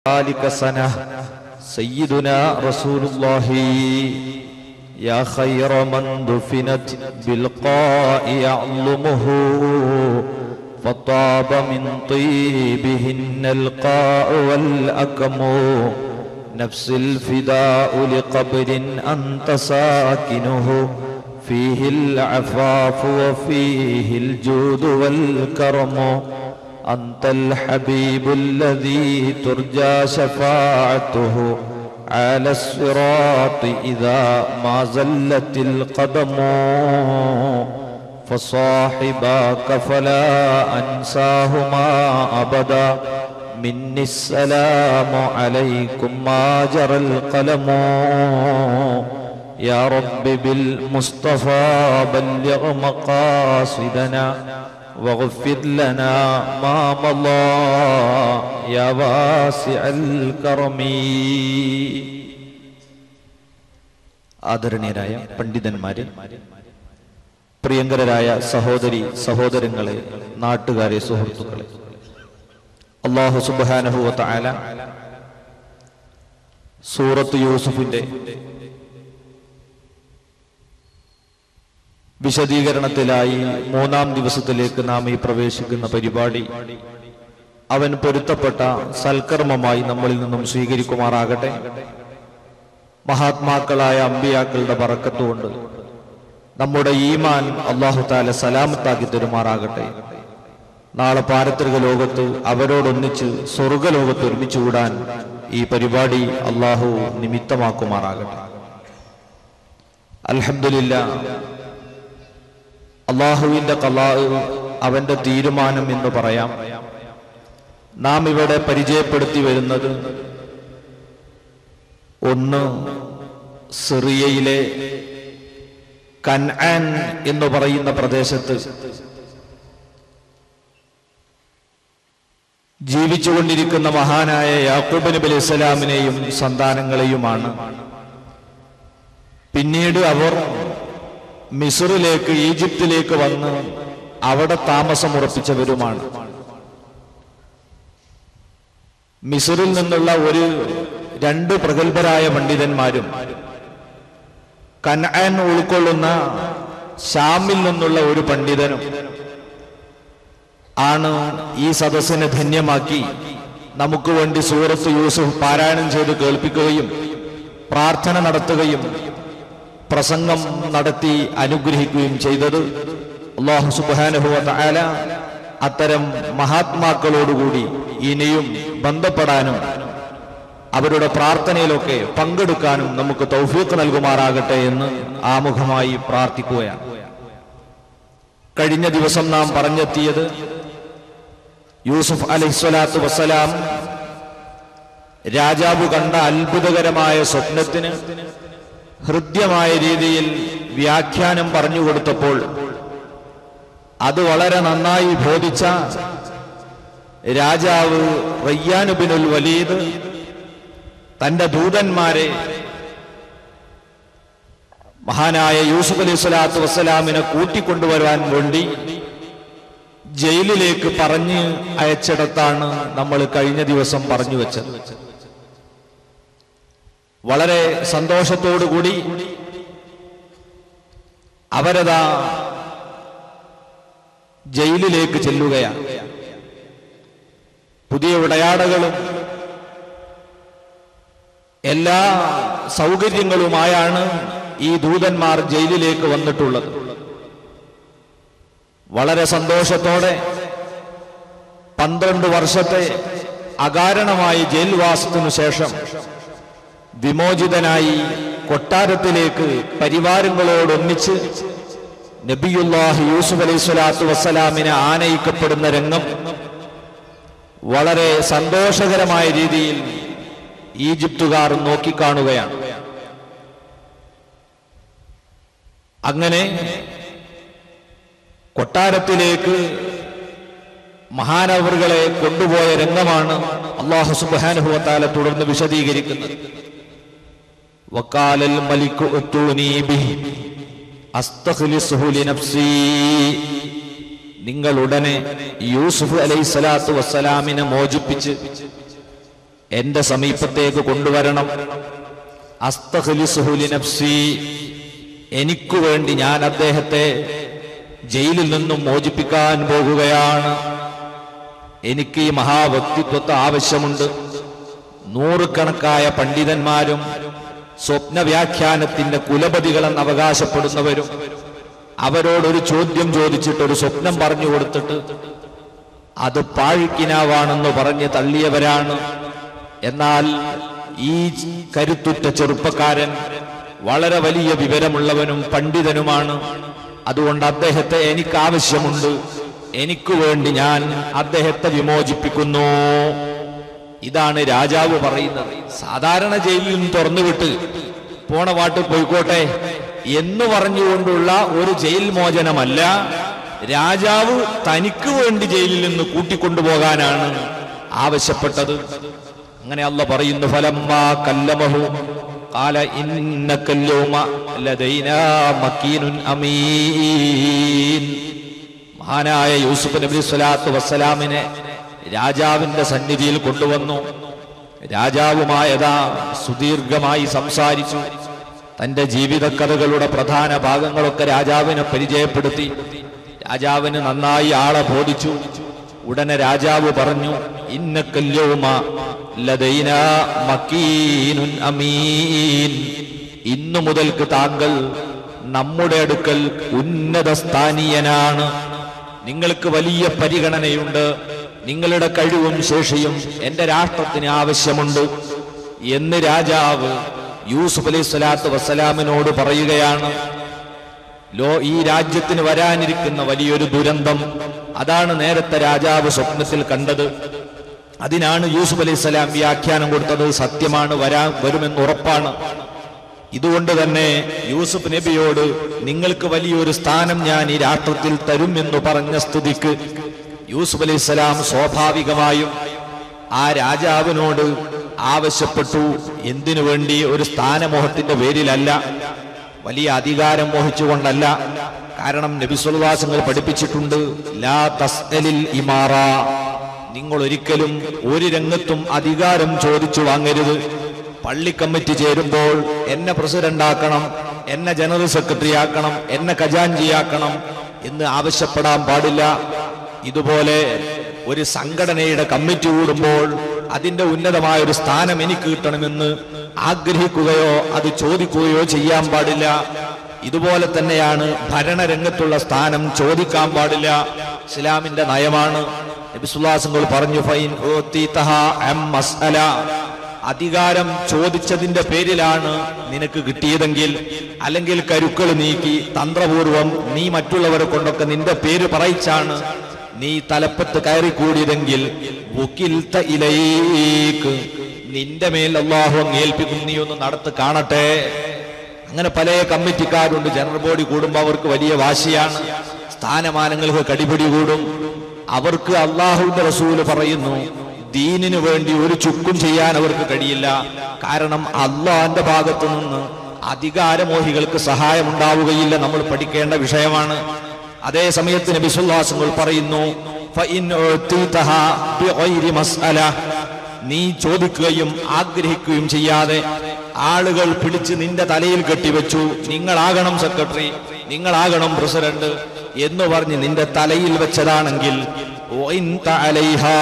ذلك سنة سيدنا رسول الله يا خير من دفنت بالقاء يعلمه فطاب من طيبهن القاء والأكم نفس الفداء لقبر أنت ساكنه فيه العفاف وفيه الجود والكرم أنت الحبيب الذي ترجى شفاعته على الصراط إذا ما زلت القدم فصاحباك فلا أنساهما أبدا مني السلام عليكم ما جرى القلم يا رب بالمصطفى بلغ مقاصدنا واغفر لنا ما مضى يا واسع الكرم ആദരണീയരായ പണ്ഡിതന്മാരെ പ്രിയങ്കരായ സഹോദരി സഹോദരങ്ങളെ നാട്ടുകാരെ സുഹൃത്തുക്കളെ അള്ളാഹു സുബാനഹുവ താല സൂറത്ത് യൂസുഫിന്റെ വിശദീകരണത്തിലായി മൂന്നാം ദിവസത്തിലേക്ക് നാം ഈ പ്രവേശിക്കുന്ന പരിപാടി അവൻ പൊരുത്തപ്പെട്ട സൽക്കർമ്മമായി നമ്മളിൽ നിന്നും സ്വീകരിക്കുമാറാകട്ടെ മഹാത്മാക്കളായ അമ്പിയാക്കളുടെ പറക്കത്തുകൊണ്ട് നമ്മുടെ ഈമാൻ അള്ളാഹു താല സലാമത്താക്കി തരുമാറാകട്ടെ നാളെ പാരത്രിക ലോകത്ത് അവരോടൊന്നിച്ച് സ്വർഗലോകത്ത് ഒരുമിച്ച് കൂടാൻ ഈ പരിപാടി അള്ളാഹു നിമിത്തമാക്കുമാറാകട്ടെ അൽഹമില്ല അള്ളാഹുവിന്റെ കലാ അവന്റെ തീരുമാനം എന്ന് പറയാം നാം ഇവിടെ പരിചയപ്പെടുത്തി വരുന്നത് ഒന്ന് സിറിയയിലെ കൻആൻ എന്ന് പറയുന്ന പ്രദേശത്ത് ജീവിച്ചുകൊണ്ടിരിക്കുന്ന മഹാനായ യാക്കൂബ് നബി അലൈഹി സ്വലാമിനെയും സന്താനങ്ങളെയുമാണ് പിന്നീട് അവർ മിസറിലേക്ക് ഈജിപ്തിലേക്ക് വന്ന് അവിടെ താമസമുറപ്പിച്ചവരുമാണ് മിസറിൽ നിന്നുള്ള ഒരു രണ്ട് പ്രഗത്ഭരായ പണ്ഡിതന്മാരും കൻആൻ ഉൾക്കൊള്ളുന്ന ഷാമിൽ നിന്നുള്ള ഒരു പണ്ഡിതനും ആണ് ഈ സദസ്സിനെ ധന്യമാക്കി നമുക്ക് വേണ്ടി സൂറത്ത് യൂസുഫ് പാരായണം ചെയ്ത് കേൾപ്പിക്കുകയും പ്രാർത്ഥന നടത്തുകയും പ്രസംഗം നടത്തി അനുഗ്രഹിക്കുകയും ചെയ്തത് അള്ളാഹു സുബാനുഭവ താല അത്തരം മഹാത്മാക്കളോടുകൂടി ഇനിയും ബന്ധപ്പെടാനും അവരുടെ പ്രാർത്ഥനയിലൊക്കെ പങ്കെടുക്കാനും നമുക്ക് തൗഫീഖ് നൽകുമാറാകട്ടെ എന്ന് ആമുഖമായി പ്രാർത്ഥിക്കുകയാണ് കഴിഞ്ഞ ദിവസം നാം പറഞ്ഞെത്തിയത് യൂസുഫ് അലൈഹിസ്വലാത്തു വസ്സലാം രാജാവ് കണ്ട അത്ഭുതകരമായ സ്വപ്നത്തിന് ഹൃദ്യമായ രീതിയിൽ വ്യാഖ്യാനം പറഞ്ഞു കൊടുത്തപ്പോൾ അത് വളരെ നന്നായി ബോധിച്ച രാജാവ് റയ്യാനുബിനുൽ വലീദ് തന്റെ ദൂതന്മാരെ മഹാനായ യൂസുഫ് അലൈഹി സ്വലാത്തു വസ്സലാമിനെ കൂട്ടിക്കൊണ്ടുവരാൻ വേണ്ടി ജയിലിലേക്ക് പറഞ്ഞ് അയച്ചിടത്താണ് നമ്മൾ കഴിഞ്ഞ ദിവസം പറഞ്ഞു വെച്ചത് വളരെ സന്തോഷത്തോടുകൂടി അവരതാ ജയിലിലേക്ക് ചെല്ലുകയാണ് പുതിയ ഉടയാടകളും എല്ലാ സൗകര്യങ്ങളുമായാണ് ഈ ദൂതന്മാർ ജയിലിലേക്ക് വന്നിട്ടുള്ളത് വളരെ സന്തോഷത്തോടെ പന്ത്രണ്ട് വർഷത്തെ അകാരണമായ ജയിൽവാസത്തിനു ശേഷം വിമോചിതനായി കൊട്ടാരത്തിലേക്ക് പരിവാരങ്ങളോടൊന്നിച്ച് നബിയുല്ലാഹി യൂസുഫ് അലൈഹി സ്വലാത്തു വസ്സലാമിനെ ആനയിക്കപ്പെടുന്ന രംഗം വളരെ സന്തോഷകരമായ രീതിയിൽ ഈജിപ്തുകാർ നോക്കിക്കാണുകയാണ് അങ്ങനെ കൊട്ടാരത്തിലേക്ക് മഹാനവറുകളെ കൊണ്ടുപോയ രംഗമാണ് അള്ളാഹു സുബാനുഭവത്താല തുടർന്ന് വിശദീകരിക്കുന്നത് വക്കാലൽ മലിക്കു ഉത്തൂനീ ബിഹി അസ്തഖ്ലിസുഹു ലിനഫ്സീ നിങ്ങൾ ഉടനെ യൂസുഫ് അലൈഹി സ്വലാത്തു വസ്സലാമിനെ മോചിപ്പിച്ച് എന്റെ സമീപത്തേക്ക് കൊണ്ടുവരണം അസ്തഖ്ലിസുഹു ലിനഫ്സി എനിക്കു വേണ്ടി ഞാൻ അദ്ദേഹത്തെ ജയിലിൽ നിന്നും മോചിപ്പിക്കാൻ പോകുകയാണ് എനിക്ക് ഈ മഹാവ്യക്തിത്വത്തെ ആവശ്യമുണ്ട് നൂറുകണക്കായ പണ്ഡിതന്മാരും സ്വപ്ന വ്യാഖ്യാനത്തിന്റെ കുലപതികളെന്ന് അവകാശപ്പെടുന്നവരും അവരോടൊരു ചോദ്യം ചോദിച്ചിട്ട് ഒരു സ്വപ്നം പറഞ്ഞു കൊടുത്തിട്ട് അത് പാഴ്ക്കിനാവാണെന്ന് പറഞ്ഞ് തള്ളിയവരാണ് എന്നാൽ ഈ കരുത്തുറ്റ ചെറുപ്പക്കാരൻ വളരെ വലിയ വിവരമുള്ളവനും പണ്ഡിതനുമാണ് അതുകൊണ്ട് അദ്ദേഹത്തെ എനിക്ക് ആവശ്യമുണ്ട് എനിക്ക് വേണ്ടി ഞാൻ അദ്ദേഹത്തെ വിമോചിപ്പിക്കുന്നു ഇതാണ് രാജാവ് പറയുന്നത് സാധാരണ ജയിലിൽ നിന്ന് തുറന്നുവിട്ട് പോണ വാട്ട് പോയിക്കോട്ടെ എന്ന് പറഞ്ഞുകൊണ്ടുള്ള ഒരു ജയിൽ മോചനമല്ല രാജാവ് തനിക്ക് വേണ്ടി ജയിലിൽ നിന്ന് കൂട്ടിക്കൊണ്ടുപോകാനാണ് ആവശ്യപ്പെട്ടത് അങ്ങനെ അല്ല പറയുന്നു ഫലമ്മ കല്ലമഹു قال إنك اليوم لدينا مكين أمين മഹാനായ യൂസുഫ് നബി സ്വലാത്തു വസ്സലാമിനെ രാജാവിന്റെ സന്നിധിയിൽ കൊണ്ടുവന്നു രാജാവുമായതാ സുദീർഘമായി സംസാരിച്ചു തന്റെ ജീവിതക്കഥകളുടെ പ്രധാന ഭാഗങ്ങളൊക്കെ രാജാവിനെ പരിചയപ്പെടുത്തി രാജാവിന് നന്നായി ആളെ ബോധിച്ചു ഉടനെ രാജാവ് പറഞ്ഞു ഇന്നക്കല്യവുമ ലദൈന മക്കീനുൻ അമീൻ ഇന്നു മുതൽക്ക് താങ്കൾ നമ്മുടെ അടുക്കൽ ഉന്നത സ്ഥാനീയനാണ് നിങ്ങൾക്ക് വലിയ പരിഗണനയുണ്ട് നിങ്ങളുടെ കഴിവും ശേഷിയും എന്റെ രാഷ്ട്രത്തിന് ആവശ്യമുണ്ട് എന്ന് രാജാവ് യൂസുഫ് അലൈഹി സ്വലാത്തു വസ്സലാമിനോട് പറയുകയാണ് ലോ ഈ രാജ്യത്തിന് വരാനിരിക്കുന്ന വലിയൊരു ദുരന്തം അതാണ് നേരത്തെ രാജാവ് സ്വപ്നത്തിൽ കണ്ടത് അതിനാണ് യൂസുഫ് അലൈഹി സ്വലാം വ്യാഖ്യാനം കൊടുത്തത് സത്യമാണ് വരാൻ വരുമെന്ന് ഉറപ്പാണ് ഇതുകൊണ്ട് തന്നെ യൂസുഫ് നബിയോട് നിങ്ങൾക്ക് വലിയൊരു സ്ഥാനം ഞാൻ ഈ രാഷ്ട്രത്തിൽ തരും എന്ന് പറഞ്ഞ സ്ഥിതിക്ക് യൂസുഫ് അലൈഹി സ്വലാം സ്വാഭാവികമായും ആ രാജാവിനോട് ആവശ്യപ്പെട്ടു എന്തിനു വേണ്ടി ഒരു സ്ഥാനമോഹത്തിന്റെ പേരിലല്ല വലിയ അധികാരം മോഹിച്ചുകൊണ്ടല്ല കാരണം നബിസ്വൽവാസങ്ങൾ പഠിപ്പിച്ചിട്ടുണ്ട് ലാ തസ്അലിൽ ഇമാറ നിങ്ങൾ ഒരിക്കലും ഒരു രംഗത്തും അധികാരം ചോദിച്ചു വാങ്ങരുത് പള്ളി കമ്മിറ്റി ചേരുമ്പോൾ എന്നെ പ്രസിഡന്റ് ആക്കണം എന്നെ ജനറൽ സെക്രട്ടറി ആക്കണം എന്നെ ഖജാൻജിയാക്കണം എന്ന് ആവശ്യപ്പെടാൻ പാടില്ല ഇതുപോലെ ഒരു സംഘടനയുടെ കമ്മിറ്റി കൂടുമ്പോൾ അതിന്റെ ഉന്നതമായ ഒരു സ്ഥാനം എനിക്ക് കിട്ടണമെന്ന് ആഗ്രഹിക്കുകയോ അത് ചോദിക്കുകയോ ചെയ്യാൻ പാടില്ല ഇതുപോലെ തന്നെയാണ് ഭരണരംഗത്തുള്ള സ്ഥാനം ചോദിക്കാൻ പാടില്ല ഇസ്ലാമിന്റെ നയമാണ് നബിസുല്ലാസങ്ങൾ പറഞ്ഞു ഫൈൻ ഊത്തീതഹ അം മസ്അല അധികാരം ചോദിച്ചതിന്റെ പേരിലാണ് നിനക്ക് കിട്ടിയതെങ്കിൽ അല്ലെങ്കിൽ കരുക്കൾ നീക്കി തന്ത്രപൂർവം നീ മറ്റുള്ളവരെ കൊണ്ടൊക്കെ നിന്റെ പേര് പറയിച്ചാണ് നീ തലപ്പത്ത് കയറിക്കൂടിയതെങ്കിൽ വുക്കിൽത്ത ഇലയിലേക്ക് നിന്റെ മേൽ അള്ളാഹു അങ്ങ് ഏൽപ്പിക്കും നീ ഒന്ന് നടത്ത് കാണട്ടെ അങ്ങനെ പല കമ്മിറ്റിക്കാരുണ്ട് ജനറൽ ബോഡി കൂടുമ്പോൾ അവർക്ക് വലിയ വാശിയാണ് സ്ഥാനമാനങ്ങൾക്ക് കടിപിടി കൂടും അവർക്ക് അള്ളാഹുവിന്റെ റസൂല് പറയുന്നു ദീനിനു വേണ്ടി ഒരു ചുക്കും ചെയ്യാൻ അവർക്ക് കഴിയില്ല കാരണം അള്ളാഹിന്റെ ഭാഗത്തു നിന്ന് അധികാരമോഹികൾക്ക് സഹായം ഉണ്ടാവുകയില്ല നമ്മൾ പഠിക്കേണ്ട വിഷയമാണ് അതേ സമയത്ത് നബിസുല്ലാസങ്ങൾ പറയുന്നു "ഫഇൻ ഉഅ്തീതഹ ബിഗൈരി മസ്അല." നീ ചോദിക്കുകയും ആഗ്രഹിക്കുകയും ചെയ്യാതെ ആളുകൾ പിടിച്ച് നിന്റെ തലയിൽ കെട്ടിവെച്ചു നിങ്ങളാകണം സെക്രട്ടറി നിങ്ങളാകണം പ്രസിഡന്റ് എന്ന് പറഞ്ഞ് നിന്റെ തലയിൽ വെച്ചതാണെങ്കിൽ "വഇൻത അലൈഹാ."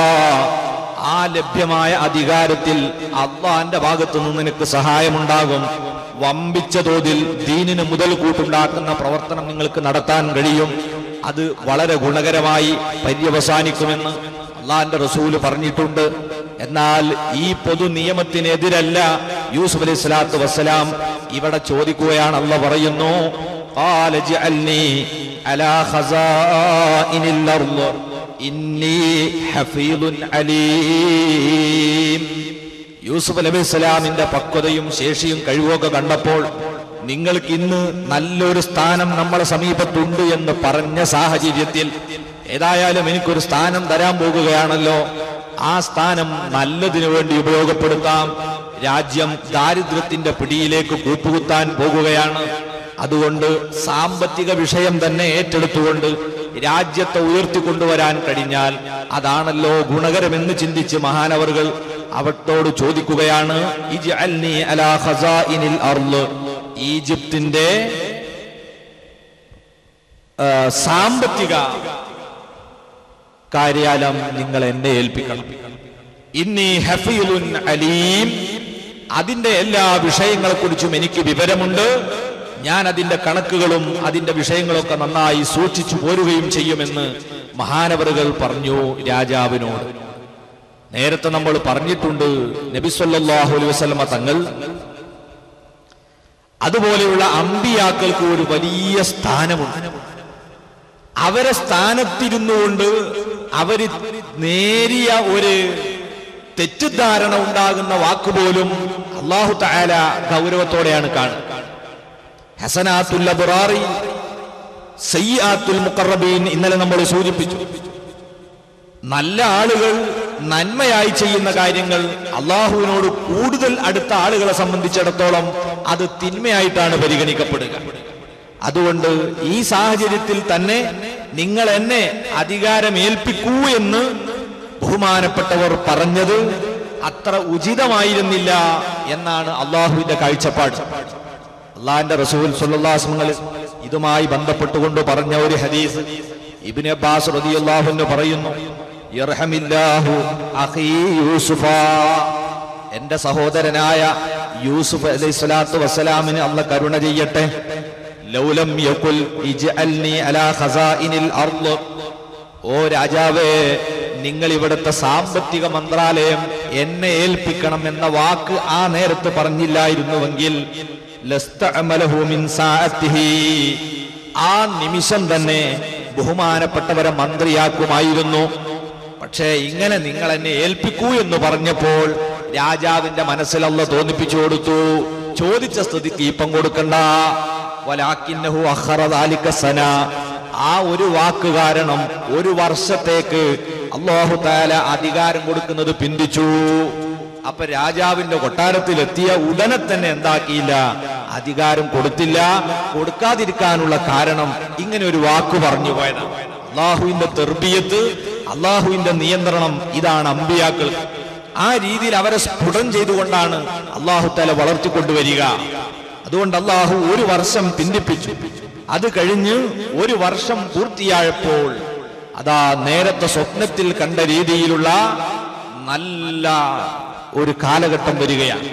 ആ ലഭ്യമായ അധികാരത്തിൽ അള്ളാന്റെ ഭാഗത്തു നിന്ന് നിനക്ക് സഹായമുണ്ടാകും വമ്പിച്ച തോതിൽ ദീനിന് മുതൽ കൂട്ടുണ്ടാക്കുന്ന പ്രവർത്തനം നിങ്ങൾക്ക് നടത്താൻ കഴിയും അത് വളരെ ഗുണകരമായി പര്യവസാനിക്കുമെന്ന് അള്ളാന്റെ റസൂല് പറഞ്ഞിട്ടുണ്ട് എന്നാൽ ഈ പൊതു നിയമത്തിനെതിരല്ല യൂസുഫ് അലൈഹി സ്വലാത്തു വസ്സലാം ഇവിടെ ചോദിക്കുകയാണ് അല്ല പറയുന്നു "ഖാല ഇജ്അൽനി അലാ ഖസാഇനിൽ അർള് ഇന്നി ഹഫീദുൻ അലീം യൂസുഫ് നബി ഇസ്ലാമിന്റെ പക്വതയും ശേഷിയും കഴിവൊക്കെ കണ്ടപ്പോൾ നിങ്ങൾക്ക് ഇന്ന് നല്ലൊരു സ്ഥാനം നമ്മളെ സമീപത്തുണ്ട് എന്ന് പറഞ്ഞ സാഹചര്യത്തിൽ ഏതായാലും എനിക്കൊരു സ്ഥാനം തരാൻ പോകുകയാണല്ലോ ആ സ്ഥാനം നല്ലതിനു വേണ്ടി ഉപയോഗപ്പെടുത്താം രാജ്യം ദാരിദ്ര്യത്തിന്റെ പിടിയിലേക്ക് കൂപ്പുകുത്താൻ പോകുകയാണ് അതുകൊണ്ട് സാമ്പത്തിക വിഷയം തന്നെ ഏറ്റെടുത്തുകൊണ്ട് രാജ്യത്തെ ഉയർത്തിക്കൊണ്ടുവരാൻ കഴിഞ്ഞാൽ അതാണല്ലോ ഗുണകരമെന്ന് ചിന്തിച്ച് മഹാനവറുകൾ അവട്ടോട് ചോദിക്കുകയാണ് ഇജ്അൽനി അലാ ഖസാഇനിൽ അർള് ഈജിപ്തിന്റെ ആ, സാമ്പത്തിക കാര്യാലയം നിങ്ങൾ എന്നെ ഏൽപ്പിക്കണം ഇന്നി ഹഫീലുൻ അലീം അതിന്റെ എല്ലാ വിഷയങ്ങളെക്കുറിച്ചും എനിക്ക് വിവരമുണ്ട് ഞാൻ അതിന്റെ കണക്കുകളും അതിന്റെ വിഷയങ്ങളൊക്കെ നന്നായി സൂക്ഷിച്ചു പോരുകയും ചെയ്യുമെന്ന് മഹാനവറുകൾ പറഞ്ഞു രാജാവിനോട് നേരത്തെ നമ്മൾ പറഞ്ഞിട്ടുണ്ട് നബി സല്ലല്ലാഹു അലൈഹി വസല്ലമ തങ്ങൾ അതുപോലെയുള്ള അമ്പിയാക്കൾക്ക് ഒരു വലിയ സ്ഥാനമുണ്ട് അവരെ സ്ഥാനത്തിരുന്നുകൊണ്ട് അവര് നേരിയ ഒരു തെറ്റിദ്ധാരണ ഉണ്ടാകുന്ന വാക്കുപോലും അള്ളാഹു താല ഗൗരവത്തോടെയാണ് കാണുക ഹസനാത്തുൽ അബ്റാറി സയ്യാത്തുൽ മുഖറബീൻ ഇന്നലെ നമ്മൾ സൂചിപ്പിച്ചു നല്ല ആളുകൾ നന്മയായി ചെയ്യുന്ന കാര്യങ്ങൾ അള്ളാഹുവിനോട് കൂടുതൽ അടുത്ത ആളുകളെ സംബന്ധിച്ചിടത്തോളം അത് തിന്മയായിട്ടാണ് പരിഗണിക്കപ്പെടുക അതുകൊണ്ട് ഈ സാഹചര്യത്തിൽ തന്നെ നിങ്ങൾ എന്നെ അധികാരമേൽപ്പിക്കൂ എന്ന് ബഹുമാനപ്പെട്ടവർ പറഞ്ഞത് അത്ര ഉചിതമായിരുന്നില്ല എന്നാണ് അള്ളാഹുവിന്റെ കാഴ്ചപ്പാട് അള്ളാഹിന്റെ റസൂൽ സുല്ലാസ്മങ്ങൾ ഇതുമായി ബന്ധപ്പെട്ടുകൊണ്ട് പറഞ്ഞ ഒരു ഹദീസ് ഇബിൻ അബ്ബാസ് റളിയല്ലാഹു പറയുന്നു ഇർഹമില്ലാഹു അഖീ യൂസുഫ എന്റെ സഹോദരനായ യൂസുഫ് അലൈഹി സ്വലാത്തു വസ്സലാമിന് അല്ല കരുണ ചെയ്യട്ടെ ലൗലം യകുൽ ഇജ്അൽനി അലാ ഖസാഇനിൽ അർള് ഓ രാജാവേ നിങ്ങൾ ഇവിടുത്തെ സാമ്പത്തിക മന്ത്രാലയം എന്നെ ഏൽപ്പിക്കണം എന്ന വാക്ക് ആ നേരത്ത് പറഞ്ഞില്ലായിരുന്നുവെങ്കിൽ ലസ്തഅമലഹു മിൻ സാഅത്തിഹി. ആ നിമിഷം തന്നെ ബഹുമാനപ്പെട്ടവരെ മന്ത്രിയാക്കുമായിരുന്നു പക്ഷേ ഇങ്ങനെ നിങ്ങൾ എന്നെ ഏൽപ്പിക്കൂ എന്ന് പറഞ്ഞപ്പോൾ രാജാവിന്റെ മനസ്സിലല്ല തോന്നിപ്പിച്ചു കൊടുത്തു ചോദിച്ച സ്ഥിതിക്ക് ഇപ്പം കൊടുക്കണ്ട വലാക്കിന്നഹു അഖറ ദാലിക സന ആ ഒരു വാക്ക് കാരണം ഒരു വർഷത്തേക്ക് അള്ളാഹു താല അധികാരം കൊടുക്കുന്നത് പിന്തിച്ചു അപ്പൊ രാജാവിന്റെ കൊട്ടാരത്തിൽ എത്തിയ ഉടനെ തന്നെ എന്താക്കിയില്ല അധികാരം കൊടുത്തില്ല കൊടുക്കാതിരിക്കാനുള്ള കാരണം ഇങ്ങനെ ഒരു വാക്ക് പറഞ്ഞു പോയതാണ് അള്ളാഹുവിന്റെ തെർബിയത്ത് അള്ളാഹുവിന്റെ നിയന്ത്രണം ഇതാണ് അമ്പിയാക്കൾ ആ രീതിയിൽ അവരെ സ്ഫുടം ചെയ്തുകൊണ്ടാണ് അള്ളാഹു താല വളർത്തിക്കൊണ്ടുവരിക അതുകൊണ്ട് അള്ളാഹു ഒരു വർഷം പിന്തിപ്പിച്ചു അത് കഴിഞ്ഞ് ഒരു വർഷം പൂർത്തിയായപ്പോൾ അതാ നേരത്തെ സ്വപ്നത്തിൽ കണ്ട രീതിയിലുള്ള നല്ല ഒരു കാലഘട്ടം വരികയാണ്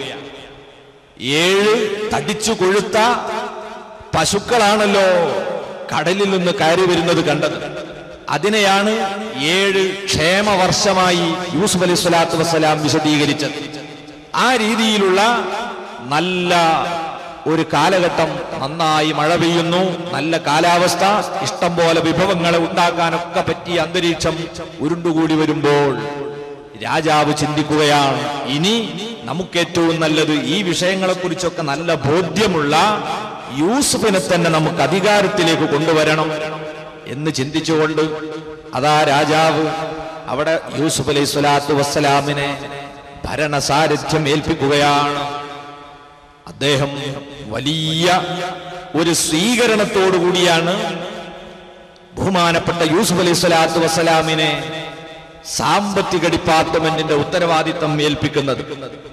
ഏഴ് തടിച്ചു കൊഴുത്ത പശുക്കളാണല്ലോ കടലിൽ നിന്ന് കയറി വരുന്നത് കണ്ടത് അതിനെയാണ് ഏഴ് ക്ഷേമവർഷമായി യൂസുഫ് അലൈഹി സ്വലാത്തു വസ്സലാം വിശദീകരിച്ചത് ആ രീതിയിലുള്ള നല്ല ഒരു കാലഘട്ടം നന്നായി മഴ പെയ്യുന്നു നല്ല കാലാവസ്ഥ ഇഷ്ടം പോലെ വിഭവങ്ങളെ ഉണ്ടാക്കാനൊക്കെ പറ്റിയ അന്തരീക്ഷം ഉരുണ്ടുകൂടി വരുമ്പോൾ രാജാവ് ചിന്തിക്കുകയാണ് ഇനി നമുക്ക് ഏറ്റവും നല്ലത് ഈ വിഷയങ്ങളെ കുറിച്ചൊക്കെ നല്ല ബോധ്യമുള്ള യൂസുഫിനെ തന്നെ നമുക്ക് അധികാരത്തിലേക്ക് കൊണ്ടുവരണം എന്ന് ചിന്തിച്ചുകൊണ്ട് അതാ രാജാവ് അവിടെ യൂസുഫ് അലൈഹി സ്വലാത്തു വസ്സലാമിനെ ഭരണസാരഥ്യം ഏൽപ്പിക്കുകയാണ് അദ്ദേഹം വലിയ ഒരു സ്വീകരണത്തോടു കൂടിയാണ് ബഹുമാനപ്പെട്ട യൂസുഫ് അലൈഹി സ്വലാത്തു വസ്സലാമിനെ സാമ്പത്തിക ഡിപ്പാർട്ട്മെന്റിന്റെ ഉത്തരവാദിത്തം ഏൽപ്പിക്കുന്നത്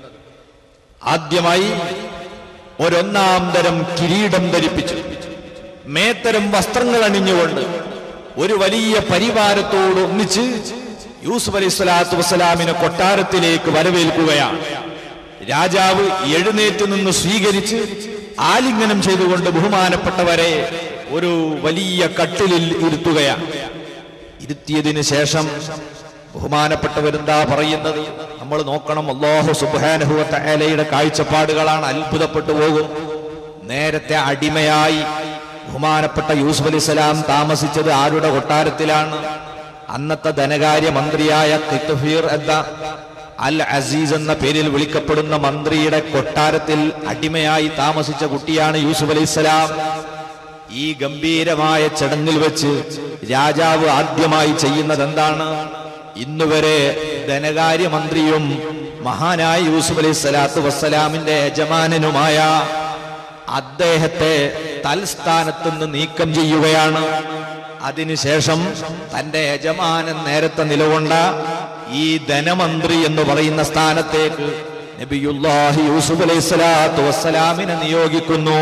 ആദ്യമായി ഒരൊന്നാം തരം കിരീടം ധരിപ്പിച്ചു മേത്തരം വസ്ത്രങ്ങൾ അണിഞ്ഞുകൊണ്ട് ഒരു വലിയ പരിവാരത്തോട് ഒന്നിച്ച് യൂസുഫ് അലൈഹി സ്വലാത്തു വസ്സലാമിനെ കൊട്ടാരത്തിലേക്ക് വരവേൽക്കുകയാണ് രാജാവ് എഴുന്നേറ്റ് നിന്ന് സ്വീകരിച്ച് ആലിംഗനം ചെയ്തുകൊണ്ട് ബഹുമാനപ്പെട്ടവരെ ഒരു വലിയ കട്ടിലിൽ ഇരുത്തുകയാണ് ഇരുത്തിയതിനു ശേഷം ബഹുമാനപ്പെട്ടവരെന്താ പറയുന്നത് നമ്മൾ നോക്കണം അള്ളാഹു സുബാനഹുവലയുടെ കാഴ്ചപ്പാടുകളാണ് അത്ഭുതപ്പെട്ടു പോകും നേരത്തെ അടിമയായി ബഹുമാനപ്പെട്ട യൂസുഫ് അലി സ്വലാം താമസിച്ചത് ആരുടെ കൊട്ടാരത്തിലാണ് അന്നത്തെ ധനകാര്യ മന്ത്രിയായ കിത്തുഫീർ എന്ന അൽ അസീസ് എന്ന പേരിൽ വിളിക്കപ്പെടുന്ന മന്ത്രിയുടെ കൊട്ടാരത്തിൽ അടിമയായി താമസിച്ച കുട്ടിയാണ് യൂസുഫ് അലൈഹി സ്വലാം ഈ ഗംഭീരമായ ചടങ്ങിൽ വെച്ച് രാജാവ് ആദ്യമായി ചെയ്യുന്നത് എന്താണ് ഇന്നുവരെ ധനകാര്യമന്ത്രിയും മഹാനായ യൂസുഫ് അലൈഹി സ്വലാത്തു വസ്സലാമിന്റെ യജമാനനുമായ അദ്ദേഹത്തെ തൽസ്ഥാനത്ത് നിന്ന് നീക്കം ചെയ്യുകയാണ് അതിനുശേഷം തന്റെ യജമാനൻ നേരത്തെ നിലകൊണ്ട ഈ ധനമന്ത്രി എന്ന് പറയുന്ന സ്ഥാനത്തേക്ക് നബിയുല്ലാഹി യൂസുഫ് അലൈഹി സ്വലാത്തു വസ്സലാമിനെ നിയോഗിക്കുന്നു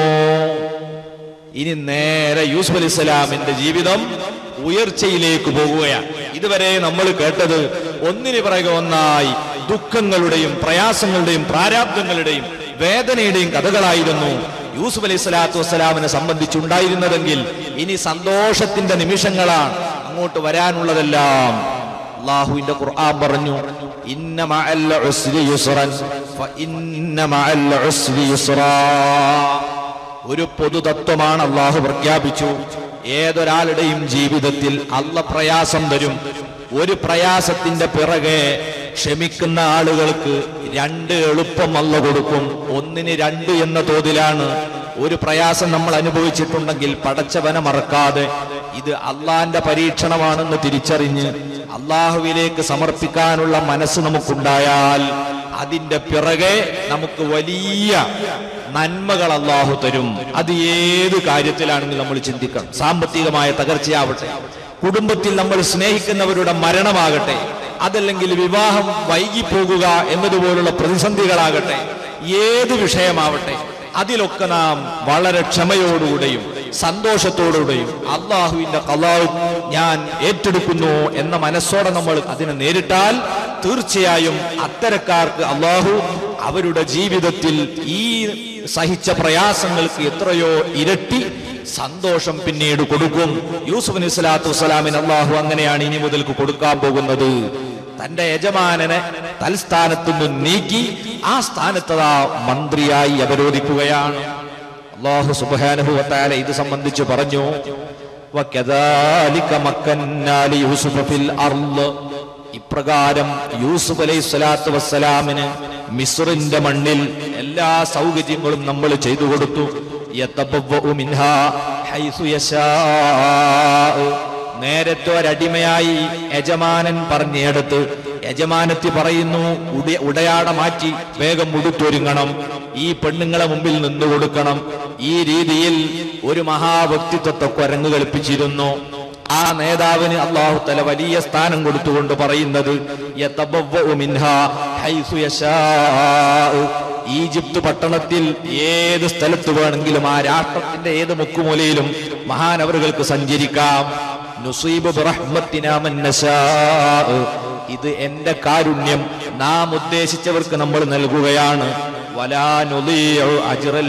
ഇനി നേരെ യൂസുഫ് അലൈഹി സ്വലാമിന്റെ ജീവിതം ഉയർച്ചയിലേക്ക് പോകുകയാണ് ഇതുവരെ നമ്മൾ കേട്ടത് ഒന്നിനു പിറകെ ഒന്നായി ദുഃഖങ്ങളുടെയും പ്രയാസങ്ങളുടെയും പ്രാരാബ്ദങ്ങളുടെയും വേദനയുടെയും കഥകളായിരുന്നു യൂസുഫ് അലൈഹി സ്വലാത്തു വസ്സലാമിനെ സംബന്ധിച്ചുണ്ടായിരുന്നതെങ്കിൽ ഇനി സന്തോഷത്തിന്റെ നിമിഷങ്ങളാണ് അങ്ങോട്ട് വരാനുള്ളതെല്ലാം അള്ളാഹുവിന്റെ ഖുർആൻ പറഞ്ഞു ഇന്ന മഅൽ ഉസ്രി യുസ്റൻ ഫ ഇന്ന മഅൽ ഉസ്രി യുസ്റാ ഒരു പൊതുതത്വമാണ് അള്ളാഹു പ്രഖ്യാപിച്ചു ഏതൊരാളുടെയും ജീവിതത്തിൽ അല്ല പ്രയാസം തരും ഒരു പ്രയാസത്തിന്റെ പിറകെ ക്ഷമിക്കുന്ന ആളുകൾക്ക് രണ്ട് എളുപ്പം അല്ല കൊടുക്കും ഒന്നിന് രണ്ട് എന്ന തോതിലാണ് ഒരു പ്രയാസം നമ്മൾ അനുഭവിച്ചിട്ടുണ്ടെങ്കിൽ പടച്ചവനെ മറക്കാതെ ഇത് അള്ളാന്റെ പരീക്ഷണമാണെന്ന് തിരിച്ചറിഞ്ഞ് അള്ളാഹുവിലേക്ക് സമർപ്പിക്കാനുള്ള മനസ്സ് നമുക്കുണ്ടായാൽ അതിന്റെ പിറകെ നമുക്ക് വലിയ നന്മകൾ അള്ളാഹു തരും അത് ഏത് കാര്യത്തിലാണെങ്കിലും നമ്മൾ ചിന്തിക്കണം സാമ്പത്തികമായ തകർച്ചയാവട്ടെ കുടുംബത്തിൽ നമ്മൾ സ്നേഹിക്കുന്നവരുടെ മരണമാകട്ടെ അതല്ലെങ്കിൽ വിവാഹം വൈകിപ്പോകുക എന്നതുപോലുള്ള പ്രതിസന്ധികളാകട്ടെ ഏത് വിഷയമാവട്ടെ അതിലൊക്കെ നാം വളരെ ക്ഷമയോടുകൂടെയും സന്തോഷത്തോടുകൂടെയും അള്ളാഹുവിന്റെ കലാവും ഞാൻ ഏറ്റെടുക്കുന്നു എന്ന മനസ്സോടെ നമ്മൾ അതിനെ നേരിട്ടാൽ തീർച്ചയായും അത്തരക്കാർക്ക് അള്ളാഹു അവരുടെ ജീവിതത്തിൽ ഈ സഹിച്ച പ്രയാസങ്ങൾക്ക് എത്രയോ ഇരട്ടി സന്തോഷം പിന്നീട് കൊടുക്കും യൂസുഫ് അലൈഹി സ്വലാത്തു വസ്സലാമിന് അള്ളാഹു അങ്ങനെയാണ് ഇനി മുതൽക്ക് കൊടുക്കാൻ പോകുന്നത് തന്റെ യജമാനനെ തൽസ്ഥാനത്തു നിന്ന് നീക്കി ആ സ്ഥാനത്തതാ മന്ത്രിയായി അവരോധിക്കുകയാണ് അള്ളാഹു സുബാനുഭവത്താല ഇത് സംബന്ധിച്ച് പറഞ്ഞു وَكَذَلِكَ مَكَّنَّا لِيُوسُفَ فِي الْأَرْضِ ഇപ്രകാരം യൂസുഫ് അലൈഹി സ്വലാത്തു വസ്സലാമിന് മിസ്റിന്റെ മണ്ണിൽ എല്ലാ സൗകര്യങ്ങളും നമ്മൾ ചെയ്തു കൊടുത്തു യതബവ്വഉ മിൻഹാ ഹൈസു യശാഉ. നേരത്തെ ഒരടിമയായി യജമാനൻ പറഞ്ഞെടുത്ത് യജമാനത്തി പറയുന്നു ഉട- ഉടയാട മാറ്റി വേഗം ഉടുത്തൊരുങ്ങണം ഈ പെണ്ണുങ്ങളെ മുമ്പിൽ നിന്നു കൊടുക്കണം ഈ രീതിയിൽ ഒരു മഹാവ്യക്തിത്വത്തെ കുരങ്ങ് കളിപ്പിച്ചിരുന്നു ആ നേതാവിന് അള്ളാഹു തല വലിയ സ്ഥാനം കൊടുത്തുകൊണ്ട് പറയുന്നത് യതബവ്വഉ മിൻഹാ ഹൈസു യശാഉ. ഈജിപ്ത് പട്ടണത്തിൽ ഏത് സ്ഥലത്ത് വേണമെങ്കിലും ആ രാഷ്ട്രത്തിന്റെ ഏത് മുക്കുമൂലയിലും മഹാനവറുകൾക്ക് സഞ്ചരിക്കാം നുസീബ് ബിറഹ്മത്തിനാ മൻ നശാഉ. ഇത് എന്റെ കാരുണ്യം നാം ഉദ്ദേശിച്ചവർക്ക് നമ്മൾ നൽകുകയാണ് വലാ നുളീഉ അജ്റൽ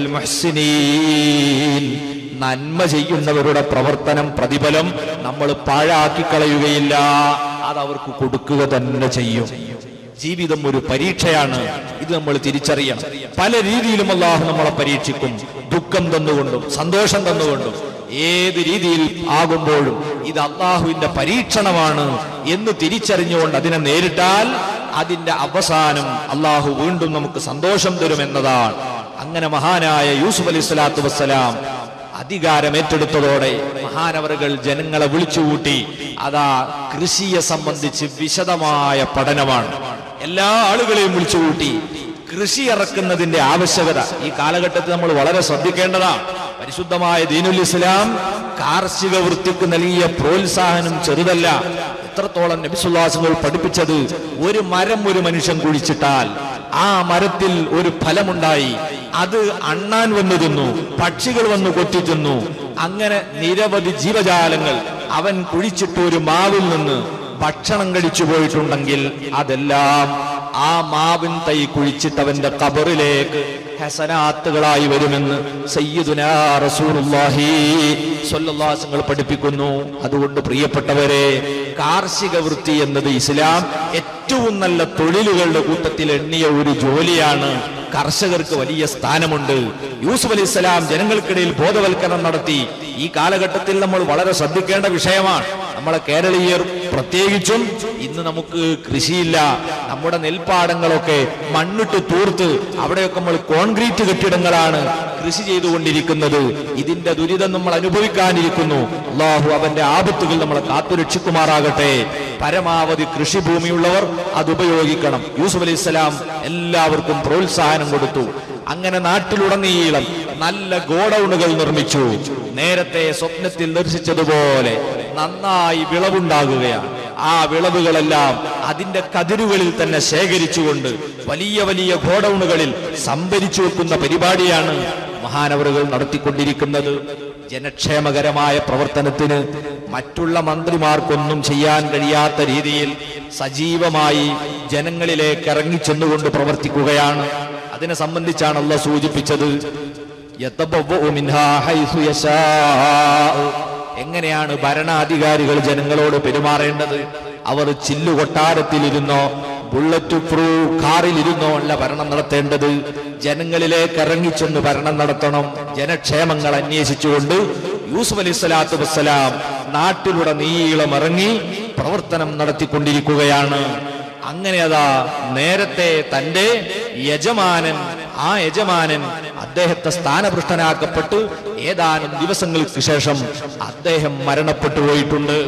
മുഹ്സിനീൻ നന്മ ചെയ്യുന്നവരുടെ പ്രവർത്തനം പ്രതിഫലം നമ്മൾ പാഴാക്കി കളയുകയില്ല അത് അവർക്ക് കൊടുക്കുക തന്നെ ചെയ്യും ജീവിതം ഒരു പരീക്ഷയാണ് ഇത് നമ്മൾ തിരിച്ചറിയണം പല രീതിയിലും അള്ളാഹു നമ്മളെ പരീക്ഷിക്കും ദുഃഖം തന്നുകൊണ്ടും സന്തോഷം തന്നുകൊണ്ടും ഏത് രീതിയിൽ ആകുമ്പോഴും ഇത് അള്ളാഹുവിന്റെ പരീക്ഷണമാണ് എന്ന് തിരിച്ചറിഞ്ഞുകൊണ്ട് അതിനെ നേരിട്ടാൽ അതിന്റെ അവസാനം അള്ളാഹു വീണ്ടും നമുക്ക് സന്തോഷം തരുമെന്നതാണ് അങ്ങനെ മഹാനായ യൂസുഫ് അലൈഹി സ്വലാത്തു വസ്സലാം അധികാരം ഏറ്റെടുത്തതോടെ മഹാനവറുകൾ ജനങ്ങളെ വിളിച്ചുകൂട്ടി അതാ കൃഷിയെ സംബന്ധിച്ച് വിശദമായ പഠനമാണ് എല്ലാ ആളുകളെയും വിളിച്ചുകൂട്ടി കൃഷി ഇറക്കുന്നതിന്റെ ആവശ്യകത ഈ കാലഘട്ടത്തിൽ നമ്മൾ വളരെ ശ്രദ്ധിക്കേണ്ടതാണ് പരിശുദ്ധമായ ദീനുൽ ഇസ്ലാം കാർഷിക വൃത്തിക്ക് നൽകിയ പ്രോത്സാഹനം ചെറുതല്ല എത്രത്തോളം നബിസുല്ലാസങ്ങൾ പഠിപ്പിച്ചത് ഒരു മരം ഒരു മനുഷ്യൻ കുഴിച്ചിട്ടാൽ ആ മരത്തിൽ ഒരു ഫലമുണ്ടായി അത് അണ്ണാൻ വന്നു തിന്നു പക്ഷികൾ വന്നു കൊത്തി തിന്നു അങ്ങനെ നിരവധി ജീവജാലങ്ങൾ അവൻ കുഴിച്ചിട്ട് ഒരു മാവിൽ നിന്ന് ഭക്ഷണം കഴിച്ചു പോയിട്ടുണ്ടെങ്കിൽ അതെല്ലാം ആ മാവിൻ തൈ കുഴിച്ചിട്ട് അവന്റെ കബറിലേക്ക് ഹസനാത്തുകളായി വരുമെന്ന് സയ്യിദുനാ റസൂലുള്ളാഹി സ്വല്ലല്ലാഹുങ്ങൾ പഠിപ്പിക്കുന്നു അതുകൊണ്ട് പ്രിയപ്പെട്ടവരെ കാർഷിക വൃത്തി എന്നത് ഇസ്ലാം ഏറ്റവും നല്ല തൊഴിലുകളുടെ കൂട്ടത്തിൽ എണ്ണിയ ഒരു ജോലിയാണ് കർഷകർക്ക് വലിയ സ്ഥാനമുണ്ട് യൂസുഫ് അലൈഹി സ്വലാം ജനങ്ങൾക്കിടയിൽ ബോധവൽക്കരണം നടത്തി ഈ കാലഘട്ടത്തിൽ നമ്മൾ വളരെ ശ്രദ്ധിക്കേണ്ട വിഷയമാണ് നമ്മളെ കേരളീയർ പ്രത്യേകിച്ചും ഇന്ന് നമുക്ക് കൃഷിയില്ല നമ്മുടെ നെൽപ്പാടങ്ങളൊക്കെ മണ്ണിട്ട് തൂർത്ത് അവിടെയൊക്കെ നമ്മൾ കോൺക്രീറ്റ് കെട്ടിടങ്ങളാണ് കൃഷി ചെയ്തുകൊണ്ടിരിക്കുന്നത് ഇതിന്റെ ദുരിതം നമ്മൾ അനുഭവിക്കാനിരിക്കുന്നു അള്ളാഹു അവന്റെ ആപത്തുകൾ നമ്മളെ കാത്തുരക്ഷിക്കുമാറാകട്ടെ പരമാവധി കൃഷിഭൂമിയുള്ളവർ അത് ഉപയോഗിക്കണം യൂസുഫ് അലൈഹി സ്വലാം എല്ലാവർക്കും പ്രോത്സാഹനം കൊടുത്തു അങ്ങനെ നാട്ടിലുടനീളം നല്ല ഗോഡൌണുകൾ നിർമ്മിച്ചു നേരത്തെ സ്വപ്നത്തിൽ ദർശിച്ചതുപോലെ നന്നായി വിളവുണ്ടാകുകയാണ് ആ വിളവുകളെല്ലാം അതിന്റെ കതിരുകളിൽ തന്നെ ശേഖരിച്ചുകൊണ്ട് വലിയ വലിയ ഗോഡൌണുകളിൽ സംഭരിച്ചു വെക്കുന്ന പരിപാടിയാണ് മഹാനവറുകൾ നടത്തിക്കൊണ്ടിരിക്കുന്നത് ജനക്ഷേമകരമായ പ്രവർത്തനത്തിന് മറ്റുള്ള മന്ത്രിമാർക്കൊന്നും ചെയ്യാൻ കഴിയാത്ത രീതിയിൽ സജീവമായി ജനങ്ങളിലേക്ക് ഇറങ്ങിച്ചെന്നുകൊണ്ട് പ്രവർത്തിക്കുകയാണ് അതിനെ സംബന്ധിച്ചാണ് അല്ല സൂചിപ്പിച്ചത് യതബവ്വഉ മിൻഹാ ഹൈസു യശാഉ. എങ്ങനെയാണ് ഭരണാധികാരികൾ ജനങ്ങളോട് പെരുമാറേണ്ടത് അവർ ചില്ലു കൊട്ടാരത്തിലിരുന്നോ ബുള്ളറ്റ് പ്രൂഫ് കാറിലിരുന്നോ അല്ല ഭരണം നടത്തേണ്ടത് ജനങ്ങളിലേക്ക് ഇറങ്ങിച്ചെന്ന് ഭരണം നടത്തണം ജനക്ഷേമങ്ങൾ അന്വേഷിച്ചുകൊണ്ട് യൂസുഫ് അലൈഹി സ്വലാത്തു വസ്സലാം നാട്ടിലൂടെ നീളം ഇറങ്ങി പ്രവർത്തനം നടത്തിക്കൊണ്ടിരിക്കുകയാണ് അങ്ങനെ അതാ നേരത്തെ തന്റെ യജമാനൻ ആ യജമാനൻ അദ്ദേഹത്തെ സ്ഥാനഭൃഷ്ടനാക്കപ്പെട്ട് ഏതാനും ദിവസങ്ങൾക്ക് ശേഷം അദ്ദേഹം മരണപ്പെട്ടു പോയിട്ടുണ്ട്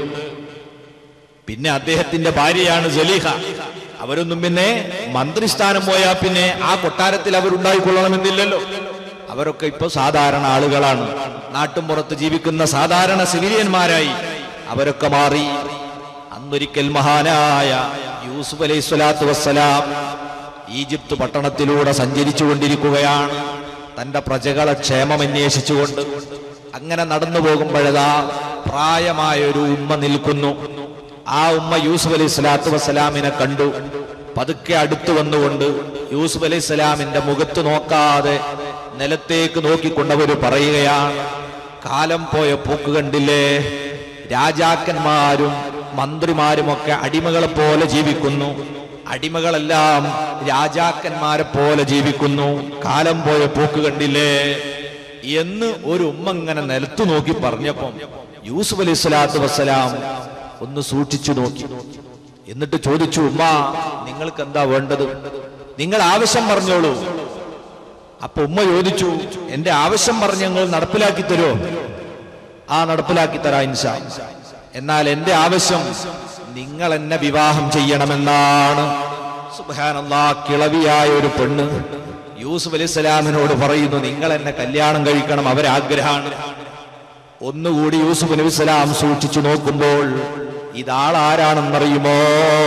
പിന്നെ അദ്ദേഹത്തിന്റെ ഭാര്യയാണ് ജലീഹ അവരൊന്നും പിന്നെ മന്ത്രിസ്ഥാനം പോയാൽ പിന്നെ ആ കൊട്ടാരത്തിൽ അവരുണ്ടായിക്കൊള്ളണമെന്നില്ലല്ലോ അവരൊക്കെ ഇപ്പൊ സാധാരണ ആളുകളാണ് നാട്ടുംപുറത്ത് ജീവിക്കുന്ന സാധാരണ സിവിലിയന്മാരായി അവരൊക്കെ മാറി അന്നൊരിക്കൽ മഹാനായ യൂസുഫ് അലൈഹി സ്വലാത്തു വസ്സലാം ഈജിപ്ത് പട്ടണത്തിലൂടെ സഞ്ചരിച്ചു കൊണ്ടിരിക്കുകയാണ് തന്റെ പ്രജകളെ ക്ഷേമം അന്വേഷിച്ചുകൊണ്ട് അങ്ങനെ നടന്നു പോകുമ്പോഴതാ പ്രായമായ ഒരു ഉമ്മ നിൽക്കുന്നു ആ ഉമ്മ യൂസുഫ് അലൈഹി സ്വലാത്തു വസ്സലാമിനെ കണ്ടു പതുക്കെ അടുത്തു വന്നുകൊണ്ട് യൂസുഫ് അലൈഹി സ്വലാമിന്റെ മുഖത്ത് നോക്കാതെ നിലത്തേക്ക് നോക്കിക്കൊണ്ടവര് പറയുകയാണ് കാലം പോയ പോക്ക് കണ്ടില്ലേ രാജാക്കന്മാരും മന്ത്രിമാരുമൊക്കെ അടിമകളെ പോലെ ജീവിക്കുന്നു അടിമകളെല്ലാം രാജാക്കന്മാരെ പോലെ ജീവിക്കുന്നു കാലം പോയ പോക്ക് കണ്ടില്ലേ എന്ന് ഒരു ഉമ്മ ഇങ്ങനെ നിലത്തു നോക്കി പറഞ്ഞപ്പം യൂസുഫ് അലൈഹി സ്വലാത്തു വസ്സലാം ഒന്ന് സൂക്ഷിച്ചു നോക്കി എന്നിട്ട് ചോദിച്ചു ഉമ്മ നിങ്ങൾക്ക് എന്താ വേണ്ടത് നിങ്ങൾ ആവശ്യം പറഞ്ഞോളൂ അപ്പൊ ഉമ്മ ചോദിച്ചു എന്റെ ആവശ്യം പറഞ്ഞ് ഞങ്ങൾ നടപ്പിലാക്കി തരുമോ ആ നടപ്പിലാക്കി തരാ ഇൻഷാ എന്നാൽ എന്റെ ആവശ്യം നിങ്ങൾ എന്നെ വിവാഹം ചെയ്യണമെന്നാണ് സുബ്ഹാനല്ലാ കിളവിയായ ഒരു പെണ്ണ് യൂസുഫ് അലൈഹി സ്വലാമിനോട് പറയുന്നു നിങ്ങൾ എന്നെ കല്യാണം കഴിക്കണം അവരാഗ്രഹമാണ് ഒന്നുകൂടി യൂസുഫ് നബി സ്വലാം സൂക്ഷിച്ചു നോക്കുമ്പോൾ ഇതാളാരാണെന്നറിയുമോ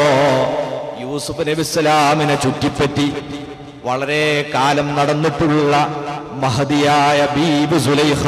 യൂസുഫ് നബി സ്വലാമിനെ ചുറ്റിപ്പറ്റി വളരെ കാലം നടന്നിട്ടുള്ള മഹതിയായ ബീബ് സുലൈഖ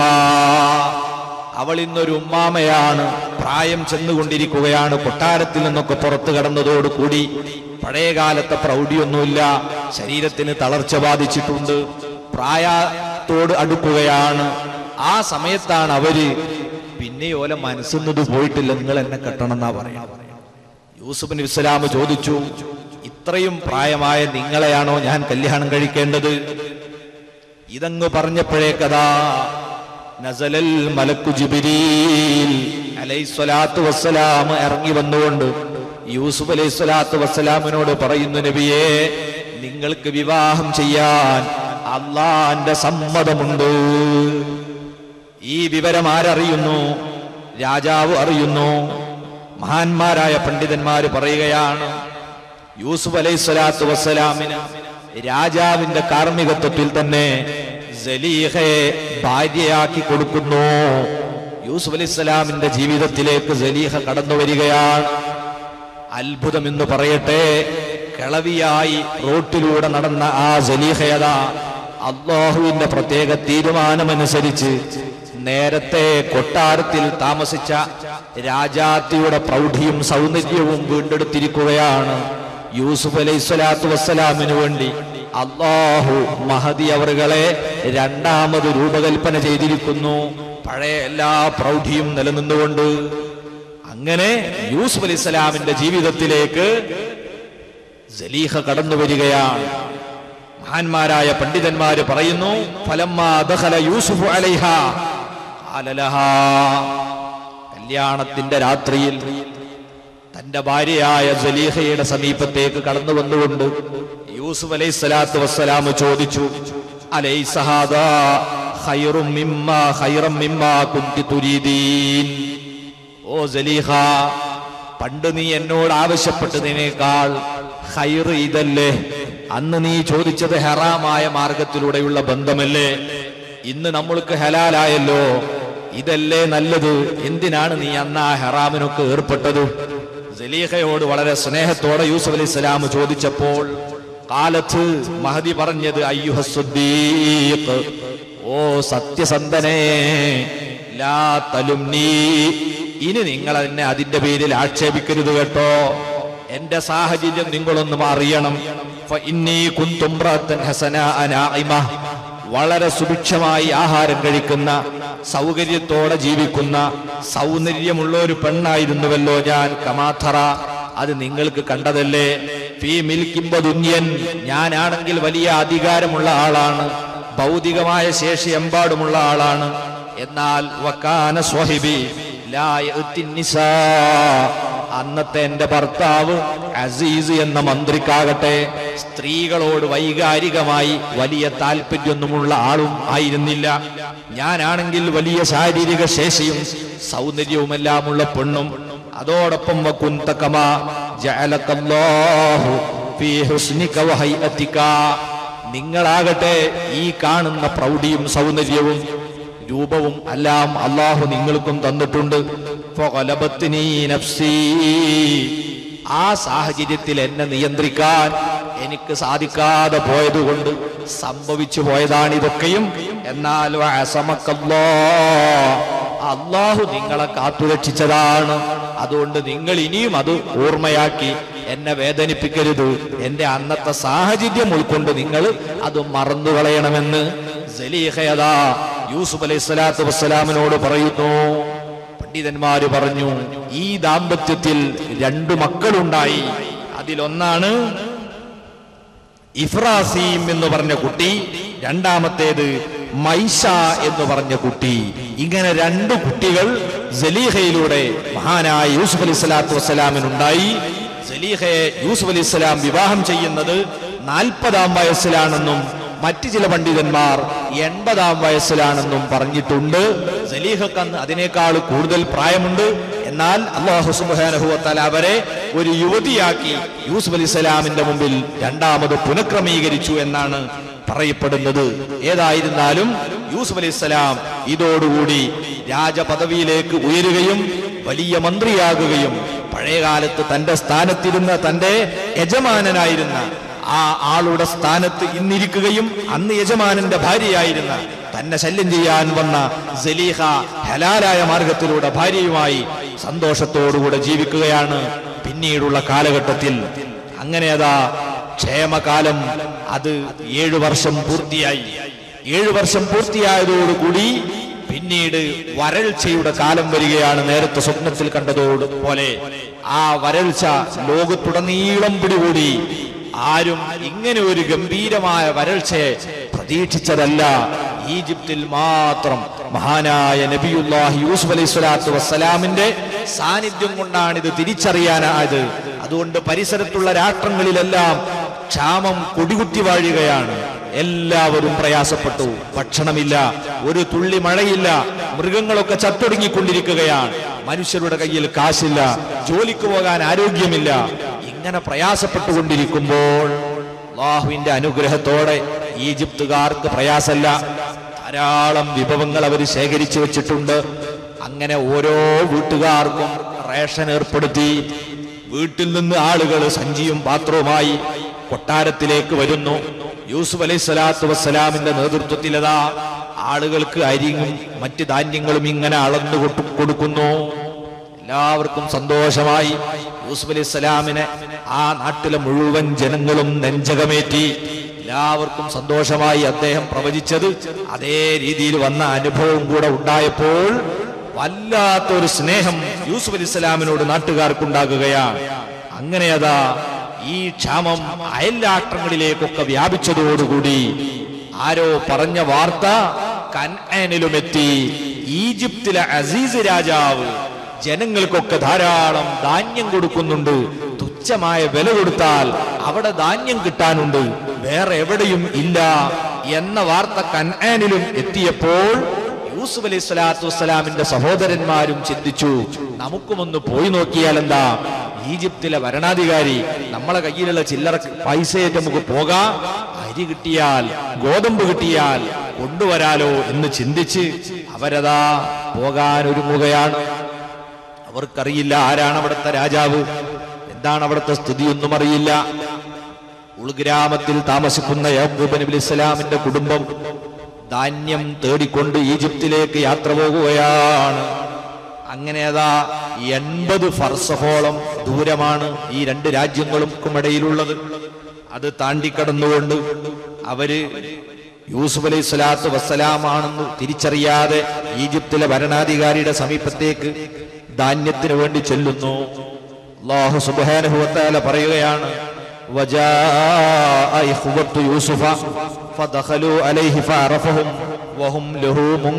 അവൾ ഇന്നൊരു ഉമ്മാമയാണ് പ്രായം ചെന്നുകൊണ്ടിരിക്കുകയാണ് കൊട്ടാരത്തിൽ നിന്നൊക്കെ പുറത്തു കടന്നതോടുകൂടി പഴയകാലത്തെ പ്രൗഢിയൊന്നുമില്ല ശരീരത്തിന് തളർച്ച ബാധിച്ചിട്ടുണ്ട് പ്രായത്തോട് അടുക്കുകയാണ് ആ സമയത്താണ് അവര് പിന്നെ ഓല മനസ്സുന്നത് പോയിട്ടില്ല നിങ്ങൾ എന്നെ കെട്ടണം എന്നാ പറയാം യൂസുഫ് നബി ഇസ്ലാം ചോദിച്ചു ഇത്രയും പ്രായമായ നിങ്ങളെയാണോ ഞാൻ കല്യാണം കഴിക്കേണ്ടത് ഇതങ്ങ് പറഞ്ഞപ്പോഴേക്കതാ നസലൽ മലക്കു ജിബിരീൽ അലൈസ്വലാത്തു വസ്സലാം ഇറങ്ങി വന്നുകൊണ്ട് യൂസുഫ് അലൈഹി സ്വലാത്തു വസ്സലാമിനോട് പറയുന്നു നബിയെ നിങ്ങൾക്ക് വിവാഹം ചെയ്യാൻ അള്ളാന്റെ സമ്മതമുണ്ട് ഈ വിവരം ആരറിയുന്നു രാജാവ് അറിയുന്നു മഹാന്മാരായ പണ്ഡിതന്മാര് പറയുകയാണ് യൂസുഫ് അലൈഹി സ്വലാത്തു വസ്സലാമിന് രാജാവിന്റെ കാർമ്മികത്വത്തിൽ തന്നെ സലീഹയെ ഭാര്യയാക്കി കൊടുക്കുന്നു യൂസുഫ് അലൈഹി സ്വലാമിന്റെ ജീവിതത്തിലേക്ക് സലീഹ കടന്നു വരികയാണ് അത്ഭുതം എന്ന് പറയട്ടെ കിളവിയായി റോട്ടിലൂടെ നടന്ന ആ സലീഹയത അള്ളാഹുവിന്റെ പ്രത്യേക തീരുമാനമനുസരിച്ച് നേരത്തെ കൊട്ടാരത്തിൽ താമസിച്ച രാജാത്തിയുടെ പ്രൗഢിയും സൗന്ദര്യവും വീണ്ടെടുത്തിരിക്കുകയാണ് യൂസുഫ് അലൈഹി സ്വലാത്തു വസ്സലാമിന് വേണ്ടി അള്ളാഹു മഹദി അവറുകളെ രണ്ടാമത് രൂപകൽപ്പന ചെയ്തിരിക്കുന്നു പഴയ എല്ലാ പ്രൗഢിയും നിലനിന്നുകൊണ്ട് അങ്ങനെ യൂസുഫ് അലൈഹി സ്വലാമിന്റെ ജീവിതത്തിലേക്ക് സലീഹ കടന്നു വരികയാണ് മഹാന്മാരായ പണ്ഡിതന്മാര് പറയുന്നു ഫലമ്മാ ദഖല യൂസുഫ് അലൈഹ ഖാല ലഹാ കല്യാണത്തിന്റെ രാത്രിയിൽ തന്റെ ഭാര്യയായ സലീഹയുടെ സമീപത്തേക്ക് കടന്നു വന്നുകൊണ്ട് യൂസുഫ് അലൈഹി സ്വലാത്തു വസ്സലാം ചോദിച്ചു അലൈസ ഹാദാ ഖൈറും മിമ്മാ ഖൈറം മിമ്മാ കുന്തി തുരീദീൻ ഓ സലീഹ പണ്ട് നീ എന്നോട് ആവശ്യപ്പെട്ടതിനേക്കാൾ ഹൈർ ഇതല്ലേ അന്ന് നീ ചോദിച്ചത് ഹെറാമായ മാർഗത്തിലൂടെയുള്ള ബന്ധമല്ലേ ഇന്ന് നമ്മൾക്ക് ഹലാലായല്ലോ ഇതല്ലേ നല്ലത് എന്തിനാണ് നീ അന്ന് ആ ഹെറാമിനൊക്കെ ഏർപ്പെട്ടത് സലീഹയോട് വളരെ സ്നേഹത്തോടെ യൂസുഫ് അലൈഹി സ്വലാം ചോദിച്ചപ്പോൾ കാലത്ത് മഹദി പറഞ്ഞത് അയ്യുഹ സുദ്ദീഖ് ഓ സത്യസന്ധനേ ലാ തലുംനീ ഇനി നിങ്ങൾ എന്നെ അതിന്റെ പേരിൽ ആക്ഷേപിക്കരുത് കേട്ടോ എന്റെ സാഹചര്യം നിങ്ങളൊന്നും അറിയണം ഫ ഇന്നീ കുന്തും ഇമ്രഅത്തൻ ഹസനാഅ നാഇമ. വളരെ സുഭിക്ഷമായി ആഹാരം കഴിക്കുന്ന സൗകര്യത്തോടെ ജീവിക്കുന്ന സൗന്ദര്യമുള്ള ഒരു പെണ്ണായിരുന്നുവല്ലോ ഞാൻ കമാഥറ അത് നിങ്ങൾക്ക് കണ്ടതല്ലേ ഫീ മിൽക്കിംബ ദുന്യൻ ഞാനാണെങ്കിൽ വലിയ അധികാരമുള്ള ആളാണ് ഭൗതികമായ ശേഷി എമ്പാടുമുള്ള ആളാണ് എന്നാൽ വക്കാന സ്വഹിബി ലാ യഅ്തി നിസാ. അന്നത്തെ എന്റെ ഭർത്താവ് അസീസ് എന്ന മന്ത്രിക്കാകട്ടെ സ്ത്രീകളോട് വൈകാരികമായി വലിയ താല്പര്യമൊന്നുമുള്ള ആളും ആയിരുന്നില്ല ഞാനാണെങ്കിൽ വലിയ ശാരീരിക ശേഷിയും സൗന്ദര്യവുമെല്ലാമുള്ള പെണ്ണും അതോടൊപ്പം വകുന്തകമ ജഅലകല്ലാഹു ഫീ ഹുസ്നിക വഹൈഅതിക നിങ്ങളാകട്ടെ ഈ കാണുന്ന പ്രൗഢിയും സൗന്ദര്യവും രൂപവും എല്ലാം അള്ളാഹു നിങ്ങൾക്കും തന്നിട്ടുണ്ട് ഫഗലബത്നി നഫ്സീ. ആ സാഹചര്യത്തിൽ എന്നെ നിയന്ത്രിക്കാൻ എനിക്ക് സാധിക്കാതെ പോയതുകൊണ്ട് സംഭവിച്ചു പോയതാണ് ഇതൊക്കെയും എന്നാൽ വഅസമക്കല്ലാ. അള്ളാഹു നിങ്ങളെ കാത്തുരക്ഷിച്ചതാണ് അതുകൊണ്ട് നിങ്ങൾ ഇനിയും അത് ഓർമ്മയാക്കി എന്നെ വേദനിപ്പിക്കരുത് എന്റെ അന്നത്തെ സാഹചര്യം ഉൾക്കൊണ്ട് നിങ്ങൾ അത് മറന്നു കളയണമെന്ന് സലീഹയതാ യൂസുഫ് അലൈഹി സ്വലാത്തു വസ്സലാമിനോട് പറയുന്നു പണ്ഡിതന്മാര് പറഞ്ഞു ഈ ദാമ്പത്യത്തിൽ രണ്ടു മക്കളുണ്ടായി അതിലൊന്നാണ് ഇഫ്രാസീം എന്ന് പറഞ്ഞ കുട്ടി രണ്ടാമത്തേത് മൈഷ എന്ന് പറഞ്ഞ കുട്ടി ഇങ്ങനെ രണ്ട് കുട്ടികൾ സലീഹയിലൂടെ മഹാനായ യൂസുഫ് അലൈഹി സ്വലാത്തു വസ്സലാമിനുണ്ടായി സലീഹയെ യൂസുഫ് അലൈഹി സ്വലാം വിവാഹം ചെയ്യുന്നത് നാൽപ്പതാം വയസ്സിലാണെന്നും മറ്റ് ചില പണ്ഡിതന്മാർ എൺപതാം വയസ്സിലാണെന്നും പറഞ്ഞിട്ടുണ്ട് സലീഹക്ക് അന്ന് അതിനേക്കാൾ കൂടുതൽ പ്രായമുണ്ട് എന്നാൽ അള്ളാഹു സുബാനഹുവത്താൽ അവരെ ഒരു യുവതിയാക്കി യൂസുഫ് അലി സ്വലാമിന്റെ മുമ്പിൽ രണ്ടാമത് പുനഃക്രമീകരിച്ചു എന്നാണ് പറയപ്പെടുന്നത് ഏതായിരുന്നാലും യൂസുഫ് അലൈഹി സ്വലാം ഇതോടുകൂടി രാജപദവിയിലേക്ക് ഉയരുകയും വലിയ മന്ത്രിയാകുകയും പഴയകാലത്ത് തന്റെ സ്ഥാനത്തിരുന്ന തന്റെ യജമാനനായിരുന്ന ആ ആളുടെ സ്ഥാനത്ത് ഇന്നിരിക്കുകയും അന്ന് യജമാനന്റെ ഭാര്യയായിരുന്ന തന്നെ ശല്യം ചെയ്യാൻ വന്ന സലീഹ ഹലാലായ മാർഗത്തിലൂടെ ഭാര്യയുമായി സന്തോഷത്തോടുകൂടെ ജീവിക്കുകയാണ് പിന്നീടുള്ള കാലഘട്ടത്തിൽ അങ്ങനെ അതാ ക്ഷേമകാലം അത് ഏഴു വർഷം പൂർത്തിയായി ഏഴു വർഷം പൂർത്തിയായതോടുകൂടി പിന്നീട് വരൾച്ചയുടെ കാലം വരികയാണ് നേരത്തെ സ്വപ്നത്തിൽ കണ്ടതോട് പോലെ ആ വരൾച്ച ലോകത്തുടനീളം പിടികൂടി ആരും ഇങ്ങനെ ഒരു ഗംഭീരമായ വരൾച്ചയെ പ്രതീക്ഷിച്ചതല്ല ഈജിപ്തിൽ മാത്രം മഹാനായ നബിയുല്ലാഹി യൂസുഫ് അലൈഹി സ്വലാത്തു വസ്സലാമിന്റെ സാന്നിധ്യം കൊണ്ടാണ് ഇത് തിരിച്ചറിയാനായത് അതുകൊണ്ട് പരിസരത്തുള്ള രാഷ്ട്രങ്ങളിലെല്ലാം ക്ഷാമം കൊടികുത്തി വാഴുകയാണ് എല്ലാവരും പ്രയാസപ്പെട്ടു ഭക്ഷണമില്ല ഒരു തുള്ളി മഴയില്ല മൃഗങ്ങളൊക്കെ ചത്തൊടുങ്ങിക്കൊണ്ടിരിക്കുകയാണ് മനുഷ്യരുടെ കയ്യിൽ കാശില്ല ജോലിക്ക് പോകാൻ ആരോഗ്യമില്ല ഇങ്ങനെ പ്രയാസപ്പെട്ടുകൊണ്ടിരിക്കുമ്പോൾ അള്ളാഹുവിന്റെ അനുഗ്രഹത്തോടെ ഈജിപ്തുകാർക്ക് പ്രയാസമല്ല ധാരാളം വിഭവങ്ങൾ അവർ ശേഖരിച്ചു വെച്ചിട്ടുണ്ട് അങ്ങനെ ഓരോ വീട്ടുകാർക്കും റേഷൻ ഏർപ്പെടുത്തി വീട്ടിൽ നിന്ന് ആളുകൾ സഞ്ചിയും പാത്രവുമായി കൊട്ടാരത്തിലേക്ക് വരുന്നു യൂസുഫ് അലൈഹി സ്വലാത്തു വസ്സലാമിന്റെ നേതൃത്വത്തിലതാ ആളുകൾക്ക് അരിയും മറ്റ് ധാന്യങ്ങളും ഇങ്ങനെ അളന്നു കൊട്ടു- കൊടുക്കുന്നു എല്ലാവർക്കും സന്തോഷമായി യൂസുഫ് അലൈഹി സ്വലാമിനെ ആ നാട്ടിലെ മുഴുവൻ ജനങ്ങളും നെഞ്ചകമേറ്റി എല്ലാവർക്കും സന്തോഷമായി അദ്ദേഹം പ്രവചിച്ചത് അതേ രീതിയിൽ വന്ന അനുഭവം കൂടെ ഉണ്ടായപ്പോൾ വല്ലാത്തൊരു സ്നേഹം യൂസുഫ് അലൈഹി സ്വലാമിനോട് നാട്ടുകാർക്കുണ്ടാകുകയാണ് അങ്ങനെ അതാ ഈ ക്ഷാമം അയൽരാഷ്ട്രങ്ങളിലേക്കൊക്കെ വ്യാപിച്ചതോടുകൂടി ആരോ പറഞ്ഞ വാർത്ത കൻആനിലുമെത്തി ഈജിപ്തിലെ അസീസ് രാജാവ് ജനങ്ങൾക്കൊക്കെ ധാരാളം ധാന്യം കൊടുക്കുന്നുണ്ട് തുച്ഛമായ വില കൊടുത്താൽ അവിടെ ധാന്യം കിട്ടാനുണ്ട് വേറെ എവിടെയും ഇല്ല എന്ന വാർത്ത കൻആനിലും എത്തിയപ്പോൾ യൂസുഫ് അലൈഹി സ്വലാത്തു വസ്സലാമിന്റെ സഹോദരന്മാരും ചിന്തിച്ചു നമുക്കുമൊന്ന് പോയി നോക്കിയാൽ എന്താ ഈജിപ്തിലെ ഭരണാധികാരി നമ്മളെ കയ്യിലുള്ള ചില്ലറ പൈസയായിട്ട് നമുക്ക് പോകാം അരി കിട്ടിയാൽ ഗോതമ്പ് കിട്ടിയാൽ കൊണ്ടുവരാലോ എന്ന് ചിന്തിച്ച് അവരതാ പോകാൻ ഒരുങ്ങുകയാണ് അവർക്കറിയില്ല ആരാണ് അവിടുത്തെ രാജാവ് എന്താണ് അവിടുത്തെ സ്ഥിതിയൊന്നും അറിയില്ല ഉൾഗ്രാമത്തിൽ താമസിക്കുന്ന യാക്കൂബ് നബി ഇസ്ലാമിന്റെ കുടുംബം ധാന്യം തേടിക്കൊണ്ട് ഈജിപ്തിലേക്ക് യാത്ര പോകുകയാണ് അങ്ങനെ അതാ എൺപത് ഫർസഹോളം ദൂരമാണ് ഈ രണ്ട് രാജ്യങ്ങൾക്കും ഇടയിലുള്ളത് അത് താണ്ടിക്കടന്നുകൊണ്ട് അവര് യൂസുഫ് അലൈഹി സ്വലാത്തു വസ്സലാമാണെന്ന് തിരിച്ചറിയാതെ ഈജിപ്തിലെ ഭരണാധികാരിയുടെ സമീപത്തേക്ക് ധാന്യത്തിന് വേണ്ടി ചെല്ലുന്നു അള്ളാഹു സുബാനുഭവത്താല പറയുകയാണ് وجاء إخوة يوسف فدخلوا عليه فعرفهم وهم له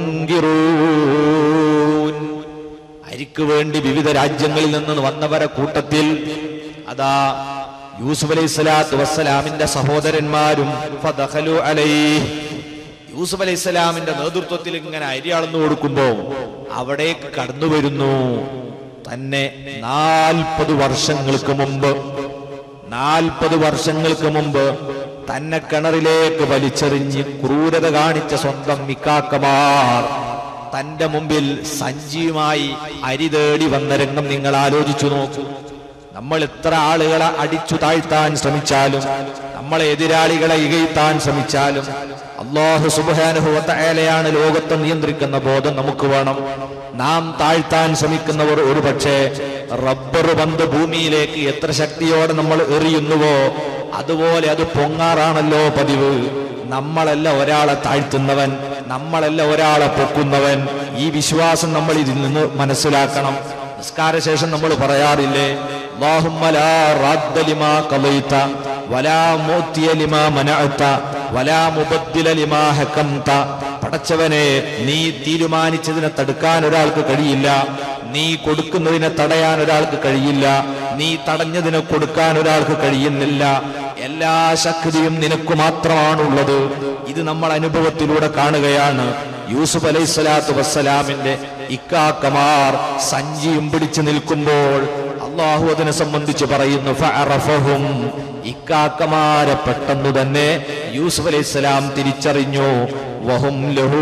منكرون അരിക്ക് വേണ്ടി വിവിധ രാജ്യങ്ങളിൽ നിന്ന് വന്നവരെ കൂട്ടത്തിൽ അതാ യൂസുഫ് അലൈഹി സ്വലാത്തു വസ്സലാമിന്റെ സഹോദരന്മാരും ഫദഖലു അലൈഹി യൂസുഫ് അലൈഹി സ്വലാമിന്റെ നേതൃത്വത്തിൽ ഇങ്ങനെ അരി അളന്നു കൊടുക്കുമ്പോ അവിടേക്ക് കടന്നു വരുന്നു തന്നെ നാൽപ്പത് വർഷങ്ങൾക്ക് മുമ്പ് നാൽപ്പത് വർഷങ്ങൾക്ക് മുമ്പ് തന്നെ കിണറിലേക്ക് വലിച്ചെറിഞ്ഞ് ക്രൂരത കാണിച്ച സ്വന്തം മിക്കാക്കമാർ തന്റെ മുമ്പിൽ സഞ്ചിയുമായി അരി തേടി വന്ന രംഗം നിങ്ങൾ ആലോചിച്ചു നോക്കൂ നമ്മൾ എത്ര ആളുകളെ അടിച്ചു താഴ്ത്താൻ ശ്രമിച്ചാലും നമ്മളെ എതിരാളികളെ ഇകഴ്ത്താൻ ശ്രമിച്ചാലും അള്ളാഹു സുബാനുഭവത്തയാലെയാണ് ലോകത്തെ നിയന്ത്രിക്കുന്ന ബോധം നമുക്ക് വേണം നാം താഴ്ത്താൻ ശ്രമിക്കുന്നവർ ഒരു പക്ഷേ റബ്ബർ പന്ത് ഭൂമിയിലേക്ക് എത്ര ശക്തിയോടെ നമ്മൾ എറിയുന്നുവോ അതുപോലെ അത് പൊങ്ങാറാണല്ലോ പതിവ് നമ്മളല്ല ഒരാളെ താഴ്ത്തുന്നവൻ നമ്മളല്ല ഒരാളെ പൊക്കുന്നവൻ ഈ വിശ്വാസം നമ്മൾ ഇതിൽ നിന്ന് മനസ്സിലാക്കണം നിസ്കാര ശേഷം നമ്മൾ പറയാറില്ലേ അല്ലാഹുമ്മ ലാ റാദ്ദ ലിമാ ഖളൈത വലാ മൂത്തിയ ലിമാ മനഅത വലാ മുബദ്ദില ലിമാ ഹകംത പടച്ചവനെ നീ തീരുമാനിച്ചതിനെ തടുക്കാൻ ഒരാൾക്ക് കഴിയില്ല നീ കൊടുക്കുന്നതിനെ തടയാൻ ഒരാൾക്ക് കഴിയില്ല നീ തടഞ്ഞതിനെ കൊടുക്കാൻ ഒരാൾക്ക് കഴിയുന്നില്ല എല്ലാ ശക്തിയും നിനക്ക് മാത്രമാണുള്ളത് ഇത് നമ്മൾ അനുഭവത്തിലൂടെ കാണുകയാണ് യൂസുഫ് അലൈഹി സ്വലാത്തു വസ്സലാമിന്റെ ഇക്കാക്കമാർ സഞ്ചിയും പിടിച്ചു നിൽക്കുമ്പോൾ അള്ളാഹു അതിനെ സംബന്ധിച്ച് പറയുന്നു ഫഅറഫഹും ഇക്കാക്കമാരെ പെട്ടെന്ന് തന്നെ യൂസുഫ് അലൈഹി സ്വലാം തിരിച്ചറിഞ്ഞു വഹും ലഹു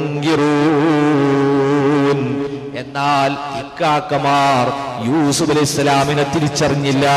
മുങ്കിറൂൻ എന്നാൽ ഇക്കാക്കമാർ യൂസുഫ് അലൈഹി സ്വലാമിനെ തിരിച്ചറിഞ്ഞില്ല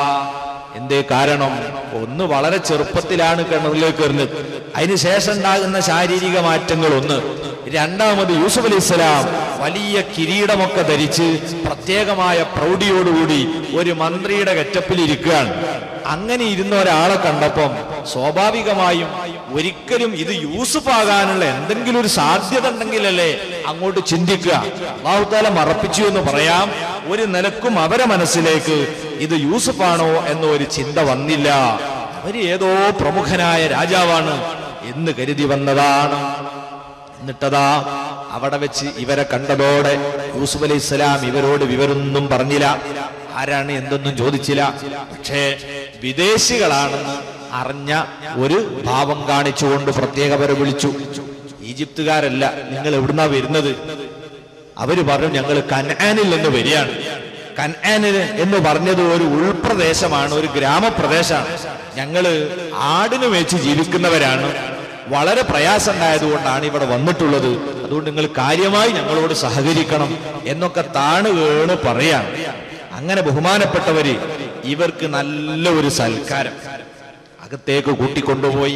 എന്തേ കാരണം ഒന്ന് വളരെ ചെറുപ്പത്തിലാണ് കിണറിലേക്ക് എറിഞ്ഞത് അതിനുശേഷം ഉണ്ടാകുന്ന ശാരീരിക മാറ്റങ്ങൾ ഒന്ന് രണ്ടാമത് യൂസുഫ് അലൈഹി സ്വലാം വലിയ കിരീടമൊക്കെ ധരിച്ച് പ്രത്യേകമായ പ്രൗഢിയോടുകൂടി ഒരു മന്ത്രിയുടെ ഗെറ്റപ്പിൽ ഇരിക്കുകയാണ് അങ്ങനെ ഇരുന്ന ഒരാളെ കണ്ടപ്പം സ്വാഭാവികമായും ഒരിക്കലും ഇത് യൂസുഫ് ആകാനുള്ള എന്തെങ്കിലും ഒരു സാധ്യത ഉണ്ടെങ്കിലല്ലേ അങ്ങോട്ട് ചിന്തിക്കുക അള്ളാഹുത്താല മറപ്പിച്ചു എന്ന് പറയാം ഒരു നിലക്കും അവരെ മനസ്സിലേക്ക് ഇത് യൂസുഫാണോ എന്ന ഒരു ചിന്ത വന്നില്ല അവര് ഏതോ പ്രമുഖനായ രാജാവാണ് എന്ന് കരുതി വന്നതാണ് എന്നിട്ടതാ അവിടെ വെച്ച് ഇവരെ കണ്ടതോടെ യൂസുഫ് അലൈഹി ഇസ്ലാം ഇവരോട് വിവരൊന്നും പറഞ്ഞില്ല ആരാണ് എന്തൊന്നും ചോദിച്ചില്ല പക്ഷേ വിദേശികളാണെന്ന് അറിഞ്ഞ ഒരു ഭാവം കാണിച്ചുകൊണ്ട് പ്രത്യേക അവരെ വിളിച്ചു ഈജിപ്തുകാരല്ല നിങ്ങൾ എവിടുന്നാ വരുന്നത് അവര് പറഞ്ഞു ഞങ്ങൾ കൻആനിൽ നിന്ന് വരികയാണ് കൻആനിൽ എന്ന് പറഞ്ഞത് ഒരു ഉൾപ്രദേശമാണ് ഒരു ഗ്രാമപ്രദേശമാണ് ഞങ്ങള് ആടിന് വെച്ച് ജീവിക്കുന്നവരാണ് വളരെ പ്രയാസം ഉണ്ടായതുകൊണ്ടാണ് ഇവിടെ വന്നിട്ടുള്ളത് അതുകൊണ്ട് നിങ്ങൾ കാര്യമായി ഞങ്ങളോട് സഹകരിക്കണം എന്നൊക്കെ താണ് വീണ് പറയാം അങ്ങനെ ബഹുമാനപ്പെട്ടവര് ഇവർക്ക് നല്ല ഒരു സൽക്കാരം അകത്തേക്ക് കൂട്ടിക്കൊണ്ടുപോയി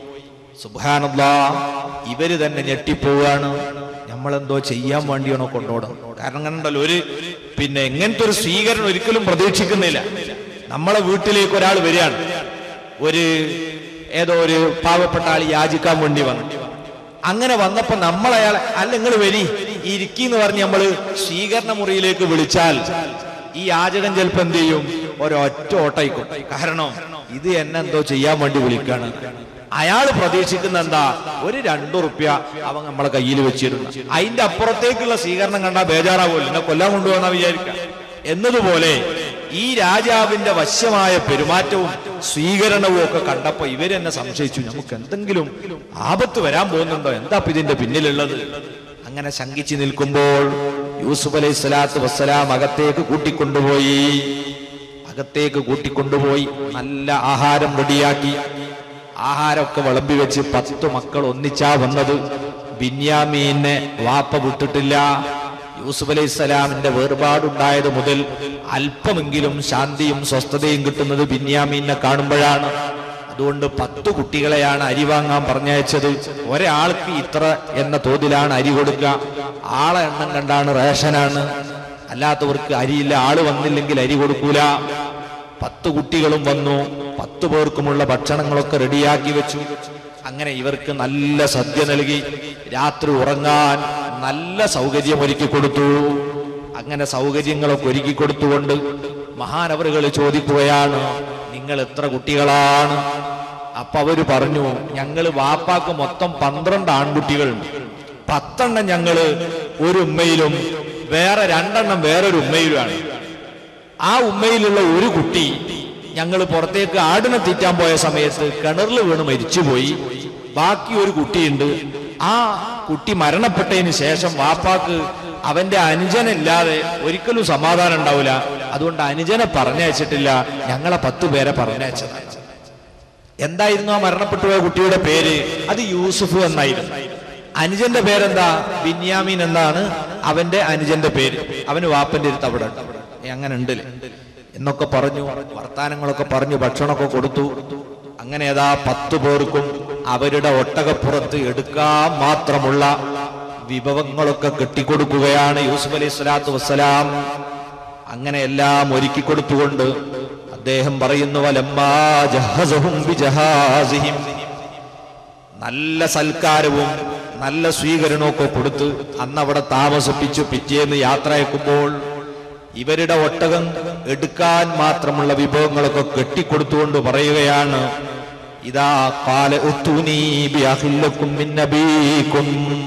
സുബാനല്ലാ ഇവര് തന്നെ ഞെട്ടിപ്പോവാണ് നമ്മളെന്തോ ചെയ്യാൻ വേണ്ടിയാണോ കൊണ്ടോടും കാരണം അങ്ങനെ ഉണ്ടല്ലോ ഒരു പിന്നെ എങ്ങനത്തെ ഒരു സ്വീകരണം ഒരിക്കലും പ്രതീക്ഷിക്കുന്നില്ല നമ്മളെ വീട്ടിലേക്ക് ഒരാൾ വരികയാണ് ഒരു ഏതോ ഒരു പാവപ്പെട്ട ആൾ യാചിക്കാൻ വേണ്ടി വന്നു അങ്ങനെ വന്നപ്പോ നമ്മൾ അയാളെ അല്ല നിങ്ങൾ വരി ഇരിക്കിന്ന് പറഞ്ഞ് നമ്മള് സ്വീകരണ മുറിയിലേക്ക് വിളിച്ചാൽ ഈ യാചകൻ ചിലപ്പോ എന്ത് ചെയ്യും ഒരൊറ്റ ഓട്ടയിക്കും കാരണം ഇത് എന്നെ എന്തോ ചെയ്യാൻ വേണ്ടി വിളിക്കാണ് അയാൾ പ്രതീക്ഷിക്കുന്ന എന്താ ഒരു രണ്ടു റുപ്യ അവൻ നമ്മളെ കയ്യിൽ വെച്ചിരുന്നു അതിന്റെ അപ്പുറത്തേക്കുള്ള സ്വീകരണം കണ്ടാ ബേജാറാവുമല്ലോ എന്നെ കൊല്ലാൻ കൊണ്ടുപോകുന്ന വിചാരിക്കാം എന്നതുപോലെ ഈ രാജാവിന്റെ വശ്യമായ പെരുമാറ്റവും സ്വീകരണവും ഒക്കെ കണ്ടപ്പോ ഇവരെന്നെ സംശയിച്ചു നമുക്ക് എന്തെങ്കിലും ആപത്ത് വരാൻ പോകുന്നുണ്ടോ എന്താ ഇപ്പൊ ഇതിന്റെ പിന്നിലുള്ളത് അങ്ങനെ ശങ്കിച്ചു നിൽക്കുമ്പോൾ യൂസുഫ് അലൈഹി സ്വലാത്തു വസ്സലാം അകത്തേക്ക് കൂട്ടിക്കൊണ്ടുപോയി അകത്തേക്ക് കൂട്ടിക്കൊണ്ടുപോയി നല്ല ആഹാരം റെഡിയാക്കി ആഹാരമൊക്കെ വിളമ്പി വെച്ച് പത്തു മക്കൾ ഒന്നിച്ചാ വന്നത് ബിന്യാമീനെ വാപ്പ വിട്ടിട്ടില്ല യൂസുഫ് അലൈഹി സ്വലാമിന്റെ വേർപാടുണ്ടായത് മുതൽ അല്പമെങ്കിലും ശാന്തിയും സ്വസ്ഥതയും കിട്ടുന്നത് ബിന്യാമീനെ കാണുമ്പോഴാണ് അതുകൊണ്ട് പത്ത് കുട്ടികളെയാണ് അരി വാങ്ങാൻ പറഞ്ഞയച്ചത് ഒരാൾക്ക് ഇത്ര എന്ന തോതിലാണ് അരി കൊടുക്കുക ആളെ എണ്ണം കണ്ടാണ് റേഷനാണ് അല്ലാത്തവർക്ക് അരിയില്ല ആള് വന്നില്ലെങ്കിൽ അരി കൊടുക്കൂല പത്ത് കുട്ടികളും വന്നു പത്ത് പേർക്കുമുള്ള ഭക്ഷണങ്ങളൊക്കെ റെഡിയാക്കി വെച്ചു അങ്ങനെ ഇവർക്ക് നല്ല സദ്യ നൽകി രാത്രി ഉറങ്ങാൻ നല്ല സൗകര്യം ഒരുക്കി കൊടുത്തു അങ്ങനെ സൗകര്യങ്ങളൊക്കെ ഒരുക്കി കൊടുത്തുകൊണ്ട് മഹാനവറുകൾ ചോദിക്കുകയാണ് നിങ്ങൾ എത്ര കുട്ടികളാണ് അപ്പൊ അവര് പറഞ്ഞു ഞങ്ങള് വാപ്പാക്ക് മൊത്തം പന്ത്രണ്ട് ആൺകുട്ടികളുണ്ട് പത്തെണ്ണം ഞങ്ങള് ഒരു ഉമ്മയിലും വേറെ രണ്ടെണ്ണം വേറൊരു ഉമ്മയിലുമാണ് ആ ഉമ്മയിലുള്ള ഒരു കുട്ടി ഞങ്ങൾ പുറത്തേക്ക് ആടിനെ തീറ്റാൻ പോയ സമയത്ത് കിണറിൽ വീണ് മരിച്ചുപോയി ബാക്കി ഒരു കുട്ടിയുണ്ട് ആ കുട്ടി മരണപ്പെട്ടതിന് ശേഷം വാപ്പാക്ക് അവന്റെ അനുജനില്ലാതെ ഒരിക്കലും സമാധാനം ഉണ്ടാവില്ല അതുകൊണ്ട് അനുജനെ പറഞ്ഞയച്ചിട്ടില്ല ഞങ്ങളെ പത്തു പേരെ പറഞ്ഞയച്ചത് എന്തായിരുന്നു ആ മരണപ്പെട്ടു പോയ കുട്ടിയുടെ പേര് അത് യൂസുഫ് എന്നായിരുന്നു അനുജന്റെ പേരെന്താ ബിന്യാമീൻ എന്നാണ് അവന്റെ അനുജന്റെ പേര് അവന് വാപ്പന്റെ അടുത്ത് അവിടെ ഉണ്ട്. ഏ, അങ്ങനെ ഉണ്ടല്ലേ എന്നൊക്കെ പറഞ്ഞു വർത്താനങ്ങളൊക്കെ പറഞ്ഞു ഭക്ഷണമൊക്കെ കൊടുത്തു അങ്ങനെ ഏതാ പത്തു പേർക്കും അവരുടെ ഒട്ടകപ്പുറത്ത് എടുക്കാൻ മാത്രമുള്ള വിഭവങ്ങളൊക്കെ കെട്ടിക്കൊടുക്കുകയാണ് യൂസുഫ് അലൈഹി സ്വലാത്തു വസ്സലാം അങ്ങനെ എല്ലാം ഒരുക്കി കൊടുത്തുകൊണ്ട് അദ്ദേഹം പറയുന്നു "വലമ്മാ ജഹസഹും ബിജഹാസിഹിം." നല്ല സൽക്കാരവും നല്ല സ്വീകരണവും ഒക്കെ കൊടുത്ത് അന്ന് അവിടെ താമസിപ്പിച്ചു പിറ്റേന്ന് യാത്ര അയക്കുമ്പോൾ ഇവരുടെ ഒട്ടകം എടുക്കാൻ മാത്രമുള്ള വിഭവങ്ങളൊക്കെ കെട്ടിക്കൊടുത്തുകൊണ്ട് പറയുകയാണ് ഇതാ കാല ഉത്തൂനീ ബിഅഖില്ലക്കും മിൻ നബീക്കും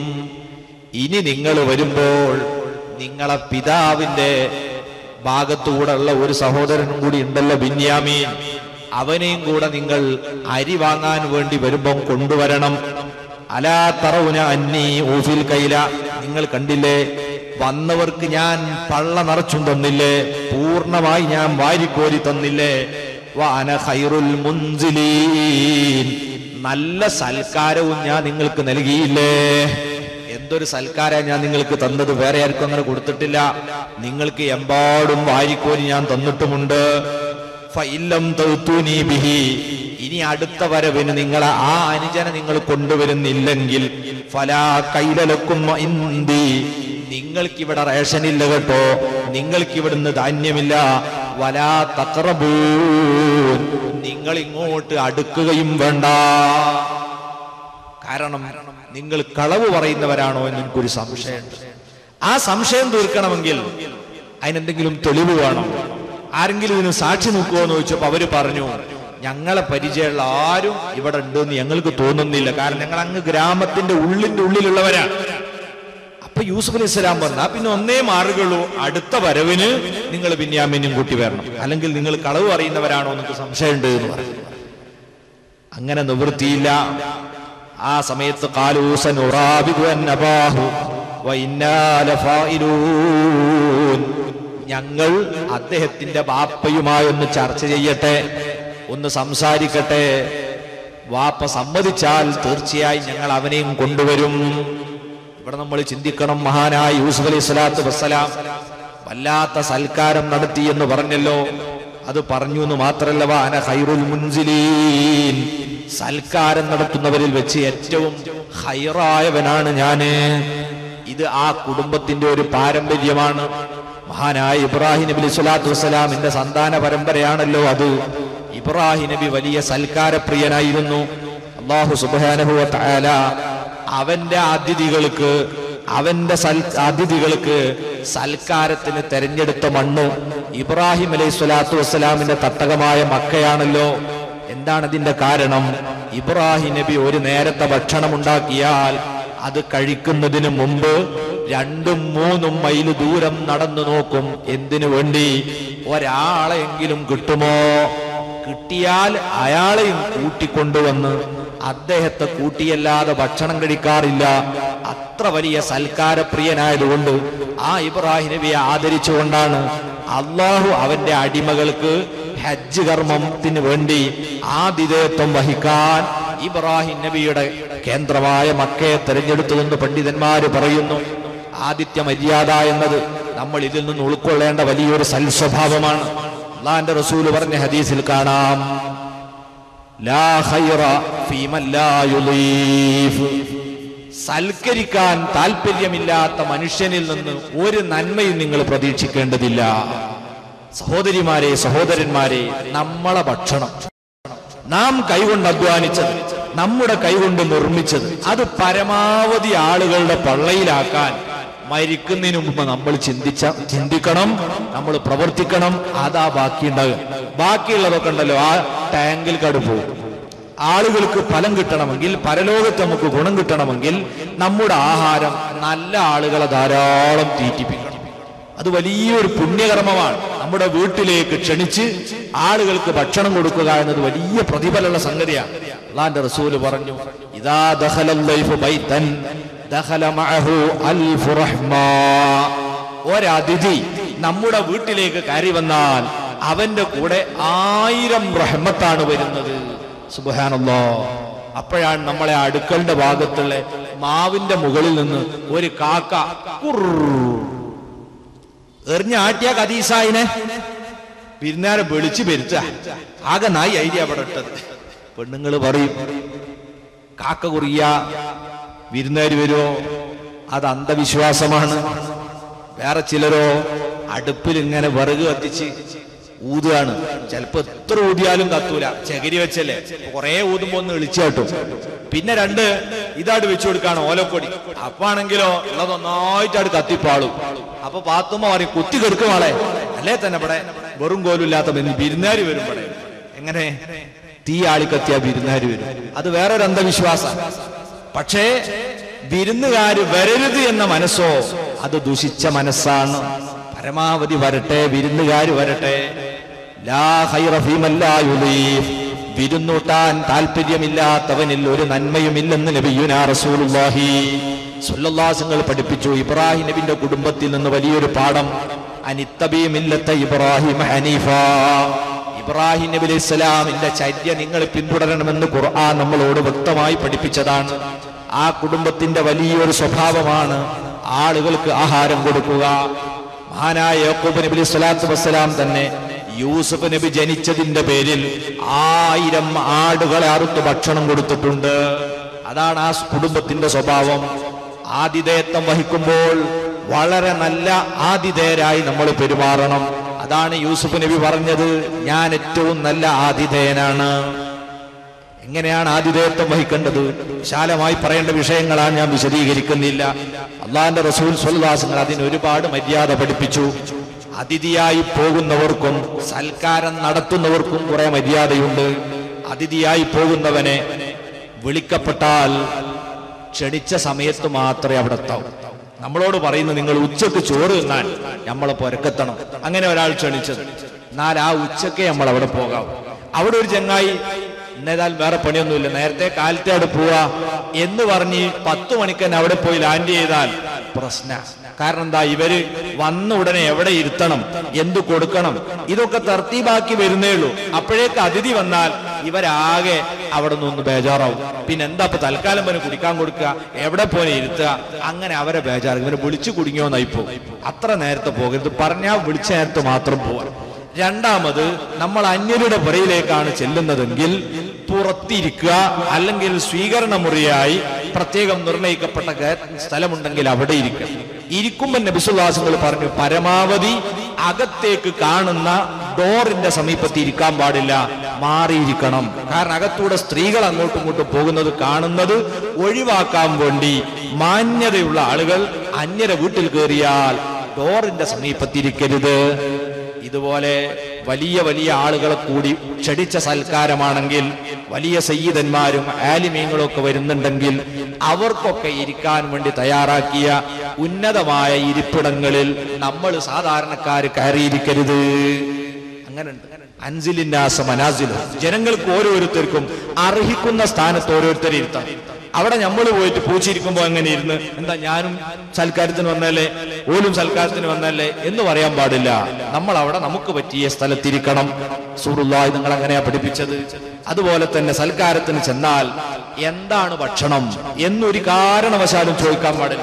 ഇനി നിങ്ങൾ വരുമ്പോൾ നിങ്ങളെ പിതാവിന്റെ ഭാഗത്തൂടെയുള്ള ഒരു സഹോദരനും കൂടി ഉണ്ടല്ലോ ബിന്യാമീൻ അവനെയും കൂടെ നിങ്ങൾ അരി വാങ്ങാൻ വേണ്ടി വരുമ്പം കൊണ്ടുവരണം അലാ തറവുന അന്നി ഊഫിൽ കൈല നിങ്ങൾ കണ്ടില്ലേ വന്നവർക്ക് ഞാൻ പള്ള നിറച്ചും തന്നില്ലേ പൂർണ്ണമായി ഞാൻ വാരിക്കോരി തന്നില്ലേ വാന ഖൈറുൽ മുൻസിലീൻ നല്ല സൽക്കാരവും ഞാൻ നിങ്ങൾക്ക് നൽകിയില്ലേ എന്തൊരു സൽക്കാര ഞാൻ നിങ്ങൾക്ക് തന്നത് വേറെ ആർക്കും അങ്ങനെ കൊടുത്തിട്ടില്ല നിങ്ങൾക്ക് എമ്പാടും വാരിക്കോരി ഞാൻ തന്നിട്ടുമുണ്ട് ഫഇല്ലം തൗത്തൂനി ബിഹി ഇനി അടുത്ത വരവിന് നിങ്ങൾ ആ അനുജനെ നിങ്ങൾ കൊണ്ടുവരുന്നില്ലെങ്കിൽ ഫലാ കൈലലക്കും ഇന്തി നിങ്ങൾക്ക് ഇവിടെ റേഷനില്ല കേട്ടോ നിങ്ങൾക്ക് ഇവിടുന്ന് ധാന്യമില്ല വലാ തക്രബൂൻ നിങ്ങൾ ഇങ്ങോട്ട് അടുക്കുകയും വേണ്ട കാരണം നിങ്ങൾ കളവ് പറയുന്നവരാണോ എന്ന് എനിക്കൊരു സംശയമുണ്ട് ആ സംശയം തീർക്കണമെങ്കിൽ അതിനെന്തെങ്കിലും തെളിവ് വേണം ആരെങ്കിലും ഇതിന് സാക്ഷി നിൽക്കുമോ എന്ന് ചോദിച്ചപ്പോ അവര് പറഞ്ഞു ഞങ്ങളെ പരിചയമുള്ള ആരും ഇവിടെ ഉണ്ട് എന്ന് ഞങ്ങൾക്ക് തോന്നുന്നില്ല കാരണം ഞങ്ങൾ അങ്ങ് ഗ്രാമത്തിന്റെ ഉള്ളിന്റെ ഉള്ളിലുള്ളവരാണ് അപ്പൊ യൂസുഫ് അലൈഹി സ്വലാം പറഞ്ഞ പിന്നെ ഒന്നേ മാറുകയുള്ളൂ അടുത്ത വരവിന് നിങ്ങൾ ബിന്യാമിനും കൂട്ടി വരണം അല്ലെങ്കിൽ നിങ്ങൾ കളവ് അറിയുന്നവരാണോ എന്നൊക്കെ സംശയമുണ്ട് എന്ന് പറഞ്ഞു അങ്ങനെ നിവൃത്തിയില്ല ആ സമയത്ത് കാലൂസൻ ഉറാബിദു അൻ അബാഹു വ ഇന്നാ ലഫായിലൂൻ. ഞങ്ങൾ അദ്ദേഹത്തിന്റെ ബാപ്പയുമായി ഒന്ന് ചർച്ച ചെയ്യട്ടെ ഒന്ന് സംസാരിക്കട്ടെ വാപ്പ സമ്മതിച്ചാൽ തീർച്ചയായും ഞങ്ങൾ അവനെയും കൊണ്ടുവരും ഇവിടെ നമ്മൾ ചിന്തിക്കണം മഹാനായ യൂസുഫ് അലൈഹി സ്വലാത്തു വസ്സലാം വല്ലാത്ത സൽക്കാരം നടത്തി എന്ന് പറഞ്ഞല്ലോ അത് പറഞ്ഞു എന്ന് മാത്രല്ല വാന ഖൈറുൽ മുൻസിലീൻ സൽക്കാരം നടത്തുന്നവരിൽ വെച്ച് ഏറ്റവും ഹൈറായവനാണ് ഞാന് ഇത് ആ കുടുംബത്തിന്റെ ഒരു പാരമ്പര്യമാണ് മഹാനായ ഇബ്രാഹിം നബി സ്വലാത്തു വസ്സലാമിന്റെ സന്താന പരമ്പരയാണല്ലോ അത് ഇബ്രാഹിം നബി വലിയ സൽക്കാരപ്രിയനായിരുന്നു അള്ളാഹു സുബാനഹു തആല അവന്റെ അതിഥികൾക്ക് അവന്റെ സൽ അതിഥികൾക്ക് സൽക്കാരത്തിന് തെരഞ്ഞെടുത്ത മണ്ണ് ഇബ്രാഹിം അലൈഹി സ്വലാത്തു വസ്സലാമിന്റെ തട്ടകമായ മക്കയാണല്ലോ എന്താണ് ഇതിന്റെ കാരണം ഇബ്രാഹിം നബി ഒരു നേരത്തെ ഭക്ഷണം ഉണ്ടാക്കിയാൽ അത് കഴിക്കുന്നതിന് മുമ്പ് രണ്ടും മൂന്നും മൈൽ ദൂരം നടന്നു നോക്കും എന്തിനു വേണ്ടി ഒരാളെങ്കിലും കിട്ടുമോ കിട്ടിയാൽ അയാളെയും കൂട്ടിക്കൊണ്ടുവന്ന് അദ്ദേഹത്തെ കൂട്ടിയല്ലാതെ ഭക്ഷണം കഴിക്കാറില്ല അത്ര വലിയ സൽക്കാരപ്രിയനായതുകൊണ്ട് ആ ഇബ്രാഹിം നബിയെ ആദരിച്ചുകൊണ്ടാണ് അള്ളാഹു അവന്റെ അടിമകൾക്ക് ഹജ്ജ് കർമ്മത്തിന് വേണ്ടി ആതിഥേയത്വം വഹിക്കാൻ ഇബ്രാഹിം നബിയുടെ കേന്ദ്രമായ മക്കയെ തെരഞ്ഞെടുത്തതെന്ന് പണ്ഡിതന്മാര് പറയുന്നു ആദിത്യ മര്യാദ എന്നത് നമ്മൾ ഇതിൽ നിന്ന് ഉൾക്കൊള്ളേണ്ട വലിയൊരു സൽസ്വഭാവമാണ് അള്ളാന്റെ റസൂല് പറഞ്ഞ ഹദീസിൽ കാണാം ലാ ഖൈറ ഫീമൻ ലാ യുളീഫ്. സൽക്കരിക്കാൻ താല്പര്യമില്ലാത്ത മനുഷ്യനിൽ നിന്ന് ഒരു നന്മയും നിങ്ങൾ പ്രതീക്ഷിക്കേണ്ടതില്ല സഹോദരിമാരെ സഹോദരന്മാരെ നമ്മളെ ഭക്ഷണം നാം കൈകൊണ്ട് അധ്വാനിച്ചത് നമ്മുടെ കൈകൊണ്ട് നിർമ്മിച്ചത് അത് പരമാവധി ആളുകളുടെ പള്ളയിലാക്കാൻ മരിക്കുന്നതിന് മുമ്പ് നമ്മൾ ചിന്തിച്ച ചിന്തിക്കണം നമ്മൾ പ്രവർത്തിക്കണം അതാ ബാക്കിയുണ്ടാകുക ബാക്കിയുള്ളതൊക്കെ ഉണ്ടല്ലോ ആ ടാങ്കിൽ കടു പോകും ആളുകൾക്ക് ഫലം കിട്ടണമെങ്കിൽ പരലോകത്ത് നമുക്ക് ഗുണം കിട്ടണമെങ്കിൽ നമ്മുടെ ആഹാരം നല്ല ആളുകളെ ധാരാളം തീറ്റിപ്പിക്കണം അത് വലിയൊരു പുണ്യകർമ്മമാണ് നമ്മുടെ വീട്ടിലേക്ക് ക്ഷണിച്ച് ആളുകൾക്ക് ഭക്ഷണം കൊടുക്കുക എന്നത് വലിയ പ്രതിഫലമുള്ള സംഗതിയാണ് അള്ളാന്റെ റസൂല് പറഞ്ഞു ഇതാ ദഖലൽ ലൈഫു ബൈതൻ ദഖല മഅഹു അൽഫു റഹ്മാ ഒരതിഥി നമ്മുടെ വീട്ടിലേക്ക് കയറി വന്നാൽ അവന്റെ കൂടെ ആയിരം റഹ്മത്താണ് വരുന്നത് സുബഹാനല്ലോ അപ്പോഴാണ് നമ്മളെ അടുക്കളുടെ ഭാഗത്തുള്ള മാവിന്റെ മുകളിൽ നിന്ന് ഒരു കാക്ക കുർർ എറിഞ്ഞ ആട്ടിയ കദീസായിനെ വിരുന്നാരെ വെളിച്ച് പെരുത്ത ആകെ നായി ഐഡിയ അവിടെ ഇട്ടത് പെണ്ണുങ്ങൾ പറയും കാക്ക കുറിയ വിരുന്നാര് വരുമോ അത് അന്ധവിശ്വാസമാണ് വേറെ ചിലരോ അടുപ്പിൽ ഇങ്ങനെ വിറക് കത്തിച്ച് ഊതുകയാണ് ചിലപ്പോ എത്ര ഊതിയാലും കത്തൂല ചകിരി വെച്ചല്ലേ കുറെ ഊതുമ്പോ ഒന്ന് വിളിച്ചു കേട്ടും പിന്നെ രണ്ട് ഇതായിട്ട് വെച്ചു കൊടുക്കാണ് ഓലക്കൊടി അപ്പാണെങ്കിലോ ഉള്ളത് ഒന്നായിട്ടാണ് കത്തിപ്പാളും അപ്പൊ പാത്തുമ്മ പറയും കുത്തി കെടുക്കുവാളെ അല്ലേ തന്നെ ഇവിടെ വെറും കോലില്ലാത്ത വിരുന്നാര് വരും ഇവിടെ എങ്ങനെ തീ ആളിക്കത്തിയ വിരുന്നാര് വരും അത് വേറൊരു അന്ധവിശ്വാസം പക്ഷേ വിരുന്നുകാര് വരരുത് എന്ന മനസ്സോ അത് ദുഷിച്ച മനസ്സാണ് പരമാവധി വരട്ടെ വിരുന്നുകാര് വരട്ടെ ലാ ഖൈറ ഫീമൻ ലാ യുളീഫ്. വിരുന്നൂട്ടാൻ താല്പര്യമില്ലാത്തവനിൽ ഒരു നന്മയുമില്ലെന്ന് നബിയുനാ റസൂലുള്ളാഹി സുല്ലല്ലാസങ്ങൾ പഠിപ്പിച്ചു ഇബ്രാഹിം നബിന്റെ കുടുംബത്തിൽ നിന്ന് വലിയൊരു പാഠം അനിത്തബീമില്ലത്ത ഇബ്രാഹിം ഹനീഫ ഇബ്രാഹിം നബി അലൈഹി സ്വലാമിന്റെ ചര്യ നിങ്ങൾ പിന്തുടരണമെന്ന് ഖുർആൻ നമ്മളോട് വ്യക്തമായി പഠിപ്പിച്ചതാണ് ആ കുടുംബത്തിന്റെ വലിയൊരു സ്വഭാവമാണ് ആളുകൾക്ക് ആഹാരം കൊടുക്കുക മഹാനായ യാക്കൂബ് നബി അലൈഹി സ്വലാത്തു വസ്സലാം തന്നെ യൂസുഫ് നബി ജനിച്ചതിന്റെ പേരിൽ ആയിരം ആടുകളെ അറുത്ത് ഭക്ഷണം കൊടുത്തിട്ടുണ്ട് അതാണ് ആ കുടുംബത്തിന്റെ സ്വഭാവം ആതിഥേയത്വം വഹിക്കുമ്പോൾ വളരെ നല്ല ആതിഥേയരായി നമ്മൾ പെരുമാറണം അതാണ് യൂസുഫ് നബി പറഞ്ഞത് ഞാൻ ഏറ്റവും നല്ല ആതിഥേയനാണ് എങ്ങനെയാണ് ആതിഥേയത്വം വഹിക്കേണ്ടത് വിശാലമായി പറയേണ്ട വിഷയങ്ങളാണ് ഞാൻ വിശദീകരിക്കുന്നില്ല അള്ളാന്റെ റസൂൽ സ്വല്ലാസങ്ങൾ അതിന് ഒരുപാട് മര്യാദ പഠിപ്പിച്ചു അതിഥിയായി പോകുന്നവർക്കും സൽക്കാരം നടത്തുന്നവർക്കും കുറെ മര്യാദയുണ്ട് അതിഥിയായി പോകുന്നവനെ വിളിക്കപ്പെട്ടാൽ ക്ഷണിച്ച സമയത്ത് മാത്രമേ അവിടെ എത്താവൂ നമ്മളോട് പറയുന്നത് നിങ്ങൾ ഉച്ചക്ക് ചോറ് തിന്നാൻ നമ്മളെ പൊരക്കെത്തണം അങ്ങനെ ഒരാൾ ക്ഷണിച്ചത് എന്നാൽ ആ ഉച്ചക്കേ നമ്മൾ അവിടെ പോകാം അവിടെ ഒരു ചങ്ങായി എന്നേതാൽ വേറെ പണിയൊന്നുമില്ല നേരത്തെ കാലത്തെ അവിടെ പോവാ എന്ന് പറഞ്ഞ് പത്ത് മണിക്ക് തന്നെ അവിടെ പോയി ലാൻഡ് ചെയ്താൽ പ്രശ്ന കാരണം എന്താ ഇവര് വന്ന ഉടനെ എവിടെ ഇരുത്തണം എന്തു കൊടുക്കണം ഇതൊക്കെ തർത്തീബാക്കി വരുന്നേ ഉള്ളൂ അപ്പോഴേക്ക് അതിഥി വന്നാൽ ഇവരാകെ അവിടെ നിന്ന് ബേജാറാവും പിന്നെ എന്താ ഇപ്പൊ തൽക്കാലം പിന്നെ കുടിക്കാൻ കൊടുക്കുക എവിടെ പോലെ ഇരുത്തുക അങ്ങനെ അവരെ ബേജാറ് ഇവരെ വിളിച്ചു കുടുങ്ങിയോന്നായിപ്പോ അത്ര നേരത്തെ പോകരുത് പറഞ്ഞാൽ വിളിച്ച നേരത്തെ മാത്രം പോവാം രണ്ടാമത് നമ്മൾ അന്യരുടെ പുറയിലേക്കാണ് ചെല്ലുന്നതെങ്കിൽ പുറത്തിരിക്കുക അല്ലെങ്കിൽ സ്വീകരണ മുറിയായി പ്രത്യേകം നിർണയിക്കപ്പെട്ട ഗ- സ്ഥലമുണ്ടെങ്കിൽ അവിടെ ഇരിക്കുക ഇരിക്കുമ്പോൾ നബിസുല്ലാസങ്ങൾ പറഞ്ഞു പരമാവധി അകത്തേക്ക് കാണുന്ന ഡോറിന്റെ സമീപത്ത് ഇരിക്കാൻ പാടില്ല മാറിയിരിക്കണം കാരണം അകത്തൂടെ സ്ത്രീകൾ അങ്ങോട്ടും ഇങ്ങോട്ടും പോകുന്നത് കാണുന്നത് ഒഴിവാക്കാൻ വേണ്ടി മാന്യതയുള്ള ആളുകൾ അന്യരെ വീട്ടിൽ കയറിയാൽ ഡോറിന്റെ സമീപത്തിരിക്കരുത് ഇതുപോലെ വലിയ വലിയ ആളുകളെ കൂടി ക്ഷണിച്ച സൽക്കാരമാണെങ്കിൽ വലിയ സയ്യിദന്മാരും ആലിമീങ്ങളും ഒക്കെ വരുന്നുണ്ടെങ്കിൽ അവർക്കൊക്കെ ഇരിക്കാൻ വേണ്ടി തയ്യാറാക്കിയ ഉന്നതമായ ഇരിപ്പിടങ്ങളിൽ നമ്മൾ സാധാരണക്കാർ കയറിയിരിക്കരുത് അങ്ങനെ അൻസിലിന്നാസ മനാസിലും ജനങ്ങൾക്ക് ഓരോരുത്തർക്കും അർഹിക്കുന്ന സ്ഥാനത്ത് ഓരോരുത്തരെ ഇരുത്താം അവിടെ നമ്മൾ പോയിട്ട് പൂച്ചിരിക്കുമ്പോ എങ്ങനെ ഇരുന്ന് എന്താ ഞാനും സൽക്കാരത്തിന് വന്നല്ലേ ഓലും സൽക്കാരത്തിന് വന്നല്ലേ എന്ന് പറയാൻ പാടില്ല നമ്മൾ അവിടെ നമുക്ക് പറ്റിയ സ്ഥലത്തിരിക്കണം സൂറുല്ലായി നിങ്ങൾ അങ്ങനെയാ പഠിപ്പിച്ചത് അതുപോലെ തന്നെ സൽക്കാരത്തിന് ചെന്നാൽ എന്താണ് ഭക്ഷണം എന്നൊരു കാരണവശാലും ചോദിക്കാൻ പാടില്ല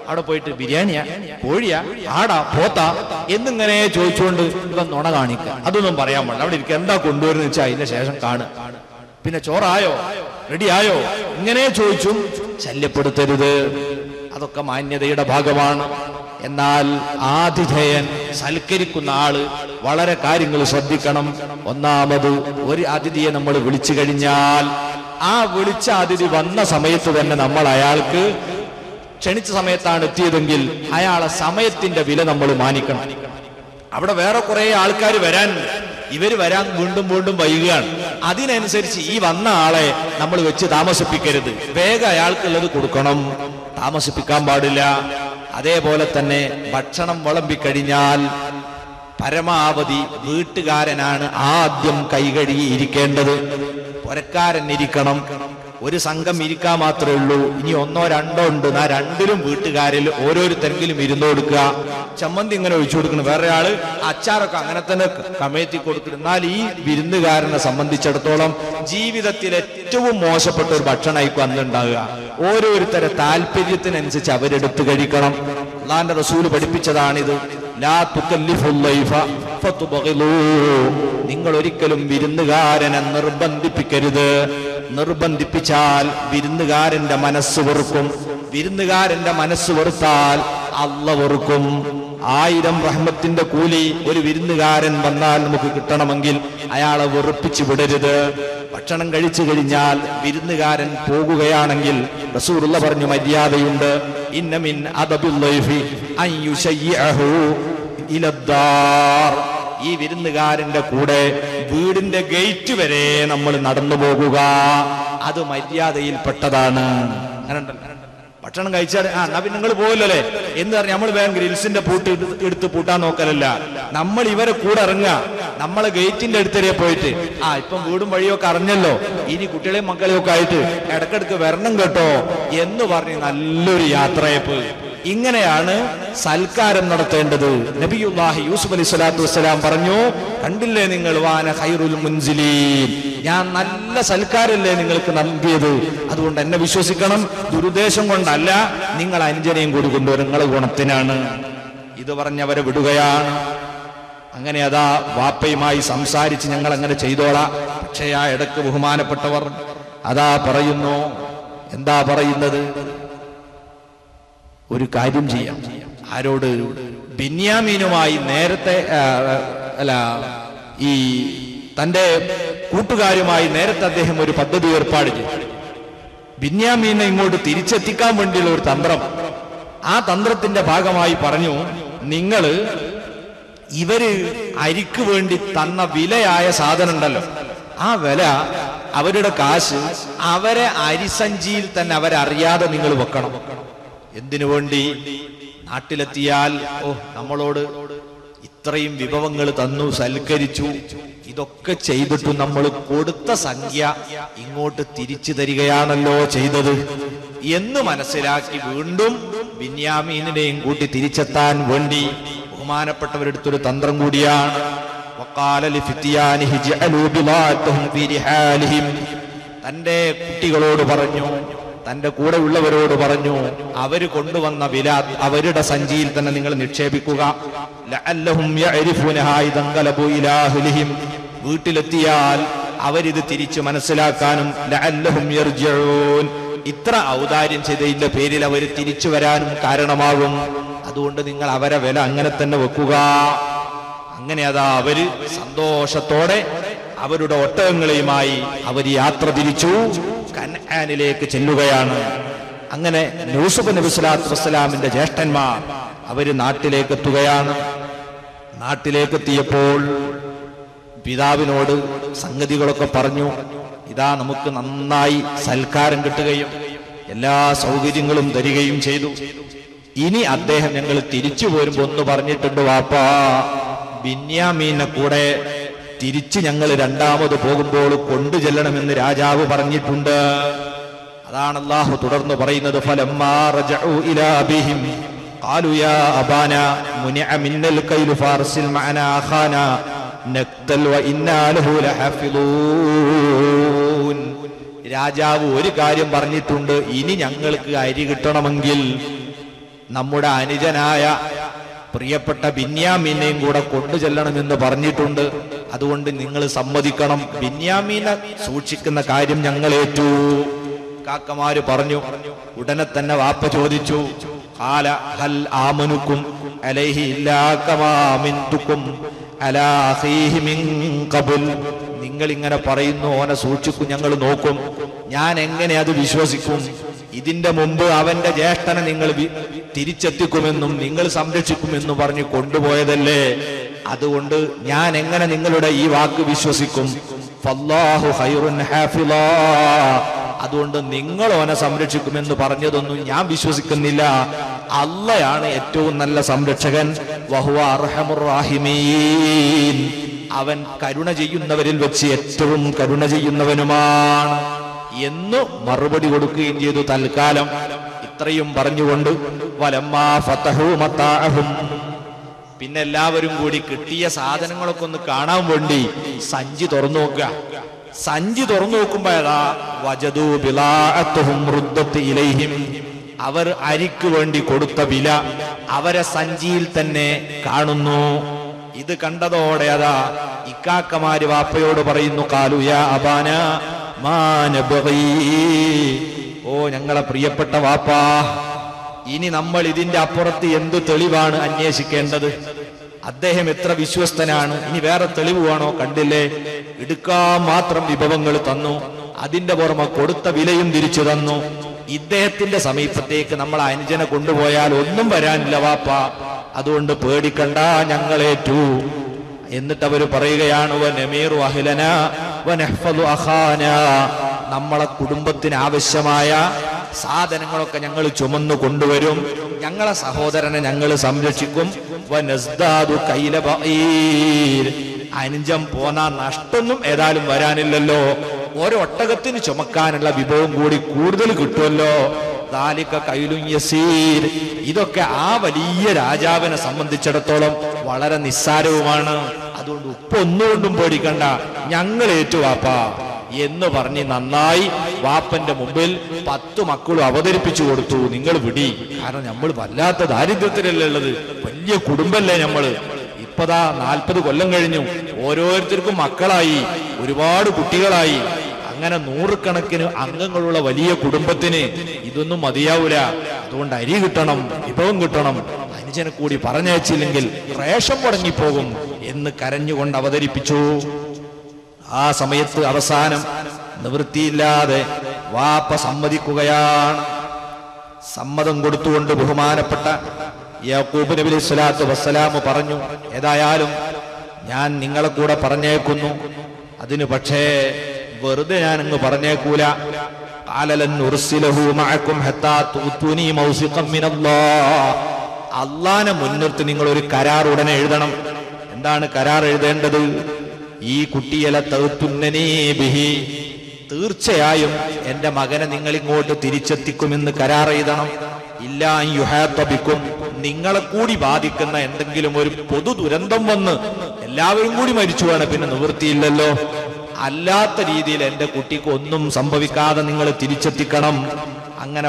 അവിടെ പോയിട്ട് ബിരിയാണിയാ കോഴിയാ ആടാ പോത്താ എന്നിങ്ങനെ ചോദിച്ചുകൊണ്ട് ഇവൻ നുണ കാണിക്കുക അതൊന്നും പറയാൻ പാടില്ല അവിടെ ഇരിക്കുക എന്താ കൊണ്ടുവരുന്ന വെച്ചാൽ അതിന്റെ ശേഷം കാണുക പിന്നെ ചോറായോ റെഡിയായോ ഇങ്ങനെ ചോദിച്ചും ശല്യപ്പെടുത്തരുത് അതൊക്കെ മാന്യതയുടെ ഭാഗമാണ് എന്നാൽ ആതിഥേയൻ സൽക്കരിക്കുന്ന ആള് വളരെ കാര്യങ്ങൾ ശ്രദ്ധിക്കണം ഒന്നാമത് ഒരു അതിഥിയെ നമ്മൾ വിളിച്ചു കഴിഞ്ഞാൽ ആ വിളിച്ച അതിഥി വന്ന സമയത്ത് തന്നെ നമ്മൾ അയാൾക്ക് ക്ഷണിച്ച സമയത്താണ് എത്തിയതെങ്കിൽ അയാളെ സമയത്തിന്റെ വില നമ്മൾ മാനിക്കണം അവിടെ വേറെ കുറെ ആൾക്കാർ വരാനുണ്ട് ഇവര് വരാൻ വീണ്ടും വീണ്ടും വൈകുകയാണ് അതിനനുസരിച്ച് ഈ വന്ന ആളെ നമ്മൾ വെച്ച് താമസിപ്പിക്കരുത് വേഗം അയാൾക്കുള്ളത് കൊടുക്കണം താമസിപ്പിക്കാൻ പാടില്ല അതേപോലെ തന്നെ ഭക്ഷണം വിളമ്പിക്കഴിഞ്ഞാൽ പരമാവധി വീട്ടുകാരനാണ് ആദ്യം കൈകഴുകി ഇരിക്കേണ്ടത് പുരക്കാരൻ ഇരിക്കണം ഒരു സംഘം ഇരിക്കാൻ മാത്രമേ ഉള്ളൂ ഇനി ഒന്നോ രണ്ടോ ഉണ്ട് ആ രണ്ടിലും വീട്ടുകാരിൽ ഓരോരുത്തരെങ്കിലും ഇരുന്ന് കൊടുക്കുക ചമ്മന്തി ഇങ്ങനെ ഒഴിച്ചു കൊടുക്കണം വേറെ ആള് അച്ചാറൊക്കെ അങ്ങനെ തന്നെ കമഴ്ത്തി കൊടുക്കണം എന്നാൽ ഈ വിരുന്നുകാരനെ സംബന്ധിച്ചിടത്തോളം ജീവിതത്തിൽ ഏറ്റവും മോശപ്പെട്ട ഒരു ഭക്ഷണമായിരിക്കും അന്നുണ്ടാകുക ഓരോരുത്തരെ താല്പര്യത്തിനനുസരിച്ച് അവരെടുത്ത് കഴിക്കണം അള്ളാന്റെ റസൂല് പഠിപ്പിച്ചതാണിത് ലാ തുകല്ലിഫുൽ ലൈഫ ഫതുബഗിലൂ. നിങ്ങൾ ഒരിക്കലും വിരുന്നുകാരനെ നിർബന്ധിപ്പിക്കരുത് നിർബന്ധിപ്പിച്ചാൽ വിരുന്നുകാരന്റെ മനസ്സ് വെറുക്കും വിരുന്നുകാരന്റെ മനസ്സ് വെറുത്താൽ അള്ള വെറുക്കും ആയിരം റഹ്മത്തിന്റെ കൂലി ഒരു വിരുന്നുകാരൻ വന്നാൽ നമുക്ക് കിട്ടണമെങ്കിൽ അയാളെ വെറുപ്പിച്ചു വിടരുത് ഭക്ഷണം കഴിച്ചു കഴിഞ്ഞാൽ വിരുന്നുകാരൻ പോകുകയാണെങ്കിൽ റസൂറുള്ള പറഞ്ഞു മര്യാദയുണ്ട് ഇന്നമിൻ അദബിൽ ലൈഫി അൻ യുശയ്യിഅഹു ഇലദ്ദാർ. ഈ വിരുന്നുകാരന്റെ കൂടെ വീടിന്റെ ഗേറ്റ് വരെ നമ്മൾ നടന്നു പോകുക അത് മര്യാദയിൽപ്പെട്ടതാണ് അങ്ങനെ ഉണ്ടല്ലോ. ഭക്ഷണം കഴിച്ചാൽ ആ എന്നാ പിന്നെ നിങ്ങൾ പോകല്ലേ എന്ന് പറഞ്ഞ് നമ്മൾ വേഗം ഗ്രിൽസിന്റെ പൂട്ട് എടുത്ത് എടുത്ത് പൂട്ടാൻ നോക്കലല്ല നമ്മൾ ഇവരെ കൂടെ ഇറങ്ങുക നമ്മളെ ഗേറ്റിന്റെ അടുത്തരെ പോയിട്ട് ആ ഇപ്പം വീടും വഴിയൊക്കെ അറിഞ്ഞല്ലോ ഇനി കുട്ടികളെയും മക്കളെയും ഒക്കെ ആയിട്ട് ഇടക്കിടക്ക് വരണം കേട്ടോ എന്ന് പറഞ്ഞ് നല്ലൊരു യാത്രയപ്പ് ഇങ്ങനെയാണ് സൽക്കാരം നടത്തേണ്ടത് നബിയുല്ലാഹി യൂസുഫ് അലൈഹി സ്വലാത്തു വസ്സലാം പറഞ്ഞു കണ്ടില്ലേ നിങ്ങൾ വാന ഖൈറുൽ മുൻസിലീൻ ഞാൻ നല്ല സൽക്കാരല്ലേ നിങ്ങൾക്ക് നൽകിയത് അതുകൊണ്ട് എന്നെ വിശ്വസിക്കണം ദുരുദ്ദേശം കൊണ്ടല്ല നിങ്ങൾ അനുജനെയും കൂടി കൊണ്ടുവരും നിങ്ങളെ ഗുണത്തിനാണ് ഇത് പറഞ്ഞവരെ വിടുകയാണ് അങ്ങനെ അതാ വാപ്പയുമായി സംസാരിച്ച് ഞങ്ങൾ അങ്ങനെ ചെയ്തോളാം പക്ഷേ ആ ഇടക്ക് ബഹുമാനപ്പെട്ടവർ അതാ പറയുന്നു എന്താ പറയുന്നത് ഒരു കാര്യം ചെയ്യാം ആരോട് ബിന്യാമീനുമായി നേരത്തെ ആ, അല്ല ഈ തന്റെ കൂട്ടുകാരുമായി നേരത്തെ അദ്ദേഹം ഒരു പദ്ധതി ഏർപ്പാട് ചെയ്തു ബിന്യാമീനെ ഇങ്ങോട്ട് തിരിച്ചെത്തിക്കാൻ വേണ്ടിയുള്ള ഒരു തന്ത്രം ആ തന്ത്രത്തിന്റെ ഭാഗമായി പറഞ്ഞു നിങ്ങള് ഇവര് അരിക്ക് വേണ്ടി തന്ന വിലയായ സാധനം ഉണ്ടല്ലോ ആ വില അവരുടെ കാശ് അവരെ അരിസഞ്ചിയിൽ തന്നെ അവരറിയാതെ നിങ്ങൾ വെക്കണം എന്തിനു വേണ്ടി നാട്ടിലെത്തിയാൽ ഓ നമ്മളോട് ഇത്രയും വിഭവങ്ങൾ തന്നു സൽക്കരിച്ചു ഇതൊക്കെ ചെയ്തിട്ടും നമ്മൾ കൊടുത്ത സംഖ്യ ഇങ്ങോട്ട് തിരിച്ചു തരികയാണല്ലോ ചെയ്തത് എന്ന് മനസ്സിലാക്കി വീണ്ടും ബിന്യാമീനിനെയും കൂട്ടി തിരിച്ചെത്താൻ വേണ്ടി ബഹുമാനപ്പെട്ടവരെടുത്തൊരു തന്ത്രം കൂടിയാണ് وقال لفتيانه اجعلوا بضاعتهم في رحالهم തന്റെ കുട്ടികളോട് പറഞ്ഞു തന്റെ കൂടെ ഉള്ളവരോട് പറഞ്ഞു അവര് കൊണ്ടുവന്ന വില അവരുടെ സഞ്ചിയിൽ തന്നെ നിങ്ങൾ നിക്ഷേപിക്കുക ലഅല്ലഹും യഅരിഫൂനഹാ ഇദ ൻഖലബൂ ഇലാ അഹ്ലിഹിം. വീട്ടിലെത്തിയാൽ അവരിത് തിരിച്ചു മനസ്സിലാക്കാനും ലഅല്ലഹും യർജിഊൻ ഇത്ര ഔദാര്യം ചെയ്തതിന്റെ പേരിൽ അവർ തിരിച്ചു വരാനും കാരണമാകും അതുകൊണ്ട് നിങ്ങൾ അവരെ വില അങ്ങനെ തന്നെ വെക്കുക അങ്ങനെ അതാ അവര് സന്തോഷത്തോടെ അവരുടെ ഒട്ടകങ്ങളെയുമായി അവർ യാത്ര തിരിച്ചു കൻആനിലേക്ക് ചെല്ലുകയാണ് അങ്ങനെ യൂസുഫ് നബി സ്വലാത്തു വസ്സലാമിന്റെ ജ്യേഷ്ഠന്മാർ അവര് നാട്ടിലേക്ക് എത്തുകയാണ് നാട്ടിലേക്ക് എത്തിയപ്പോൾ പിതാവിനോട് സംഗതികളൊക്കെ പറഞ്ഞു ഇതാ നമുക്ക് നന്നായി സൽക്കാരം കിട്ടുകയും എല്ലാ സൗകര്യങ്ങളും തരികയും ചെയ്തു ഇനി അദ്ദേഹം ഞങ്ങൾ തിരിച്ചു പോരുമ്പോ ഒന്ന് പറഞ്ഞിട്ടുണ്ട് വാപ്പാ ബിന്യാമീനെ കൂടെ തിരിച്ച് ഞങ്ങൾ രണ്ടാമത് പോകുമ്പോൾ കൊണ്ടു ചെല്ലണമെന്ന് രാജാവ് പറഞ്ഞിട്ടുണ്ട് അതാണ് അള്ളാഹു തുടർന്ന് പറയുന്നത് ഫലമ്മാ റജഉ ഇലാ ബിഹിം قالوا يا أبانا منع منا الكيل فارسل معنا أخانا نقتل وإنا له لحافظون രാജാവ് ഒരു കാര്യം പറഞ്ഞിട്ടുണ്ട് ഇനി ഞങ്ങൾക്ക് അരി കിട്ടണമെങ്കിൽ നമ്മുടെ അനുജനായ പ്രിയപ്പെട്ട ബിന്യാമീനെയും കൂടെ കൊണ്ടു ചെല്ലണമെന്ന് പറഞ്ഞിട്ടുണ്ട് അതുകൊണ്ട് നിങ്ങൾ സമ്മതിക്കണം ബിന്യാമീനെ സൂക്ഷിക്കുന്ന കാര്യം ഞങ്ങൾ ഏറ്റു കാക്കമാര് പറഞ്ഞു ഉടനെ തന്നെ വാപ്പ ചോദിച്ചു ഹാല ഹൽ ആമനുക്കും അലൈഹി ഇല്ലാ കമാ മിൻതുക്കും അലാ അഖീഹി മിൻ ഖബൽ നിങ്ങൾ ഇങ്ങനെ പറയുന്നു ഓനെ സൂക്ഷിക്കും ഞങ്ങൾ നോക്കും ഞാൻ എങ്ങനെ അത് വിശ്വസിക്കും ഇതിന്റെ മുമ്പ് അവന്റെ ജ്യേഷ്ഠനെ നിങ്ങൾ വി- തിരിച്ചെത്തിക്കുമെന്നും നിങ്ങൾ സംരക്ഷിക്കുമെന്നും പറഞ്ഞ് കൊണ്ടുപോയതല്ലേ അതുകൊണ്ട് ഞാൻ എങ്ങനെ നിങ്ങളുടെ ഈ വാക്ക് വിശ്വസിക്കും ഫല്ലാഹു ഖൈറുൻ ഹാഫിളാ. അതുകൊണ്ട് നിങ്ങൾ ഓനെ സംരക്ഷിക്കുമെന്ന് പറഞ്ഞതൊന്നും ഞാൻ വിശ്വസിക്കുന്നില്ല അള്ളയാണ് ഏറ്റവും നല്ല സംരക്ഷകൻ വഹുവ അർഹമുർ റാഹിമീൻ അവൻ കരുണ ചെയ്യുന്നവരിൽ വെച്ച് ഏറ്റവും കരുണ ചെയ്യുന്നവനുമാണ് എന്ന് മറുപടി കൊടുക്കുകയും ചെയ്തു തൽക്കാലം ഇത്രയും പറഞ്ഞുകൊണ്ട് വലമ്മാ ഫതഹു മത്താഅഹും പിന്നെ എല്ലാവരും കൂടി കിട്ടിയ സാധനങ്ങളൊക്കെ ഒന്ന് കാണാൻ വേണ്ടി സഞ്ചി തുറന്നു നോക്കുക സഞ്ചി തുറന്നു നോക്കുമ്പോ ഏതാ വജദു ബിളാഅത്തുഹും റുദ്ദത്ത് ഇലൈഹിം അവർ അരിക്ക് വേണ്ടി കൊടുത്ത വില അവരെ സഞ്ചിയിൽ തന്നെ കാണുന്നു ഇത് കണ്ടതോടെ അതാ ഇക്കാക്കമാര് വാപ്പയോട് പറയുന്നു കാലുയ അബാന മാനബീ ഓ ഞങ്ങളെ പ്രിയപ്പെട്ട വാപ്പാ ഇനി നമ്മൾ ഇതിന്റെ അപ്പുറത്ത് എന്ത് തെളിവാണ് അന്വേഷിക്കേണ്ടത് അദ്ദേഹം എത്ര വിശ്വസ്തനാണ് ഇനി വേറെ തെളിവ് വേണോ കണ്ടില്ലേ എടുക്കാൻ മാത്രം വിഭവങ്ങൾ തന്നു അതിന്റെ പുറമെ കൊടുത്ത വിലയും തിരിച്ചു തന്നു ഇദ്ദേഹത്തിന്റെ സമീപത്തേക്ക് നമ്മൾ അനുജനെ കൊണ്ടുപോയാൽ ഒന്നും വരാനില്ല വാപ്പ അതുകൊണ്ട് പേടിക്കണ്ട ഞങ്ങളേറ്റു എന്നിട്ട് അവര് പറയുകയാണ് "വനമീറു അഹ്ലന വനഹ്ഫദു അഖാന." നമ്മളെ കുടുംബത്തിന് ആവശ്യമായ സാധനങ്ങളൊക്കെ ഞങ്ങൾ ചുമന്നു കൊണ്ടുവരും ഞങ്ങളെ സഹോദരനെ ഞങ്ങൾ സംരക്ഷിക്കും വനസ്ദാദു കൈല ബഈർ. അനുജം പോന്ന നഷ്ടൊന്നും ഏതായാലും വരാനില്ലല്ലോ ഓരോ ഒട്ടകത്തിന് ചുമക്കാനുള്ള വിഭവം കൂടി കൂടുതൽ കിട്ടുമല്ലോ ദാലിക കൈലും യസീർ ഇതൊക്കെ ആ വലിയ രാജാവിനെ സംബന്ധിച്ചിടത്തോളം വളരെ നിസ്സാരവുമാണ് അതുകൊണ്ട് ഉപ്പ ഒന്നുകൊണ്ടും പേടിക്കണ്ട ഞങ്ങൾ ഏറ്റു വാപ്പാ എന്ന് പറഞ്ഞ് നന്നായി വാപ്പന്റെ മുമ്പിൽ പത്ത് മക്കളും അവതരിപ്പിച്ചു കൊടുത്തു നിങ്ങൾ വിടി കാരണം നമ്മൾ വല്ലാത്ത ദാരിദ്ര്യത്തിലല്ലേ ഉള്ളത് വലിയ കുടുംബല്ലേ നമ്മള് ഇപ്പതാ നാൽപ്പത് കൊല്ലം കഴിഞ്ഞു ഓരോരുത്തർക്കും മക്കളായി ഒരുപാട് കുട്ടികളായി അങ്ങനെ നൂറുകണക്കിന് അംഗങ്ങളുള്ള വലിയ കുടുംബത്തിന് ഇതൊന്നും മതിയാവൂല അതുകൊണ്ട് അരി കിട്ടണം വിഭവം കിട്ടണം അനുജനെ കൂടി പറഞ്ഞയച്ചില്ലെങ്കിൽ റേഷൻ മുടങ്ങിപ്പോകും എന്ന് കരഞ്ഞുകൊണ്ട് അവതരിപ്പിച്ചു ആ സമയത്ത് അവസാനം നിവൃത്തിയില്ലാതെ വാപ്പ സമ്മതിക്കുകയാണ് സമ്മതം കൊടുത്തുകൊണ്ട് ബഹുമാനപ്പെട്ട യാക്കൂബ് നബി അലൈഹി സ്വലാത്തു വസ്സലാം പറഞ്ഞു ഏതായാലും ഞാൻ നിങ്ങളെ കൂടെ പറഞ്ഞേക്കുന്നു അതിന് പക്ഷേ വെറുതെ ഞാൻ അങ്ങ് പറഞ്ഞേക്കൂല ആലലൻ ഉർസിലഹു മഅക്കും ഹത്താ തൂത്തുനി മൗസിഖം മിനല്ലാഹ് അള്ളാനെ മുൻനിർത്തി നിങ്ങൾ ഒരു കരാർ ഉടനെ എഴുതണം എന്താണ് കരാർ എഴുതേണ്ടത് ഈ കുട്ടിയല തൗത്തുന്നനീ ബിഹി തീർച്ചയായും എന്റെ മകനെ നിങ്ങൾ ഇങ്ങോട്ട് തിരിച്ചെത്തിക്കുമെന്ന് കരാർ എഴുതണം ഇല്ല യുഹാത്തബിക്കും നിങ്ങളെ കൂടി ബാധിക്കുന്ന എന്തെങ്കിലും ഒരു പൊതു ദുരന്തം വന്ന് എല്ലാവരും കൂടി മരിച്ചു വേണം പിന്നെ നിവൃത്തിയില്ലല്ലോ അല്ലാത്ത രീതിയിൽ എന്റെ കുട്ടിക്ക് ഒന്നും സംഭവിക്കാതെ നിങ്ങൾ തിരിച്ചെത്തിക്കണം അങ്ങനെ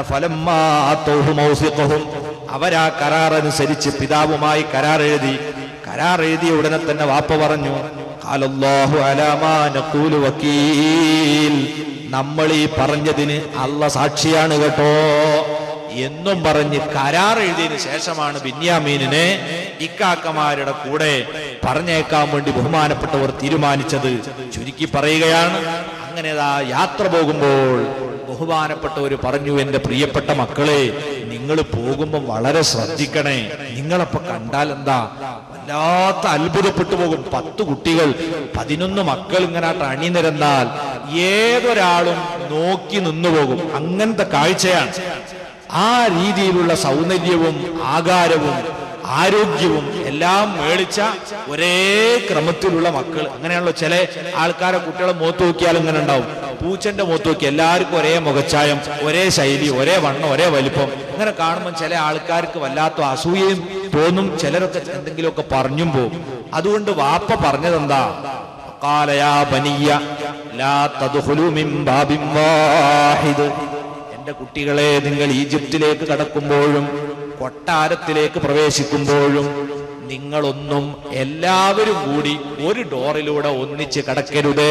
ഫലം അവരാ കരാർ അനുസരിച്ച് പിതാവുമായി കരാർ എഴുതി കരാർ എഴുതിയ ഉടനെ തന്നെ വാപ്പ പറഞ്ഞു "ഖാലല്ലാഹു അലാ മാ നഖൂലു വക്കീൽ നമ്മൾ ഈ പറഞ്ഞതിന് അല്ല സാക്ഷിയാണ് കേട്ടോ എന്നും പറഞ്ഞ് കരാർ എഴുതിയതിനു ശേഷമാണ് ബിന്യാമീനിനെ ഇക്കാക്കമാരുടെ കൂടെ പറഞ്ഞേക്കാൻ വേണ്ടി ബഹുമാനപ്പെട്ടവർ തീരുമാനിച്ചത് ചുരുക്കി പറയുകയാണ് അങ്ങനെ ദാ യാത്ര പോകുമ്പോൾ ബഹുമാനപ്പെട്ടവർ പറഞ്ഞു എന്റെ പ്രിയപ്പെട്ട മക്കളെ നിങ്ങൾ പോകുമ്പോൾ വളരെ ശ്രദ്ധിക്കണേ നിങ്ങളപ്പോ കണ്ടാൽ എന്താ വല്ലാത്ത അത്ഭുതപ്പെട്ടു പോകും പത്ത് കുട്ടികൾ പതിനൊന്ന് മക്കൾ ഇങ്ങനെ അണിനിരന്നാൽ ഏതൊരാളും നോക്കി നിന്നു പോകും അങ്ങനത്തെ കാഴ്ചയാണ് ആ രീതിയിലുള്ള സൗന്ദര്യവും ആകാരവും ആരോഗ്യവും എല്ലാം മേളിച്ച ഒരേ ക്രമത്തിലുള്ള മക്കൾ അങ്ങനെയാണല്ലോ ചില ആൾക്കാരെ കുട്ടികളെ മുഖത്ത് നോക്കിയാൽ ഇങ്ങനെ ഉണ്ടാവും പൂച്ചന്റെ മുഖത്ത് നോക്കി എല്ലാവർക്കും ഒരേ മുഖച്ചായം ഒരേ ശൈലി ഒരേ വണ്ണം ഒരേ വലിപ്പം ഇങ്ങനെ കാണുമ്പോൾ ചില ആൾക്കാർക്ക് വല്ലാത്ത അസൂയയും തോന്നും ചിലരൊക്കെ എന്തെങ്കിലുമൊക്കെ പറഞ്ഞും പോകും അതുകൊണ്ട് വാപ്പ പറഞ്ഞതെന്താ قال يا بني لا تدخلوا من باب واحد എന്റെ കുട്ടികളെ നിങ്ങൾ ഈജിപ്തിലേക്ക് കടക്കുമ്പോഴും കൊട്ടാരത്തിലേക്ക് പ്രവേശിക്കുമ്പോഴും നിങ്ങളൊന്നും എല്ലാവരും കൂടി ഒരു ഡോറിലൂടെ ഒന്നിച്ച് കടക്കരുതേ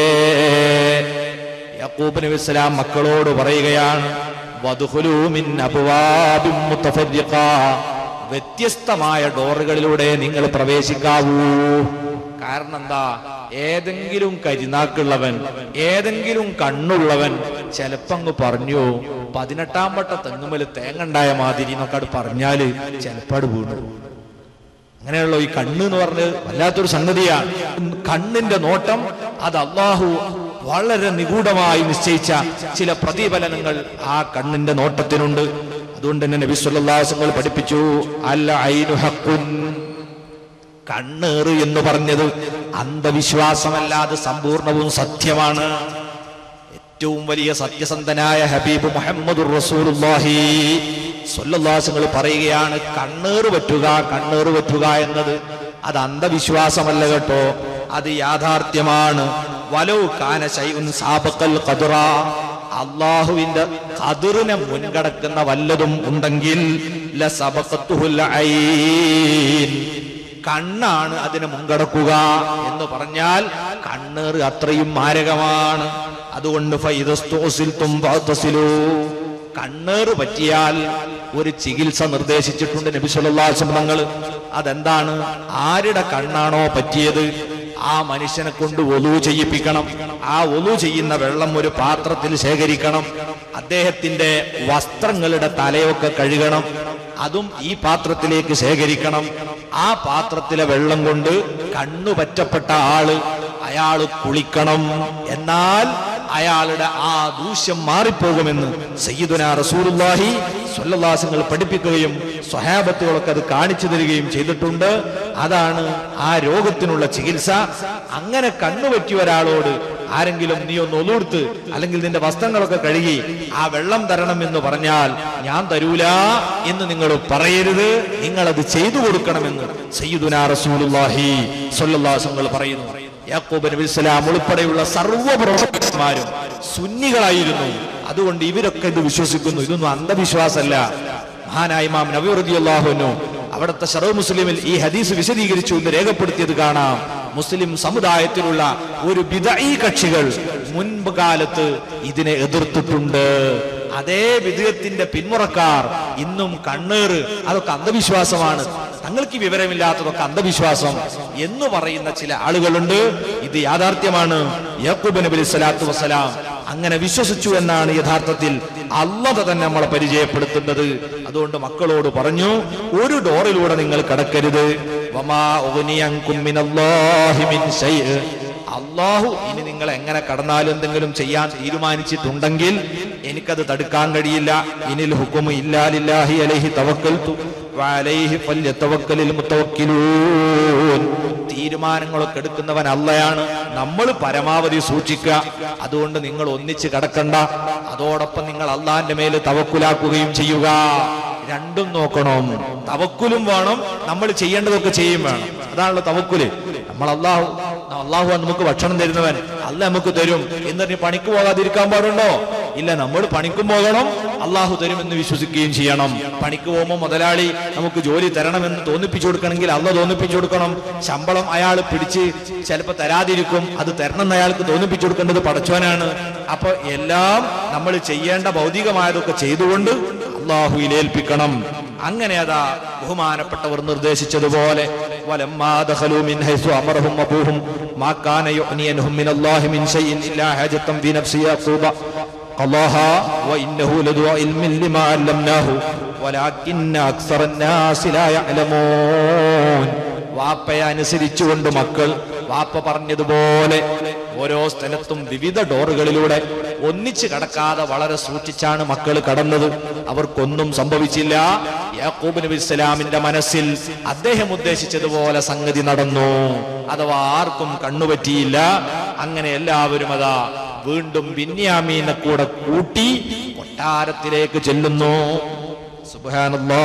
യാക്കൂബ് നബി ഇസ്ലാം മക്കളോട് പറയുകയാണ് വധുഹുലൂ മിൻ അബ്വാബിൻ മുത്തഫരിഖ. വ്യത്യസ്തമായ ഡോറുകളിലൂടെ നിങ്ങൾ പ്രവേശിക്കാവൂ കാരണം എന്താ ഏതെങ്കിലും കരിനാക്കുള്ളവൻ ഏതെങ്കിലും കണ്ണുള്ളവൻ ചിലപ്പോ അങ്ങ് പറഞ്ഞു പതിനെട്ടാം വട്ട തെങ്ങുമല് തേങ്ങ ഉണ്ടായ മാതിരി എന്നൊക്കെ അത് പറഞ്ഞാല് ചിലപ്പാട് വീണു അങ്ങനെയുള്ള ഈ കണ്ണ് എന്ന് പറഞ്ഞത് വല്ലാത്തൊരു സംഗതിയാണ് കണ്ണിന്റെ നോട്ടം അത് അള്ളാഹു വളരെ നിഗൂഢമായി നിശ്ചയിച്ച ചില പ്രതിഫലനങ്ങൾ ആ കണ്ണിന്റെ നോട്ടത്തിനുണ്ട് അതുകൊണ്ട് തന്നെ നബി സ്വല്ലാസങ്ങൾ പഠിപ്പിച്ചു അല്ല ഐനു ഹക്കുൻ കണ്ണേറ് എന്ന് പറഞ്ഞത് അന്ധവിശ്വാസമല്ലാതെ സമ്പൂർണവും സത്യമാണ് ഏറ്റവും വലിയ സത്യസന്ധനായ ഹബീബ് മുഹമ്മദ് റസൂലുള്ളാഹി സ്വല്ലല്ലാഹുങ്ങൾ പറയുകയാണ് കണ്ണേറ് പറ്റുക കണ്ണേറ് പറ്റുക എന്നത് അത് അന്ധവിശ്വാസമല്ല കേട്ടോ അത് യാഥാർത്ഥ്യമാണ് വലോ കാന ശൈഉൻ സാബഖൽ ഖദ്റ അള്ളാഹുവിന്റെ ഖദറിനെ മുൻകടക്കുന്ന വല്ലതും ഉണ്ടെങ്കിൽ ലസബഖത്തുഹുൽ ഐൻ കണ്ണാണ് അതിന് മുൻകടക്കുക എന്ന് പറഞ്ഞാൽ കണ്ണേറ് അത്രയും മാരകമാണ് അതുകൊണ്ട് ഫൈദസ്തോസിൽത്തും ഫഅ്തസിലൂ. കണ്ണേറ് പറ്റിയാൽ ഒരു ചികിത്സ നിർദ്ദേശിച്ചിട്ടുണ്ട് നബി സല്ലല്ലാഹു അലൈഹി വസല്ലം തങ്ങൾ അതെന്താണ് ആരുടെ കണ്ണാണോ പറ്റിയത് ആ മനുഷ്യനെ കൊണ്ട് ഒലു ചെയ്യിപ്പിക്കണം ആ ഒലു ചെയ്യുന്ന വെള്ളം ഒരു പാത്രത്തിൽ ശേഖരിക്കണം അദ്ദേഹത്തിന്റെ വസ്ത്രങ്ങളുടെ തലയൊക്കെ കഴുകണം അതും ഈ പാത്രത്തിലേക്ക് ശേഖരിക്കണം ആ പാത്രത്തിലെ വെള്ളം കൊണ്ട് കണ്ണു പറ്റപ്പെട്ട ആള് അയാള് കുളിക്കണം എന്നാൽ അയാളുടെ ആ ദൂഷ്യം മാറിപ്പോകുമെന്ന് സയ്യിദുന റസൂലുള്ളാഹി സ്വല്ലല്ലാസങ്ങൾ പഠിപ്പിക്കുകയും സ്വഹാബത്തുകളൊക്കെ അത് കാണിച്ചു തരികയും ചെയ്തിട്ടുണ്ട് അതാണ് ആ രോഗത്തിനുള്ള ചികിത്സ അങ്ങനെ കണ്ണുപറ്റിയ ഒരാളോട് ആരെങ്കിലും നീ ഒന്ന് ഒലൂർത്ത് അല്ലെങ്കിൽ നിന്റെ വസ്ത്രങ്ങളൊക്കെ കഴുകി ആ വെള്ളം തരണം എന്ന് പറഞ്ഞാൽ ഞാൻ തരൂല എന്ന് നിങ്ങൾ പറയരുത് നിങ്ങൾ അത് ചെയ്തു കൊടുക്കണമെന്ന് സയ്യിദുന റസൂലുള്ളാഹി സ്വല്ലല്ലാസങ്ങൾ പറയുന്നു യാക്കൂബ് നബി ഇസ്ലാം ഉൾപ്പെടെയുള്ള സർവ്വ പ്രവർത്തകന്മാരും സുന്നികളായിരുന്നു അതുകൊണ്ട് ഇവരൊക്കെ ഇത് വിശ്വസിക്കുന്നു ഇതൊന്നും അന്ധവിശ്വാസമല്ല മഹാനായ ഇമാം നബി റളിയല്ലാഹുവിനു അവിടുത്തെ ഷറവ് മുസ്ലിമിൽ ഈ ഹദീസ് വിശദീകരിച്ചു എന്ന് രേഖപ്പെടുത്തിയത് കാണാം മുസ്ലിം സമുദായത്തിലുള്ള ഒരു ബിദഈ കക്ഷികൾ മുൻപ് കാലത്ത് ഇതിനെ എതിർത്തിട്ടുണ്ട് അതേ വിധേയത്തിന്റെ പിന്മുറക്കാർ ഇന്നും കണ്ണേറ് അതൊക്കെ അന്ധവിശ്വാസമാണ് തങ്ങൾക്ക് വിവരമില്ലാത്തതൊക്കെ അന്ധവിശ്വാസം എന്ന് പറയുന്ന ചില ആളുകളുണ്ട് ഇത് യാഥാർത്ഥ്യമാണ് യാക്കൂബ് നബി അലൈഹി സ്വലാത്തു വസ്സലാം അങ്ങനെ വിശ്വസിച്ചു എന്നാണ് യഥാർത്ഥത്തിൽ അള്ളത തന്നെ നമ്മളെ പരിചയപ്പെടുത്തുന്നത് അതുകൊണ്ട് മക്കളോട് പറഞ്ഞു ഒരു ഡോറിലൂടെ നിങ്ങൾ കടക്കരുത് വമാ ഉഗ്നിയൻകും മിനല്ലാഹി മിൻ ശൈഅ്. അള്ളാഹു ഇനി നിങ്ങൾ എങ്ങനെ കടന്നാലും എന്തെങ്കിലും ചെയ്യാൻ തീരുമാനിച്ചിട്ടുണ്ടെങ്കിൽ എനിക്കത് തടുക്കാൻ കഴിയില്ല ഇനിൽ ഹുക്കുമു ഇല്ലാലില്ലാഹി അലൈഹി തവക്കൽതു വഅലൈഹി ഫല്യതവക്കലിൽ മുതവക്കിലൂൻ തീരുമാനങ്ങളൊക്കെ എടുക്കുന്നവൻ അള്ളയാണ് നമ്മൾ പരമാവധി സൂക്ഷിക്കുക അതുകൊണ്ട് നിങ്ങൾ ഒന്നിച്ച് കടക്കണ്ട അതോടൊപ്പം നിങ്ങൾ അള്ളാന്റെ മേല് തവക്കുലാക്കുകയും ചെയ്യുക രണ്ടും നോക്കണം തവക്കുലും വേണം നമ്മൾ ചെയ്യേണ്ടതൊക്കെ ചെയ്യും വേണം അതാണല്ലോ തവക്കുല് നമ്മൾ അള്ളാഹു അള്ളാഹു നമുക്ക് ഭക്ഷണം തരുന്നവൻ അല്ല നമുക്ക് തരും എന്നിട്ട് പണിക്ക് പോകാതിരിക്കാൻ പാടുണ്ടോ ഇല്ല നമ്മൾ പണിക്കും പോകണം അള്ളാഹു തരുമെന്ന് വിശ്വസിക്കുകയും ചെയ്യണം പണിക്ക് പോകുമ്പോൾ മുതലാളി നമുക്ക് ജോലി തരണമെന്ന് തോന്നിപ്പിച്ചു കൊടുക്കണമെങ്കിൽ അല്ല തോന്നിപ്പിച്ചു കൊടുക്കണം ശമ്പളം അയാൾ പിടിച്ച് ചിലപ്പോൾ തരാതിരിക്കും അത് തരണം എന്ന് അയാൾക്ക് തോന്നിപ്പിച്ചു കൊടുക്കേണ്ടത് പടച്ചോനാണ് അപ്പൊ എല്ലാം നമ്മൾ ചെയ്യേണ്ട ഭൗതികമായതൊക്കെ ചെയ്തുകൊണ്ട് അള്ളാഹുയിൽ ഏൽപ്പിക്കണം അങ്ങനെ അതാ ബഹുമാനപ്പെട്ടവർ നിർദ്ദേശിച്ചതുപോലെ വലമ്മാ ദഖലൂ മിൻ ഹൈസു അമറഹും അബൂഹും മാ കാന യുഅ്നിയൻഹും മിൻ അല്ലാഹി മിൻ ഷൈഇൻ ഇല്ലാ ഹജത്തൻ ഫീ നഫ്സി യഖൂബ قضاها وإنه لذو علم لما علمناه ولكن أكثر الناس لا يعلمون വാപ്പയെ അനുസരിച്ചുകൊണ്ട് മക്കൾ വാപ്പ പറഞ്ഞതുപോലെ ഓരോ സ്ഥലത്തും വിവിധ ഡോറുകളിലൂടെ ഒന്നിച്ച് കടക്കാതെ വളരെ സൂക്ഷിച്ചാണ് മക്കൾ കടന്നത് അവർക്കൊന്നും സംഭവിച്ചില്ല യാക്കൂബ് നബി ഇസ്ലാമിന്റെ മനസ്സിൽ അദ്ദേഹം ഉദ്ദേശിച്ചതുപോലെ സംഗതി നടന്നു അഥവാ ആർക്കും കണ്ണുപറ്റിയില്ല അങ്ങനെ എല്ലാവരും അതാ വീണ്ടും ബിന്യാമീനെ കൂടെ കൂട്ടി കൊട്ടാരത്തിലേക്ക് ചെല്ലുന്നു സുബ്ഹാനല്ലാ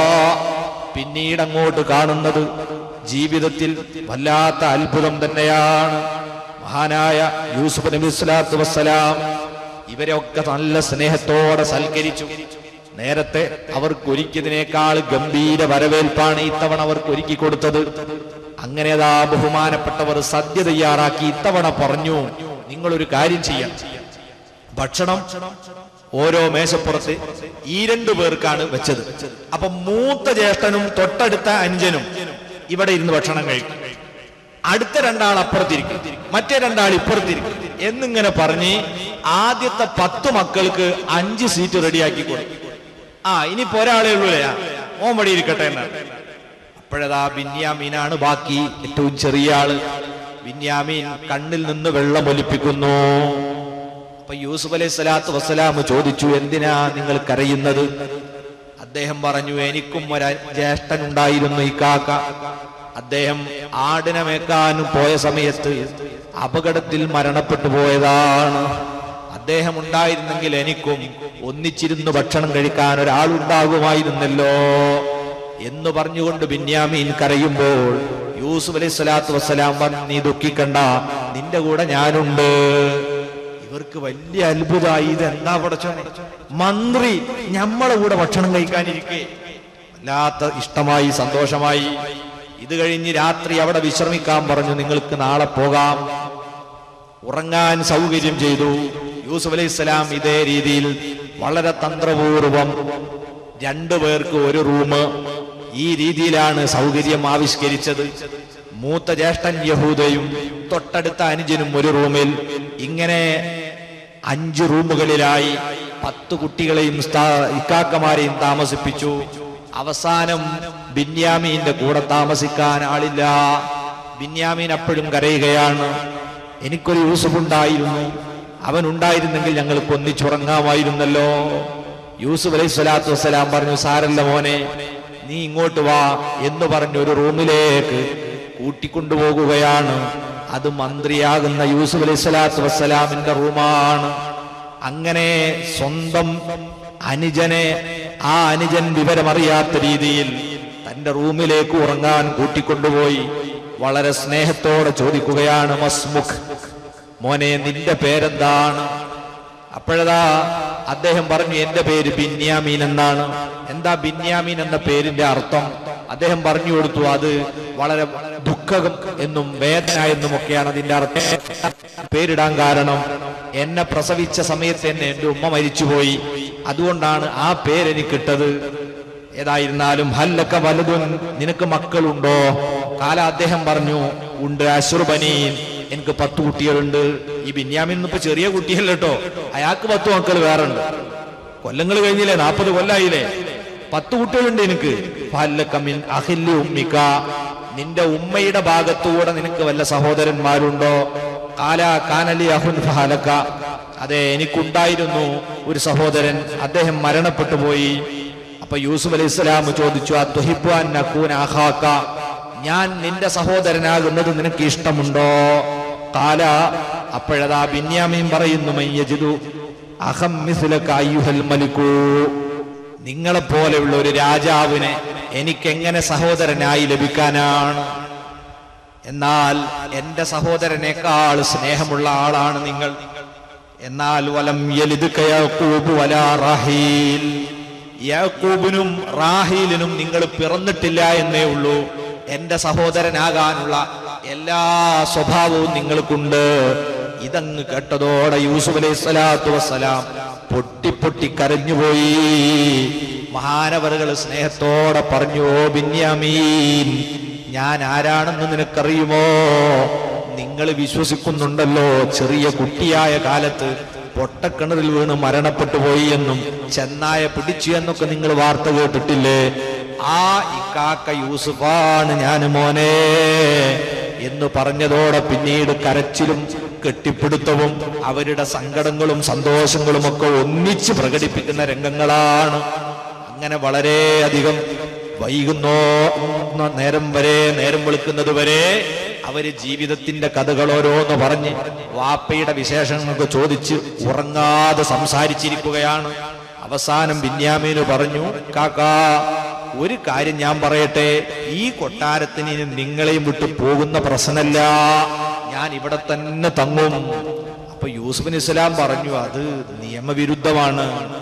പിന്നീട് അങ്ങോട്ട് കാണുന്നത് ജീവിതത്തിൽ വല്ലാത്ത അത്ഭുതം തന്നെയാണ് മഹാനായ യൂസുഫ് നബി സ്വലാത്തു വസ്സലാം ഇവരെയൊക്കെ നല്ല സ്നേഹത്തോടെ സൽക്കരിച്ചു നേരത്തെ അവർക്ക് ഒരുക്കിയതിനേക്കാൾ ഗംഭീര വരവേൽപ്പാണ് ഇത്തവണ അവർക്ക് ഒരുക്കി കൊടുത്തത് അങ്ങനെ അതാ ബഹുമാനപ്പെട്ടവർ സദ്യ തയ്യാറാക്കി ഇത്തവണ പറഞ്ഞു നിങ്ങളൊരു കാര്യം ചെയ്യാം ഭക്ഷണം ഓരോ മേശപ്പുറത്ത് ഈ രണ്ടു പേർക്കാണ് വെച്ചത് അപ്പൊ മൂത്ത ജ്യേഷ്ഠനും തൊട്ടടുത്ത അനുജനും ഇവിടെ ഇരുന്ന് ഭക്ഷണം കഴിക്കും അടുത്ത രണ്ടാൾ അപ്പുറത്തിരിക്കും മറ്റേ രണ്ടാൾ ഇപ്പുറത്തിരിക്കും എന്നിങ്ങനെ പറഞ്ഞ് ആദ്യത്തെ പത്ത് മക്കൾക്ക് അഞ്ച് സീറ്റ് റെഡിയാക്കി കൊടുക്കും ആ ഇനിയിപ്പോ ഒരാളേ ഉള്ളൂ അല്ലേ? ആ, ഓൻ വടി ഇരിക്കട്ടെ എന്നാണ് അപ്പോഴതാ ബിന്യാമീനാണ് ബാക്കി ഏറ്റവും ചെറിയ ആള് ബിന്യാമീൻ കണ്ണിൽ നിന്ന് വെള്ളം ഒലിപ്പിക്കുന്നു അപ്പൊ യൂസുഫ് അലൈഹി സ്വലാത്തു വസ്സലാം ചോദിച്ചു എന്തിനാ നിങ്ങൾ കരയുന്നത് അദ്ദേഹം പറഞ്ഞു എനിക്കും ഒരു ജ്യേഷ്ഠൻ ഉണ്ടായിരുന്നു ഈ കാക്ക അദ്ദേഹം ആടിനെ മേക്കാനും പോയ സമയത്ത് അപകടത്തിൽ മരണപ്പെട്ടു പോയതാണ് അദ്ദേഹം ഉണ്ടായിരുന്നെങ്കിൽ എനിക്കും ഒന്നിച്ചിരുന്ന് ഭക്ഷണം കഴിക്കാൻ ഒരാളുണ്ടാകുമായിരുന്നല്ലോ എന്ന് പറഞ്ഞുകൊണ്ട് ബിന്യാമീൻ കരയുമ്പോൾ യൂസുഫ് അലൈഹി സ്വലാത്തു വസ്സലാം പറഞ്ഞു നീ ദുഃഖിക്കണ്ട നിന്റെ കൂടെ ഞാനുണ്ട് ഇവർക്ക് വലിയ അത്ഭുതമായി ഇത് എന്താ പടച്ചോനെ മന്ത്രി ഞമ്മളെ കൂടെ ഭക്ഷണം കഴിക്കാനിരിക്കെ വല്ലാത്ത ഇഷ്ടമായി സന്തോഷമായി ഇത് കഴിഞ്ഞ് രാത്രി അവിടെ വിശ്രമിക്കാൻ പറഞ്ഞു നിങ്ങൾക്ക് നാളെ പോകാം ഉറങ്ങാൻ സൗകര്യം ചെയ്തു യൂസുഫ് അലൈഹി സ്വലാം ഇതേ രീതിയിൽ വളരെ തന്ത്രപൂർവം രണ്ടു പേർക്ക് ഒരു റൂം ഈ രീതിയിലാണ് സൗകര്യം ആവിഷ്കരിച്ചത് മൂത്ത ജ്യേഷ്ഠൻ യഹൂദയും തൊട്ടടുത്ത അനുജനും ഒരു റൂമിൽ ഇങ്ങനെ അഞ്ച് റൂമുകളിലായി പത്ത് കുട്ടികളെയും സ്ഥാ- ഇക്കാക്കമാരെയും താമസിപ്പിച്ചു അവസാനം ബിന്യാമീന്റെ കൂടെ താമസിക്കാൻ ആളില്ല ബിന്യാമീൻ അപ്പോഴും കരയുകയാണ് എനിക്കൊരു യൂസുഫ് ഉണ്ടായിരുന്നു അവൻ ഉണ്ടായിരുന്നെങ്കിൽ ഞങ്ങൾക്ക് ഒന്നിച്ചുറങ്ങാമായിരുന്നല്ലോ യൂസുഫ് അലൈഹി സ്വലാത്തു വസ്സലാം പറഞ്ഞു സാരല്ല മോനെ നീ ഇങ്ങോട്ട് വാ എന്ന് പറഞ്ഞ് ഒരു റൂമിലേക്ക് കൂട്ടിക്കൊണ്ടുപോകുകയാണ് അത് മന്ത്രിയാകുന്ന യൂസുഫ് അലൈഹി സ്വലാത്തു വസ്സലാമിന്റെ റൂമാണ് അങ്ങനെ സ്വന്തം അനുജനെ ആ അനുജൻ വിവരമറിയാത്ത രീതിയിൽ തന്റെ റൂമിലേക്ക് ഉറങ്ങാൻ കൂട്ടിക്കൊണ്ടുപോയി വളരെ സ്നേഹത്തോടെ ചോദിക്കുകയാണ് മസ്മുഖ് മോനെ നിന്റെ പേരെന്താണ് അപ്പോഴതാ അദ്ദേഹം പറഞ്ഞു എന്റെ പേര് ബിന്യാമീൻ എന്നാണ് എന്താ ബിന്യാമീൻ എന്ന പേരിന്റെ അർത്ഥം അദ്ദേഹം പറഞ്ഞു കൊടുത്തു അത് വളരെ ദുഃഖം എന്നും വേദന എന്നും ഒക്കെയാണ് അതിന്റെ അർത്ഥം പേരിടാൻ കാരണം എന്നെ പ്രസവിച്ച സമയത്ത് തന്നെ എന്റെ ഉമ്മ മരിച്ചുപോയി അതുകൊണ്ടാണ് ആ പേരെനിക്കിട്ടത് ഏതായിരുന്നാലും ഹല്ലക്ക വലുതുൻ നിനക്ക് മക്കളുണ്ടോ കാല അദ്ദേഹം പറഞ്ഞു ഉണ്ട് അശ്രുബനീൻ എനിക്ക് പത്ത് കുട്ടികളുണ്ട് ഈ ബിന്യാമിൻ ഇപ്പൊ ചെറിയ കുട്ടിയല്ല കേട്ടോ അയാൾക്ക് പത്ത് മക്കൾ വേറെ ഉണ്ട് കൊല്ലങ്ങൾ കഴിഞ്ഞില്ലേ നാൽപ്പത് കൊല്ലായില്ലേ പത്ത് കുട്ടികളുണ്ട് എനിക്ക് ഫഹല്ലക മിൻ അഹില്ലി ഉമ്മിക നിന്റെ ഉമ്മയുടെ ഭാഗത്തുകൂടെ നിനക്ക് വല്ല സഹോദരന്മാരുണ്ടോ കാല കാനലി അഹുൻ ഫഹലക്ക അതെ എനിക്കുണ്ടായിരുന്നു ഒരു സഹോദരൻ അദ്ദേഹം മരണപ്പെട്ടു പോയി അപ്പൊ യൂസുഫ് അലൈഹി സ്വലാം ചോദിച്ചു "അത്തുഹിബ്ബു നകൂന അഖാക ഞാൻ നിന്റെ സഹോദരനാകുന്നത് നിനക്ക് ഇഷ്ടമുണ്ടോ കാല അപ്പോഴതാ ബിന്യാമീൻ പറയുന്നു മയ്യജിദു അഹം മിസ്ലക അയ്യുഹൽ മലിക്കൂ നിങ്ങളെ പോലെയുള്ള ഒരു രാജാവിനെ എനിക്കെങ്ങനെ സഹോദരനായി ലഭിക്കാനാണ് എന്നാൽ എന്റെ സഹോദരനേക്കാൾ സ്നേഹമുള്ള ആളാണ് നിങ്ങൾ എന്നാൽ വലം യലിദ് യാക്കൂബ് വലാ റാഹീൽ യാക്കൂബിനും റാഹീലിനും നിങ്ങൾ പിറന്നിട്ടില്ല എന്നേ ഉള്ളൂ എന്റെ സഹോദരനാകാനുള്ള എല്ലാ സ്വഭാവവും നിങ്ങൾക്കുണ്ട് ഇതങ്ങ് കേട്ടതോടെ യൂസുഫ് അലൈഹി സ്വലാത്തു വസ്സലാം പൊട്ടി പൊട്ടി കരഞ്ഞുപോയി മഹാനവറുകൾ സ്നേഹത്തോടെ പറഞ്ഞു "ഓ ബിന്യാമീൻ ഞാൻ ആരാണെന്ന് നിനക്കറിയുമോ നിങ്ങൾ വിശ്വസിക്കുന്നുണ്ടല്ലോ ചെറിയ കുട്ടിയായ കാലത്ത് പൊട്ടക്കിണറിൽ വീണ് മരണപ്പെട്ടു പോയി എന്നും ചെന്നായ പിടിച്ചു എന്നൊക്കെ നിങ്ങൾ വാർത്ത കേട്ടിട്ടില്ലേ ആ ഇക്കാക്ക യൂസുഫാണ് ഞാൻ മോനെ എന്ന് പറഞ്ഞതോടെ പിന്നീട് കരച്ചിലും കെട്ടിപ്പിടുത്തവും അവരുടെ സങ്കടങ്ങളും സന്തോഷങ്ങളും ഒക്കെ ഒന്നിച്ച് പ്രകടിപ്പിക്കുന്ന രംഗങ്ങളാണ് അങ്ങനെ വളരെയധികം വൈകുന്നോ ന്ന നേരം വരെ നേരം വെളുക്കുന്നത് വരെ അവര് ജീവിതത്തിന്റെ കഥകൾ ഓരോന്ന് പറഞ്ഞ് വാപ്പയുടെ വിശേഷങ്ങളൊക്കെ ചോദിച്ച് ഉറങ്ങാതെ സംസാരിച്ചിരിക്കുകയാണ് അവസാനം ബിന്യാമീന് പറഞ്ഞു കാക്കാ ഒരു കാര്യം ഞാൻ പറയട്ടെ ഈ കൊട്ടാരത്തിന് ഇനി നിങ്ങളെയും വിട്ടു പോകുന്ന പ്രശ്നമല്ല ഞാൻ ഇവിടെ തന്നെ തങ്ങും അപ്പൊ യൂസുഫ് ഇസ്ലാം പറഞ്ഞു അത് നിയമവിരുദ്ധമാണ്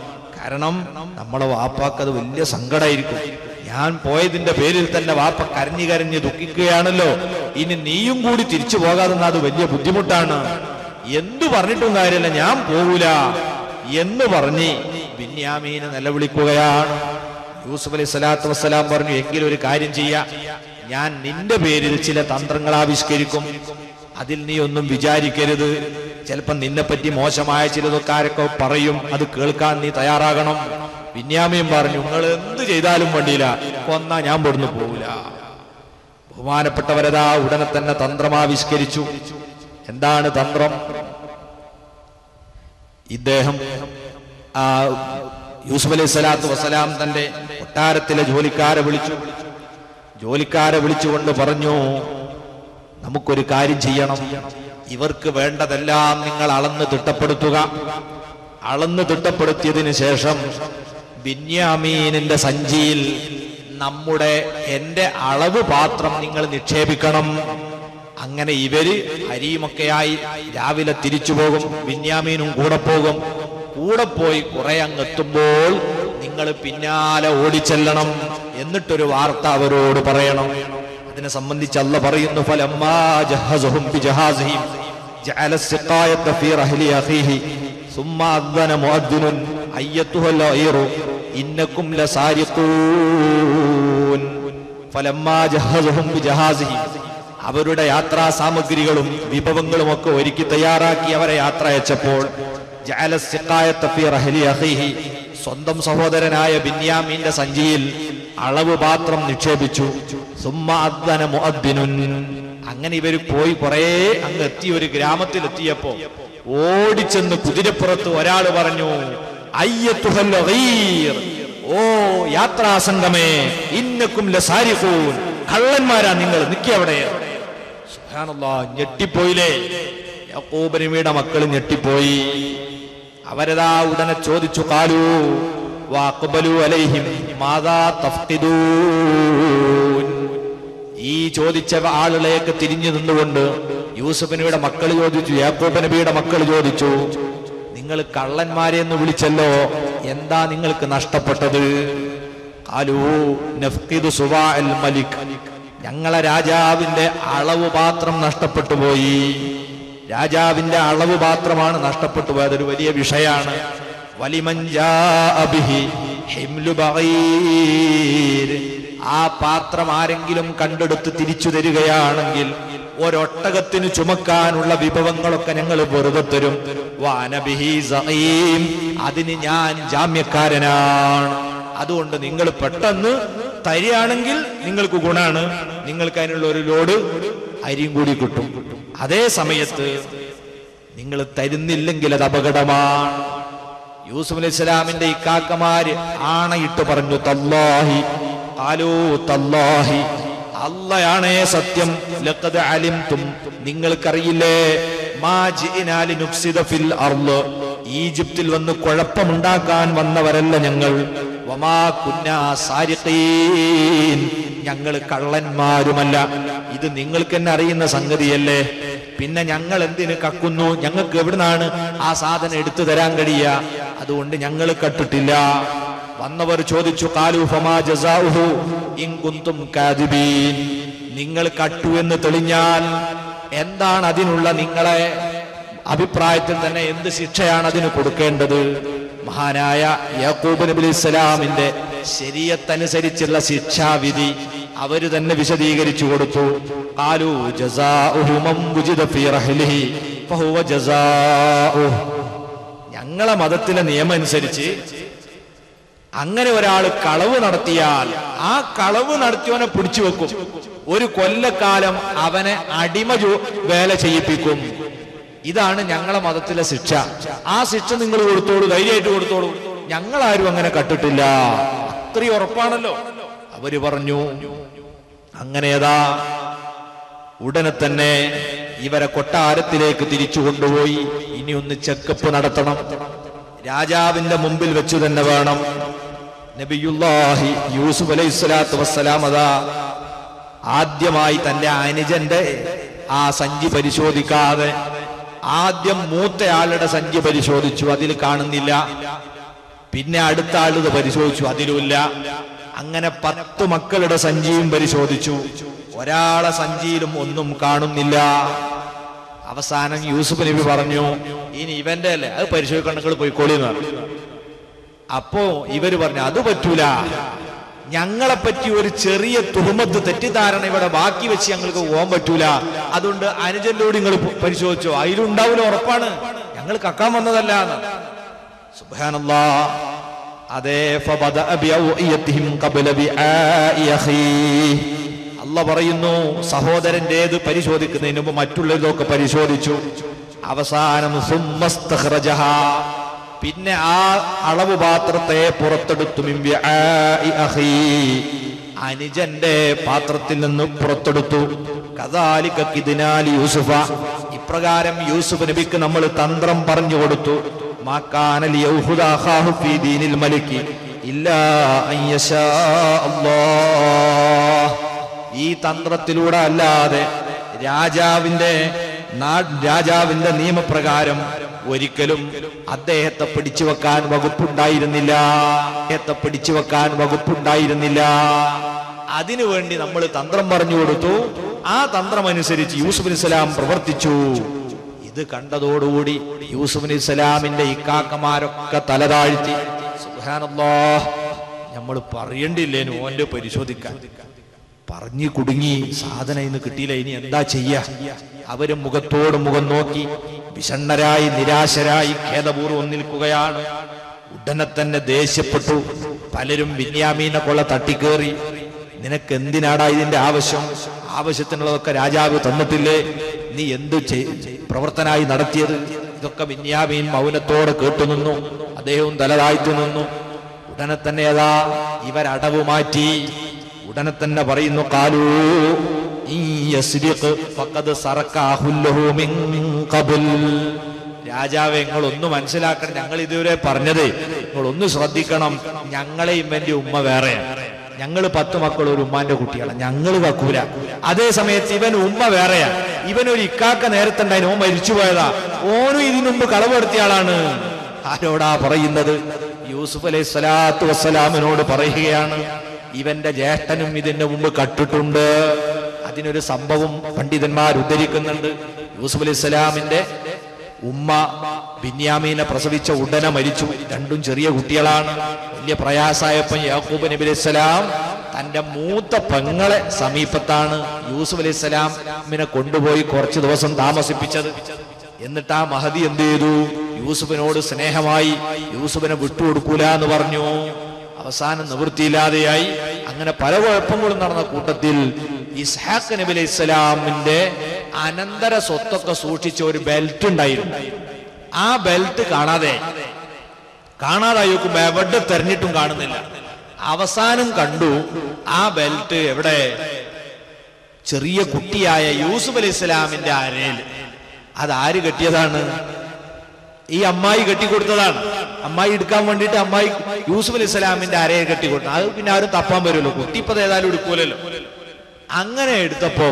കാരണം നമ്മളെ വാപ്പാക്ക് അത് വലിയ സങ്കടമായിരിക്കും ഞാൻ പോയതിന്റെ പേരിൽ തന്നെ വാപ്പ കരഞ്ഞു കരഞ്ഞ് ദുഃഖിക്കുകയാണല്ലോ ഇനി നീയും കൂടി തിരിച്ചു പോകാതെ അത് വലിയ ബുദ്ധിമുട്ടാണ് എന്തു പറഞ്ഞിട്ടും കാര്യമില്ല ഞാൻ പോകൂല എന്ന് പറഞ്ഞ് ബിന്യാമീനെ നിലവിളിക്കുകയാണ് യൂസുഫ് അലൈഹി സ്വലാത്തു വസ്സലാം പറഞ്ഞു എങ്കിലും ഒരു കാര്യം ചെയ്യാം ഞാൻ നിന്റെ പേരിൽ ചില തന്ത്രങ്ങൾ ആവിഷ്കരിക്കും അതിൽ നീ ഒന്നും വിചാരിക്കരുത് ചിലപ്പം നിന്നെ പറ്റി മോശമായ ചിലതൊക്കെ ആരൊക്കെ പറയും അത് കേൾക്കാൻ നീ തയ്യാറാകണം ബിന്യാമിയും പറഞ്ഞു നിങ്ങൾ എന്ത് ചെയ്താലും വേണ്ടിയില്ല കൊന്നാ ഞാൻ പെടുന്നു പോവില്ല ബഹുമാനപ്പെട്ടവരതാ ഉടനെ തന്നെ തന്ത്രമാവിഷ്കരിച്ചു എന്താണ് തന്ത്രം ഇദ്ദേഹം ആ യൂസുഫ് അലൈഹി സ്വലാത്തു വസ്സലാം തന്റെ കൊട്ടാരത്തിലെ ജോലിക്കാരെ വിളിച്ചു ജോലിക്കാരെ വിളിച്ചുകൊണ്ട് പറഞ്ഞു നമുക്കൊരു കാര്യം ചെയ്യണം ഇവർക്ക് വേണ്ടതെല്ലാം നിങ്ങൾ അളന്ന് തിട്ടപ്പെടുത്തുക അളന്ന് തിട്ടപ്പെടുത്തിയതിനു ശേഷം ബിന്യാമീനിന്റെ സഞ്ചിയിൽ നമ്മുടെ എന്റെ അളവ് പാത്രം നിങ്ങൾ നിക്ഷേപിക്കണം അങ്ങനെ ഇവര് അരിയുമൊക്കെയായി രാവിലെ തിരിച്ചു പോകും ബിന്യാമീനും കൂടെ പോകും കൂടെ പോയി കുറെ അങ്ങെത്തുമ്പോൾ നിങ്ങൾ പിന്നാലെ ഓടിച്ചെല്ലണം എന്നിട്ടൊരു വാർത്ത അവരോട് പറയണം അതിനെ സംബന്ധിച്ച് അല്ല പറയുന്നു ഫലമ്മാ ജഹസഹും ബിജഹാസിഹിം ജഅല السقاية في رحل أخيه ثم أذن مؤذن أيتها العير إنكم لسارقون فلما جهزهم بجهازهم അവരുടെ യാത്രാ സാമഗ്രികളും വിഭവങ്ങളും ഒക്കെ ഒരുക്കി തയ്യാറാക്കി അവരെ യാത്ര അയച്ചപ്പോൾ ജഅല السقاية في رحل أخيه സ്വന്തം സഹോദരനായ ബിന്യാമീന്റെ സഞ്ചിയിൽ അളവ് പാത്രം നിക്ഷേപിച്ചു സുമ്മ അദ്ദന മുഅദ്ദിനുൻ അങ്ങനെ ഇവർ പോയി കുറേ അങ്ങ് എത്തി ഒരു ഗ്രാമത്തിൽ എത്തിയപ്പോ ഓടിച്ചെന്ന് കുതിരപ്പുറത്ത് ഒരാൾ പറഞ്ഞു അയ്യത്തുഹൽ ഗീർ. ഓ യാത്രാസംഗമേ ഇന്നക്കും ലസാരിഖൂൻ കള്ളന്മാരാ നിങ്ങൾ നിക്കി അവിടെ സുബ്ഹാനല്ലാ ഞെട്ടിപ്പോയില്ലേ യാക്കൂബ് നബിയുടെ മക്കൾ ഞെട്ടിപ്പോയി അവരതാ ഉടനെ ചോദിച്ചു കാലു വാക്കുബലു അലൈഹിം മാതാ തഫ്കിദൂൻ ഈ ചോദിച്ച ആളുകളെയൊക്കെ തിരിഞ്ഞു നിന്നുകൊണ്ട് യൂസഫ് നബിയുടെ മക്കൾ ചോദിച്ചു യാക്കൂബ് നബിയുടെ മക്കൾ ചോദിച്ചു നിങ്ങൾ കള്ളന്മാരെ എന്ന് വിളിച്ചല്ലോ എന്താ നിങ്ങൾക്ക് നഷ്ടപ്പെട്ടത് കാലൂ നഫ്കിദു സുവാ അൽ മലിക് ഞങ്ങളെ രാജാവിന്റെ അളവ് പാത്രം നഷ്ടപ്പെട്ടു പോയി രാജാവിന്റെ അളവ് പാത്രമാണ് നഷ്ടപ്പെട്ടു പോയത് ഒരു വലിയ വിഷയാണ് വലിമൻ ജാഅ ബിഹി ഹിംലു ബഗീർ. ആ പാത്രം ആരെങ്കിലും കണ്ടെടുത്ത് തിരിച്ചു തരികയാണെങ്കിൽ ഒരൊട്ടകത്തിന് ചുമക്കാനുള്ള വിഭവങ്ങളൊക്കെ ഞങ്ങൾ വെറുതെ തരും വാനബിഹി സഖീം. അതിന് ഞാൻ ജാമ്യക്കാരനാണ് അതുകൊണ്ട് നിങ്ങൾ പെട്ടെന്ന് തരികയാണെങ്കിൽ നിങ്ങൾക്ക് ഗുണാണ് നിങ്ങൾക്ക് അതിനുള്ള ഒരു ലോഡ് അരിയും കൂടി കിട്ടും അതേ സമയത്ത് നിങ്ങൾ തരുന്നില്ലെങ്കിൽ അത് അപകടമാണ് യൂസുഫ് അലൈഹി സ്വലാമിന്റെ ഇക്കാക്കമാര് ആണയിട്ട് പറഞ്ഞു തല്ലാഹി കാലോ തല്ലാഹി അല്ലയാണേ സത്യം ലഖദ് അലിംതും നിങ്ങൾക്കറിയില്ലേ മാ ജിഇനാ ലിനുഫ്സിദ ഫിൽ അർള് ഈജിപ്തിൽ വന്ന് കുഴപ്പമുണ്ടാക്കാൻ വന്നവരല്ല ഞങ്ങൾ വമാ കുന്നാ സാരിഖീൻ ഞങ്ങൾ കള്ളന്മാരുമല്ല ഇത് നിങ്ങൾക്ക് തന്നെ അറിയുന്ന സംഗതിയല്ലേ പിന്നെ ഞങ്ങൾ എന്തിന് കക്കുന്നു ഞങ്ങൾക്ക് എവിടുന്നാണ് ആ സാധനം എടുത്തു തരാൻ കഴിയുക അതുകൊണ്ട് ഞങ്ങൾ കട്ടിട്ടില്ല വന്നവർ ചോദിച്ചു കാലു ഫമാ ജസാഉഹു ഇൻ കുന്തും കാദിബീൻ നിങ്ങൾ കട്ടു എന്ന് തെളിഞ്ഞാൽ എന്താണ് അതിനുള്ള നിങ്ങളെ അഭിപ്രായത്തിൽ തന്നെ എന്ത് ശിക്ഷയാണ് അതിന് കൊടുക്കേണ്ടത് മഹാനായ യാക്കൂബ് നബി ഇസ്ലാമിന്റെ ശരീരത്തനുസരിച്ചുള്ള ശിക്ഷാവിധി അവര് തന്നെ വിശദീകരിച്ചു കൊടുത്തു കാലു ജസാഉഹു മൻ വുജിദ ഫീ റഹ്ലിഹി ഫഹുവ ജസാഉഹു ഞങ്ങളെ മതത്തിലെ നിയമം അനുസരിച്ച് അങ്ങനെ ഒരാൾ കളവ് നടത്തിയാൽ ആ കളവ് നടത്തിയവനെ പിടിച്ചു വെക്കും ഒരു കൊല്ലക്കാലം അവനെ അടിമ ജോ- വേല ചെയ്യിപ്പിക്കും ഇതാണ് ഞങ്ങളെ മതത്തിലെ ശിക്ഷ ആ ശിക്ഷ നിങ്ങൾ കൊടുത്തോളൂ ധൈര്യമായിട്ട് കൊടുത്തോളൂ ഞങ്ങൾ ആരും അങ്ങനെ കട്ടിട്ടില്ല അത്രയും ഉറപ്പാണല്ലോ അവര് പറഞ്ഞു അങ്ങനെ ഏതാ ഉടനെ തന്നെ ഇവരെ കൊട്ടാരത്തിലേക്ക് തിരിച്ചു കൊണ്ടുപോയി ഇനി ഒന്ന് ചെക്കപ്പ് നടത്തണം രാജാവിന്റെ മുമ്പിൽ വെച്ചു തന്നെ വേണം നബിയുല്ലാഹി യൂസുഫ് അലൈഹി സ്വലാത്തു വസ്സലാം അതാ ആദ്യമായി തന്റെ അനുജന്റെ ആ സഞ്ചി പരിശോധിക്കാതെ ആദ്യം മൂത്തയാളുടെ സഞ്ചി പരിശോധിച്ചു അതിൽ കാണുന്നില്ല പിന്നെ അടുത്ത ആൾ ഇത് പരിശോധിച്ചു അതിലുമില്ല അങ്ങനെ പത്ത് മക്കളുടെ സഞ്ചിയും പരിശോധിച്ചു ഒരാളെ സഞ്ചിയിലും ഒന്നും കാണുന്നില്ല അവസാനം യൂസുഫ് നബി പറഞ്ഞു ഇനി ഇവന്റെ അല്ലേ അത് പരിശോധിക്കണം നിങ്ങൾ പോയിക്കോളി എന്ന് പറഞ്ഞു അപ്പോ ഇവര് പറഞ്ഞു അത് പറ്റൂല ഞങ്ങളെ പറ്റി ഒരു ചെറിയ തുഹമത്ത് തെറ്റിദ്ധാരണ ഇവിടെ ബാക്കി വെച്ച് ഞങ്ങൾക്ക് പോകാൻ പറ്റൂല അതുകൊണ്ട് അനുജന്റോട് നിങ്ങൾ പരിശോധിച്ചോ അതിലുണ്ടാവില്ല ഉറപ്പാണ് ഞങ്ങൾ കക്കാൻ വന്നതല്ല എന്ന് സുബ്ഹാനല്ലാ അതെ ഫബദഅ ബിഔഇയതിഹിം ഖബ്ല ബിആഇ അഖീഹ് അല്ല പറയുന്നു സഹോദരന്റേത് പരിശോധിക്കുന്നതിന് മുമ്പ് മറ്റുള്ളതൊക്കെ പരിശോധിച്ചു അവസാനം സുമ്മസ്തഖ്റജഹ. പിന്നെ ആ അളവ് പാത്രത്തെ പുറത്തെടുത്തു മിൻ ബിആഇ അഖീഹ്. അനുജന്റെ പാത്രത്തിൽ നിന്ന് പുറത്തെടുത്തു കദാലിക കിദ്നാലി യൂസുഫ ഇപ്രകാരം യൂസുഫ് നബിക്ക് നമ്മൾ തന്ത്രം പറഞ്ഞു കൊടുത്തു മാ കാന ലിയൗഹുദ അഖാഹു ഫീ ദീനിൽ മലികി ഇല്ലാ അൻ യശാ അല്ലാഹ് ഈ തന്ത്രത്തിലൂടെ അല്ലാതെ രാജാവിന്റെ നാ- രാജാവിന്റെ നിയമപ്രകാരം ഒരിക്കലും അദ്ദേഹത്തെ പിടിച്ചു വെക്കാൻ വകുപ്പുണ്ടായിരുന്നില്ല അദ്ദേഹത്തെ പിടിച്ചു വെക്കാൻ വകുപ്പുണ്ടായിരുന്നില്ല അതിനുവേണ്ടി നമ്മൾ തന്ത്രം പറഞ്ഞു കൊടുത്തു ആ തന്ത്രം അനുസരിച്ച് യൂസുഫ് അലൈഹി സ്വലാം പ്രവർത്തിച്ചു ഇത് കണ്ടതോടുകൂടി യൂസുഫ് അലൈഹി സ്വലാമിന്റെ ഇക്കാക്കമാരൊക്കെ തലതാഴ്ത്തി സുബ്ഹാനല്ലാഹ് നമ്മൾ പറയണ്ടില്ലേനു ഓന്റെ പരിശോധിക്കാൻ പറഞ്ഞു കുടുങ്ങി സാധനം ഇന്ന് കിട്ടിയില്ല ഇനി എന്താ ചെയ്യ അവര് മുഖത്തോട് മുഖം നോക്കി വിഷണ്ണരായി നിരാശരായി ഖേദപൂർവ്വം നിൽക്കുകയാണ് ഉടനെ തന്നെ ദേഷ്യപ്പെട്ടു പലരും ബിന്യാമീനെ കൊള്ള തട്ടിക്കേറി നിനക്ക് എന്തിനാടാ ഇതിന്റെ ആവശ്യം ആവശ്യത്തിനുള്ളതൊക്കെ രാജാവ് തന്നിട്ടില്ലേ നീ എന്ത് ചെയ്- പ്രവർത്തനായി നടത്തിയത് ഇതൊക്കെ ബിന്യാമീൻ മൗനത്തോടെ കേട്ടുനിന്നു അദ്ദേഹവും തലതാഴ്ത്തു നിന്നു ഉടനെ തന്നെ ഏതാ ഇവരടവ് മാറ്റി ഉടനെ തന്നെ പറയുന്നു കാലൂ ഈ യസ്രിഖ് ഫഖദ് സറഖാഹു ലഹു മിൻ ഖബൽ. രാജാവെ നിങ്ങൾ ഒന്ന് മനസ്സിലാക്കണം ഞങ്ങൾ ഇതുവരെ പറഞ്ഞത് നിങ്ങൾ ഒന്ന് ശ്രദ്ധിക്കണം ഞങ്ങളെ ഇവന്റെ ഉമ്മ വേറെയാണ് ഞങ്ങൾ പത്ത് മക്കൾ ഒരു ഉമ്മാന്റെ കുട്ടികളാണ് ഞങ്ങൾ വെക്കൂല അതേ സമയത്ത് ഇവൻ ഉമ്മ വേറെയാണ് ഇവൻ ഒരു ഇക്കാക്ക നേരത്തെ ഉണ്ടായിരുന്നു ഓൻ മരിച്ചു പോയതാ ഓനും ഇതിനു മുമ്പ് കളവെടുത്തിയ ആളാണ് ആരോടാ പറയുന്നത് യൂസുഫ് അലൈഹി സ്വലാത്തു വസ്സലാമിനോട് പറയുകയാണ് ഇവന്റെ ജ്യേഷ്ഠനും ഇതിന് മുമ്പ് കട്ടിട്ടുണ്ട് അതിനൊരു സംഭവം പണ്ഡിതന്മാർ ഉദ്ധരിക്കുന്നുണ്ട് യൂസുഫ് അലൈഹി സ്വലാമിന്റെ ഉമ്മ ബിന്യാമീനെ പ്രസവിച്ച ഉടനെ മരിച്ചു രണ്ടും ചെറിയ കുട്ടികളാണ് വലിയ പ്രയാസായപ്പം യാക്കൂബ് നബി അലൈഹി സ്വലാം തന്റെ മൂത്ത പെങ്ങളെ സമീപത്താണ് യൂസുഫ് അലൈഹി സ്വലാമിനെ കൊണ്ടുപോയി കുറച്ച് ദിവസം താമസിപ്പിച്ചത് എന്നിട്ട് ആ മഹതി എന്ത് ചെയ്തു യൂസുഫിനോട് സ്നേഹമായി യൂസുഫിനെ വിട്ടുകൊടുക്കൂല എന്ന് പറഞ്ഞു അവസാനം നിവൃത്തിയില്ലാതെയായി അങ്ങനെ പല കുഴപ്പങ്ങളും നടന്ന കൂട്ടത്തിൽ ഇസ്ഹാഖ് നബി അലൈഹി ഇസ്ലാമിന്റെ അനന്തര സ്വത്തൊക്കെ സൂക്ഷിച്ച ഒരു ബെൽറ്റ് ഉണ്ടായിരുന്നു ആ ബെൽറ്റ് കാണാതെ കാണാതായി നോക്കുമ്പോ എവിടെ തെരഞ്ഞിട്ടും കാണുന്നില്ല അവസാനം കണ്ടു ആ ബെൽറ്റ് എവിടെ ചെറിയ കുട്ടിയായ യൂസുഫ് അലൈഹി ഇസ്ലാമിന്റെ അരയിൽ അത് ആര് കെട്ടിയതാണ് ഈ അമ്മായി കെട്ടിക്കൊടുത്തതാണ് അമ്മായി എടുക്കാൻ വേണ്ടിയിട്ട് അമ്മായി യൂസുഫ് അലൈഹി സ്വലാമിന്റെ അരയെ കെട്ടിക്കൊടുത്തു അത് പിന്നെ ആരും തപ്പാൻ വരുമല്ലോ കുട്ടിപ്പത് ഏതായാലും എടുക്കൂലല്ലോ അങ്ങനെ എടുത്തപ്പോ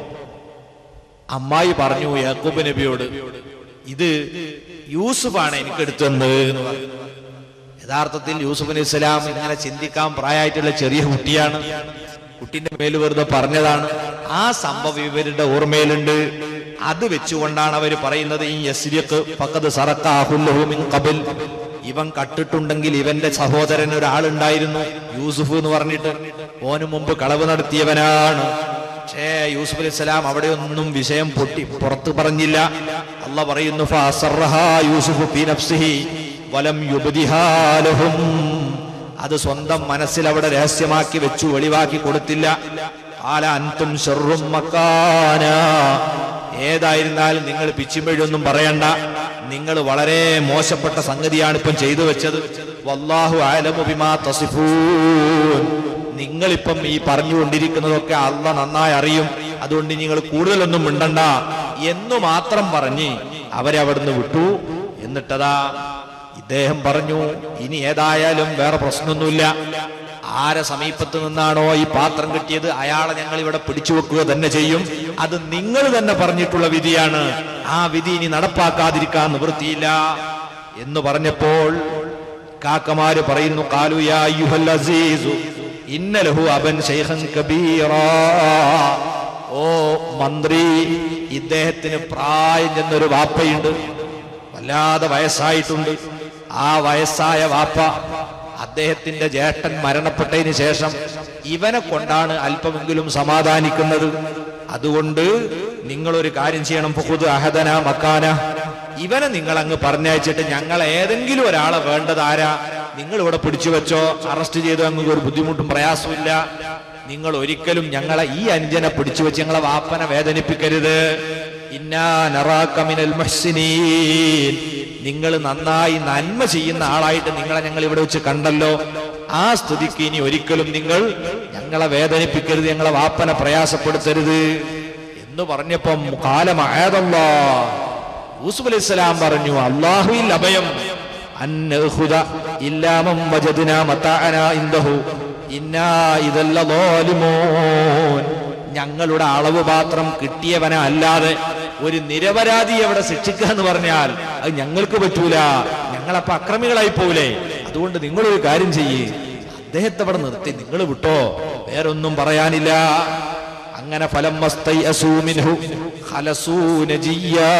അമ്മായി പറഞ്ഞു യാക്കൂബ് നബിയോട് ഇത് യൂസുഫാണ് എനിക്ക് എടുത്തത് എന്ന് പറഞ്ഞു യഥാർത്ഥത്തിൽ യൂസുഫ് അലൈഹി സ്വലാം ഇങ്ങനെ ചിന്തിക്കാൻ പ്രായമായിട്ടുള്ള ചെറിയ കുട്ടിയാണ് കുട്ടിന്റെ മേൽ വെറുതെ പറഞ്ഞതാണ് ആ സംഭവം ഇവരുടെ ഓർമ്മയിലുണ്ട് അത് വെച്ചുകൊണ്ടാണ് അവർ പറയുന്നത് ഈ യസ്രിയക്ക് പക്കത് സറക്കാഹുല്ലഹു മിൻ ഖബൽ ഇവൻ കട്ടിട്ടുണ്ടെങ്കിൽ ഇവന്റെ സഹോദരൻ ഒരാളുണ്ടായിരുന്നു യൂസുഫ് എന്ന് പറഞ്ഞിട്ട് ഓന് മുമ്പ് കളവ് നടത്തിയവനാണ് പക്ഷേ യൂസുഫ് അലൈഹി സ്വലാം അവിടെ ഒന്നും വിഷയം പൊട്ടി പുറത്തു പറഞ്ഞില്ല അല്ല പറയുന്നു ഫഅസറഹാ യൂസുഫ് ഫീ നഫ്സിഹി വലം യുബ്ദിഹാ ലഹും അത് സ്വന്തം മനസ്സിൽ അവിടെ രഹസ്യമാക്കി വെച്ചു വെളിവാക്കി കൊടുത്തില്ല ആല അൻതും ഷർറും മക്കാന ഏതായിരുന്നാലും നിങ്ങൾ പിച്ചുമ്പഴൊന്നും പറയണ്ട നിങ്ങൾ വളരെ മോശപ്പെട്ട സംഗതിയാണ് ഇപ്പം ചെയ്തു വെച്ചത് വല്ലാഹു ആലമു ബിമാ തസിഫൂൻ നിങ്ങളിപ്പം ഈ പറഞ്ഞുകൊണ്ടിരിക്കുന്നതൊക്കെ അല്ല നന്നായി അറിയും അതുകൊണ്ട് നിങ്ങൾ കൂടുതലൊന്നും മിണ്ടണ്ട എന്നു മാത്രം പറഞ്ഞ് അവരെ അവിടുന്ന് വിട്ടു എന്നിട്ടതാ ഇദ്ദേഹം പറഞ്ഞു ഇനി ഏതായാലും വേറെ പ്രശ്നമൊന്നുമില്ല ആരെ സമീപത്ത് നിന്നാണോ ഈ പാത്രം കിട്ടിയത് അയാളെ ഞങ്ങൾ ഇവിടെ പിടിച്ചു വെക്കുക തന്നെ ചെയ്യും അത് നിങ്ങൾ തന്നെ പറഞ്ഞിട്ടുള്ള വിധിയാണ് ആ വിധി ഇനി നടപ്പാക്കാതിരിക്കാൻ നിവൃത്തിയില്ല എന്ന് പറഞ്ഞപ്പോൾ കാക്കമാര് പറയുന്നു കാലു യാ അയ്യുഹൽ അസീസു ഇന്ന ലഹു അബൻ ശൈഖൻ കബീറാ ഓ മന്ത്രി ഇദ്ദേഹത്തിന് പ്രായം ചെന്നൊരു വാപ്പയുണ്ട് വല്ലാതെ വയസ്സായിട്ടുണ്ട് ആ വയസ്സായ വാപ്പ അദ്ദേഹത്തിന്റെ ജ്യേഷ്ഠൻ മരണപ്പെട്ടതിന് ശേഷം ഇവനെ കൊണ്ടാണ് അല്പമെങ്കിലും സമാധാനിക്കുന്നത് അതുകൊണ്ട് നിങ്ങളൊരു കാര്യം ചെയ്യണം പുഹുദ് അഹദന മക്കാന ഇവനെ നിങ്ങൾ അങ്ങ് പറഞ്ഞയച്ചിട്ട് ഞങ്ങൾ ഏതെങ്കിലും ഒരാളെ വേണ്ടത് ആരാ നിങ്ങൾ ഇവിടെ പിടിച്ചു വെച്ചോ അറസ്റ്റ് ചെയ്തോ അങ്ങ് ഒരു ബുദ്ധിമുട്ടും പ്രയാസമില്ല നിങ്ങൾ ഒരിക്കലും ഞങ്ങളെ ഈ അനുജനെ പിടിച്ചു വെച്ച് ഞങ്ങളെ വാപ്പനെ വേദനിപ്പിക്കരുത് ഇന്നാ നറാക മിനൽ മുഹ്സിനീൻ നിങ്ങൾ നന്നായി നന്മ ചെയ്യുന്ന ആളായിട്ട് നിങ്ങളെ ഞങ്ങൾ ഇവിടെ വെച്ച് കണ്ടല്ലോ ആ സ്ഥിതിക്ക് ഇനി ഒരിക്കലും നിങ്ങൾ ഞങ്ങളെ വേദനിപ്പിക്കരുത് ഞങ്ങളെ വാപ്പനെ പ്രയാസപ്പെടുത്തരുത് എന്ന് പറഞ്ഞപ്പം കാലമായതല്ലോ യൂസുഫ് അലൈഹി സ്വലാം പറഞ്ഞു അള്ളാഹുവിൽ അഭയം അൻ നഅഖുദ ഇല്ലാ മൻ വജദ്നാ മതാഅനാ ഇൻദഹു ഇന്നാ ഇദല്ല ളാലിമൂൻ ഞങ്ങളുടെ അളവ് പാത്രം കിട്ടിയവനെ അല്ലാതെ ഒരു നിരപരാധി അവിടെ ശിക്ഷിക്കുക എന്ന് പറഞ്ഞാൽ അത് ഞങ്ങൾക്ക് പറ്റൂല ഞങ്ങളപ്പോ അക്രമികളായി പോവില്ലേ അതുകൊണ്ട് നിങ്ങളൊരു കാര്യം ചെയ്യേ അദ്ദേഹത്തെ അവിടെ നിർത്തി നിങ്ങൾ വിട്ടോ വേറൊന്നും പറയാനില്ല അങ്ങനെ ഫലം മിൻഹു ഖലസൂ നജിയ്യാ.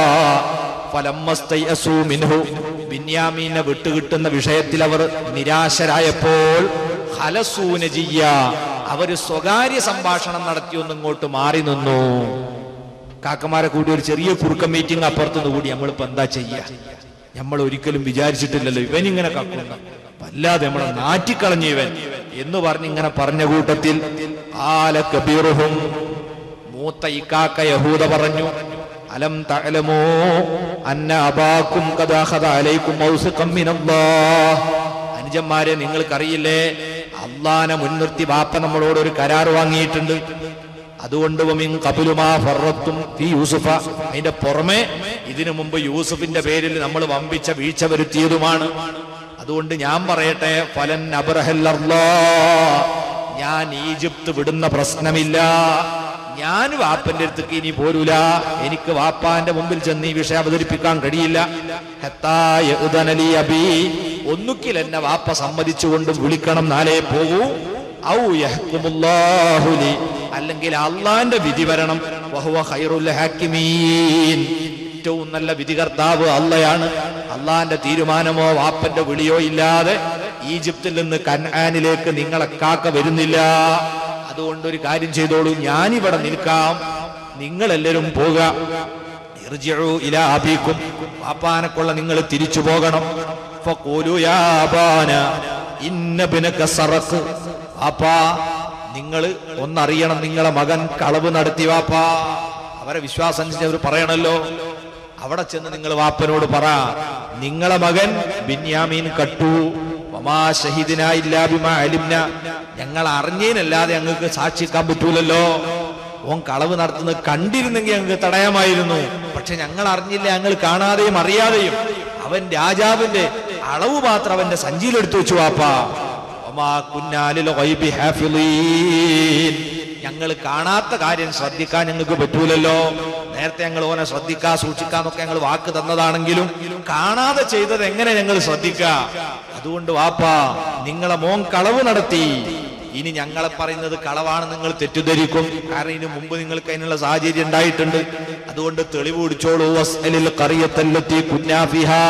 ഫലമ്മസ്തൈഅസൂ മിൻഹു. ബിന്യാമീനെ വിട്ടുകിട്ടുന്ന വിഷയത്തിൽ അവർ നിരാശരായപ്പോൾ ഖലസൂ നജിയ്യാ. അവര് സ്വകാര്യ സംഭാഷണം നടത്തി ഒന്ന് ഇങ്ങോട്ട് മാറി നിന്നു കാക്കമാരെ കൂടി ഒരു ചെറിയ കുറുക്ക മീറ്റിംഗ് അപ്പുറത്തുനിന്ന് കൂടി നമ്മളിപ്പോ എന്താ ചെയ്യാ നമ്മൾ ഒരിക്കലും വിചാരിച്ചിട്ടില്ലല്ലോ ഇവൻ ഇങ്ങനെ കക്കുന്ന വല്ലാതെ നമ്മളെ നാറ്റിക്കളഞ്ഞു ഇവൻ എന്ന് പറഞ്ഞ് ഇങ്ങനെ പറഞ്ഞ കൂട്ടത്തിൽ ആല കബീറുഹും മൂത്ത ഇക്കാക്ക യഹൂദ പറഞ്ഞു അലം തഅലമോ അന്ന അബാക്കും കഥാഹത അലൈക്കും മൗസിഖം മിനല്ലാഹ് അനുജന്മാരെ നിങ്ങൾക്കറിയില്ലേ അള്ളാനെ മുൻനിർത്തി ബാപ്പ നമ്മളോട് ഒരു കരാർ വാങ്ങിയിട്ടുണ്ട് അതുകൊണ്ട് വമിൻ കപിലുമാ ഫറത്തും ഫീ യൂസുഫ അതിന്റെ പുറമെ ഇതിനു മുമ്പ് യൂസുഫിന്റെ പേരിൽ നമ്മൾ വമ്പിച്ച വീഴ്ച വരുത്തിയതുമാണ് അതുകൊണ്ട് ഞാൻ പറയട്ടെ ഫലൻ അബ്രഹല്ലല്ലാ ഞാൻ ഈജിപ്ത് വിടുന്ന പ്രശ്നമില്ല ഞാൻ വാപ്പന്റെ അടുത്തേക്ക് ഇനി പോരൂല എനിക്ക് വാപ്പാന്റെ മുമ്പിൽ ചെന്ന് ഈ വിഷയം അവതരിപ്പിക്കാൻ കഴിയില്ല ഹത്താ യഅ്ദനലി അബീ. ഒന്നുകിൽ എന്നെ വാപ്പ സമ്മതിച്ചുകൊണ്ട് വിളിക്കണം നാലേ പോകൂ ഔ യഹ്കുമുല്ലാഹു ലി. അല്ലെങ്കിൽ അള്ളാന്റെ വിധി വരണം വഹുവ ഖൈറുൽ ഹാക്കിമീൻ ഏറ്റവും നല്ല വിധികർത്താവ് അള്ളയാണ് അള്ളാന്റെ തീരുമാനമോ വാപ്പന്റെ വിളിയോ ഇല്ലാതെ ഈജിപ്തിൽ നിന്ന് കൻആനിലേക്ക് നിങ്ങളെ കാക്ക വരുന്നില്ല അതുകൊണ്ട് ഒരു കാര്യം ചെയ്തോളൂ ഞാനിവിടെ നിൽക്കാം നിങ്ങളെല്ലാവരും പോക ഇർജിഉ ഇലാ അബീക്കും വാപ്പാനക്കുള്ള നിങ്ങൾ തിരിച്ചു പോകണം ഫഖൂലു യാ അബാന ഇന്ന ബിനക സറഖ് വാപ്പാ നിങ്ങൾ ഒന്നറിയണം നിങ്ങളെ മകൻ കളവ് നടത്തി വാപ്പാ അവരെ വിശ്വാസം അനുസരിച്ച് അവർ പറയണല്ലോ അവിടെ ചെന്ന് നിങ്ങൾ വാപ്പനോട് പറ നിങ്ങളെ മകൻ ബിന്യാമീൻ കട്ടു വമാ ഷഹീദിന ഇല്ലാ ബിമാ അലിംന ഞങ്ങൾ അറിഞ്ഞതിനല്ലാതെ ഞങ്ങൾക്ക് സാക്ഷിക്കാൻ പറ്റൂലല്ലോ ഓൻ കളവ് നടത്തുന്നത് കണ്ടിരുന്നെങ്കിൽ ഞങ്ങൾക്ക് തടയാമായിരുന്നു പക്ഷെ ഞങ്ങൾ അറിഞ്ഞില്ല ഞങ്ങൾ കാണാതെയും അറിയാതെയും അവൻ രാജാവിന്റെ അളവ് മാത്രം അവന്റെ സഞ്ചിയിലെടുത്തു വെച്ചു വാപ്പാ വമാ കുന്നാലിൽ ഗൈബി ഹാഫിളീൻ. ഞങ്ങൾ കാണാത്ത കാര്യം ശ്രദ്ധിക്കാൻ ഞങ്ങൾക്ക് പറ്റൂലല്ലോ നേരത്തെ ഞങ്ങൾ ഓനെ ശ്രദ്ധിക്കാ സൂക്ഷിക്കാന്നൊക്കെ ഞങ്ങൾ വാക്ക് തന്നതാണെങ്കിലും കാണാതെ ചെയ്തത് എങ്ങനെ ഞങ്ങൾ ശ്രദ്ധിക്ക അതുകൊണ്ട് വാപ്പാ നിങ്ങളെ മോൻ കളവ് നടത്തി ഇനി ഞങ്ങളെ പറയുന്നത് കളവാണ് നിങ്ങൾ തെറ്റിദ്ധരിക്കും കാരണം ഇതിനു മുമ്പ് നിങ്ങൾക്ക് അതിനുള്ള സാഹചര്യം ഉണ്ടായിട്ടുണ്ട് അതുകൊണ്ട് തെളിവ് പിടിച്ചോളൂ വസ്അലിൽ ഖറിയത്തല്ലത്തി കുന്നാഫിഹാ